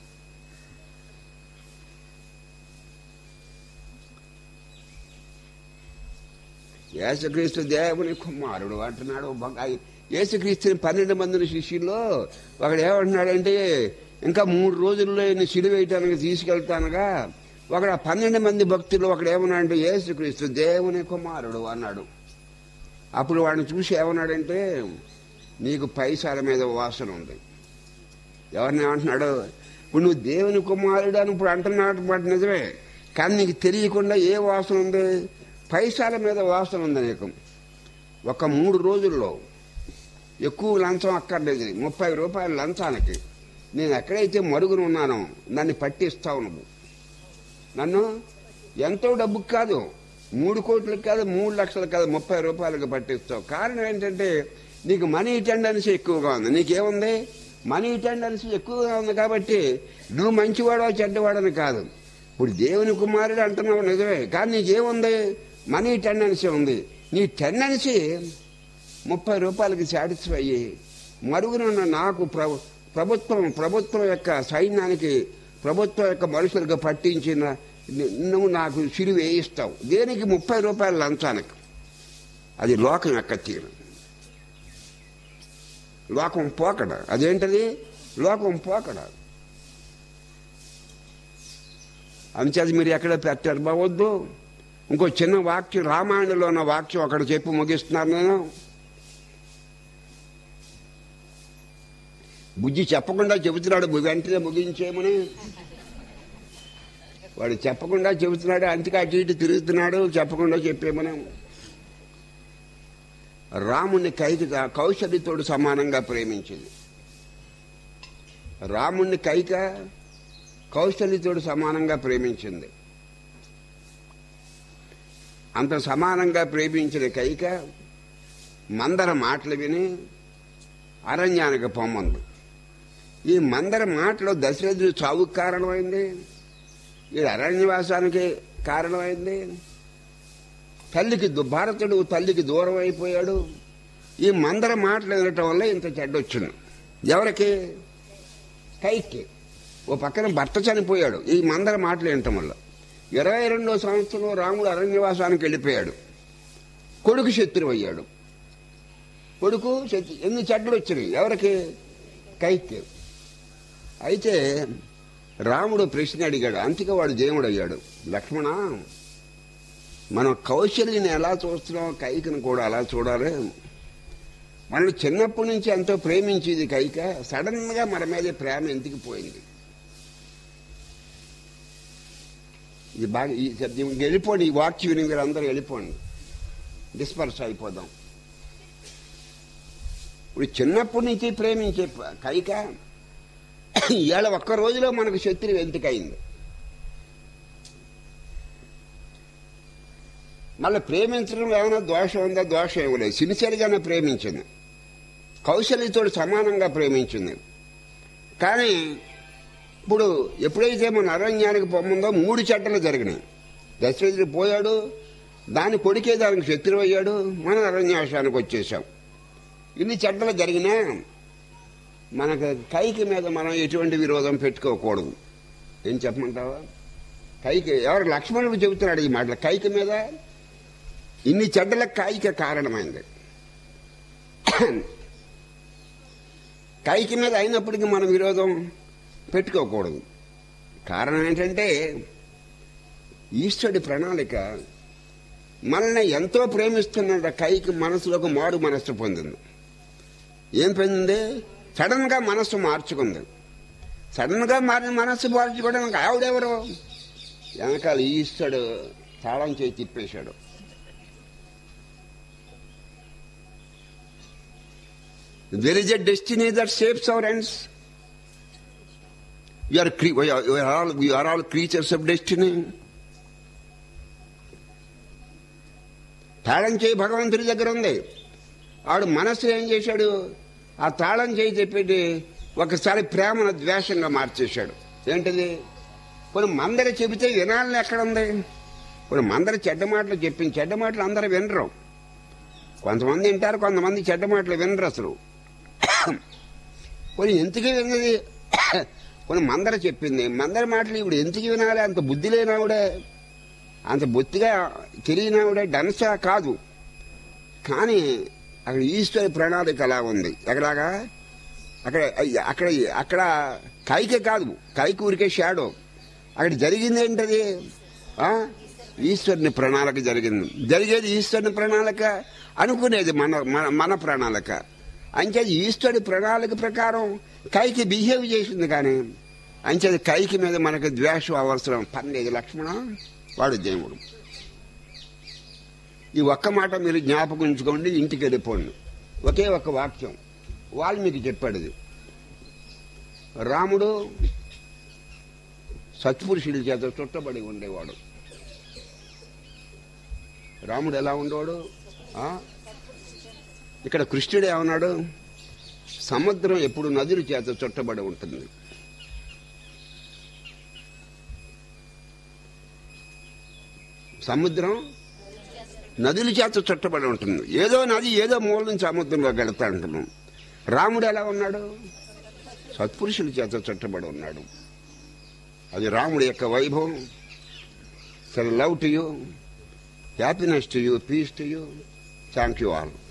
యేసుక్రీస్తు దేవుని కుమారుడు అంటున్నాడు ఒక- యేసుక్రీస్తుని పన్నెండు మంది శిష్యుల్లో ఒకడు ఏమంటున్నాడంటే ఇంకా మూడు రోజుల్లో ఈయన సిలువేయటానికి తీసుకెళ్తానుగా ఒకడు ఆ పన్నెండు మంది భక్తులు ఒకడు ఏమన్నాడంటే యేసుక్రీస్తు దేవుని కుమారుడు అన్నాడు అప్పుడు వాడిని చూసి ఏమన్నాడంటే నీకు పైసాల మీద వాసన ఉంది ఎవరిని ఏమంటున్నాడు ఇప్పుడు నువ్వు దేవుని కుమారుడు అని ఇప్పుడు అంటున్నాడు మాట నిజమే కానీ నీకు తెలియకుండా ఏ వాసన ఉంది పైసాల మీద వాసన ఉంది నీకు ఒక మూడు రోజుల్లో ఎక్కువ లంచం అక్కర్లేదు ముప్పై రూపాయల లంచానికి నేను ఎక్కడైతే మరుగున ఉన్నానో నన్ను పట్టిస్తావు నువ్వు నన్ను ఎంతో డబ్బుకి కాదు మూడు కోట్లకు కాదు మూడు లక్షలకు కాదు ముప్పై రూపాయలకు పట్టిస్తావు కారణం ఏంటంటే నీకు మనీ టెండెన్సీ ఎక్కువగా ఉంది నీకేముంది మనీ టెండెన్సీ ఎక్కువగా ఉంది కాబట్టి నువ్వు మంచివాడో చెడ్డవాడని కాదు ఇప్పుడు దేవుని కుమారుడు అంటున్నావు నిజమే కానీ నీకేముంది మనీ టెండెన్సీ ఉంది నీ టెండెన్సీ ముప్పై రూపాయలకి సాటిస్ఫై అయ్యి మరుగునున్న నాకు ప్రభు ప్రభుత్వం ప్రభుత్వం యొక్క సైన్యానికి ప్రభుత్వం యొక్క మనుషులకు పట్టించిన ని- నువ్వు నాకు సిరి వేయిస్తావు దేనికి ముప్పై రూపాయల లంచానికి అది లోకం యొక్క తీరు లోకం పోకడ అదేంటది లోకం పోకడ అంచేత మీరు ఎక్కడ పెట్టారు బావద్దు ఇంకో చిన్న వాక్యం రామాయణంలో ఉన్న వాక్యం అక్కడ చెప్పి ముగిస్తున్నారు నేను బుజ్జి చెప్పకుండా చెబుతున్నాడు ము- వెంటనే ముగించేమని వాడు చెప్పకుండా చెబుతున్నాడు అంతగా అటు ఇటు తిరుగుతున్నాడు చెప్పకుండా చెప్పేమని రాముణ్ణి కైకి కౌశల్యతోడు సమానంగా ప్రేమించింది రాముణ్ణి కైక కౌశల్యతోడు సమానంగా ప్రేమించింది అంత సమానంగా ప్రేమించిన కైక మందర మాటలు విని అరణ్యానికి పొమ్మంది ఈ మందర మాటలో దశరథుడు చావుకు కారణమైంది ఈ అరణ్యవాసానికి కారణమైంది తల్లికి దు- భారతుడు తల్లికి దూరం అయిపోయాడు ఈ మందర మాటలు వినటం వల్ల ఇంత చెడ్డొచ్చింది ఎవరికి కైకి ఓ పక్కన భర్త చనిపోయాడు ఈ మందర మాటలు వినటం వల్ల ఇరవై రెండో సంవత్సరంలో రాముడు అరణ్యవాసానికి వెళ్ళిపోయాడు కొడుకు శత్రువు అయ్యాడు కొడుకు శత్రు ఎన్ని చెడ్డలు వచ్చినాయి ఎవరికి కైకి అయితే రాముడు ప్రశ్న అడిగాడు అంతిక వాడు దేవుడు అయ్యాడు లక్ష్మణ మనం కౌశల్యని ఎలా చూస్తున్నాం కైకను కూడా అలా చూడాలి మనం చిన్నప్పటి నుంచి ఎంతో ప్రేమించేది కైక సడన్ గా మన మీద ప్రేమ ఎందుకు పోయింది ఇది బాగా ఈ ఇంక వెళ్ళిపోండి ఈ వాక్యం విని మీరు అందరూ వెళ్ళిపోండి డిస్పర్స్ అయిపోదాం ఇప్పుడు చిన్నప్పటి నుంచి ప్రేమించే ప- కైక ఇవాళ ఒక్క రోజులో మనకు శత్రువు ఎందుకయింది మళ్ళీ ప్రేమించడం ఏమైనా దోషం ఉందా దోషం ఏమి లేదు సిన్సియర్గానే ప్రేమించింది కౌశల్యతో సమానంగా ప్రేమించింది కానీ ఇప్పుడు ఎప్పుడైతే మన అరణ్యానికి పొమ్మందో మూడు చెడ్డలు జరిగినాయి దశరథుడు పోయాడు దాని కొడుకే దానికి శత్రువు అయ్యాడు మనం అరణ్యాసానికి వచ్చేసాం ఇన్ని చెడ్డలు జరిగినా మనకు కైకి మీద మనం ఎటువంటి విరోధం పెట్టుకోకూడదు ఏం చెప్పమంటావా కైకి ఎవరు లక్ష్మణుడు చెబుతున్నాడు ఈ మాటలు కైకి మీద ఇన్ని చెడ్డల కాయిక కారణమైంది కైకి మీద అయినప్పటికీ మనం విరోధం పెట్టుకోకూడదు కారణం ఏంటంటే ఈశ్వరుడి ప్రణాళిక మనల్ని ఎంతో ప్రేమిస్తున్న కైకి మనసులోకి మారు మనస్సు పొందింది ఏం పొందింది సడన్ గా మనస్సు మార్చుకుంది సడన్ గా మారిన మనస్సు మార్చుకోవడానికి ఆవిడెవరు వెనకాల ఈశ్వరుడు తాళం చేయి తిప్పేశాడు there is a destiny that shapes our ends. We are, cre- we are, we are all, we are all creatures of destiny. తాళం చేయి భగవంతుడి దగ్గర ఉంది ఆడు మనస్సు ఏం చేశాడు ఆ తాళం చేయి చెప్పేటి ఒకసారి ప్రేమను ద్వేషంగా మార్చేశాడు ఏంటిది కొన్ని మందర చెబితే వినాలని ఎక్కడ ఉంది కొన్ని మందర చెడ్డ మాటలు చెప్పింది చెడ్డ మాటలు అందరూ వినరు కొంతమంది వింటారు కొంతమంది చెడ్డ మాటలు వినరు అసలు కొన్ని ఎందుకు విన్నది కొన్ని మందర చెప్పింది మందర మాటలు ఇప్పుడు ఎందుకు వినాలి అంత బుద్ధి లేనావిడే అంత బొత్తిగా తెలియనావిడే డన్సా కాదు కానీ అక్కడ ఈశ్వరి ప్రణాళిక అలా ఉంది ఎక్కడాగా అక్కడ అక్కడ అక్కడ కైకే కాదు కైకి ఊరికే షాడో అక్కడ జరిగింది ఏంటది ఆ? ఈశ్వరుని ప్రణాళిక జరిగింది జరిగేది ఈశ్వరుని ప్రణాళిక అనుకునేది మన మన మన ప్రణాళిక అంచేది ఈశ్వరుడి ప్రణాళిక ప్రకారం కైకి బిహేవ్ చేసింది కానీ అంచేది కైకి మీద మనకి ద్వేషం అవసరం పన్నెది లక్ష్మణ వాడు దేవుడు ఈ ఒక్క మాట మీరు జ్ఞాపకం ఉంచుకోండి ఇంటికి వెళ్ళిపోండి ఒకే ఒక్క వాక్యం వాల్మీకి చెప్పాడు ఇది రాముడు సత్పురుషుడి చేత చుట్టబడి ఉండేవాడు రాముడు ఎలా ఉండేవాడు ఆ? ఇక్కడ కృష్ణుడు ఏమన్నాడు సముద్రం ఎప్పుడు నదుల చేత చుట్టబడి ఉంటుంది సముద్రం నదుల చేత చుట్టబడి ఉంటుంది ఏదో నది ఏదో మూల నుంచి సముద్రంలోకి వెళ్తా ఉంటున్నాం రాముడు ఎలా ఉన్నాడు సత్పురుషుల చేత చుట్టబడి ఉన్నాడు అది రాముడి యొక్క వైభవం సరే love to you happiness to you peace to you thank you all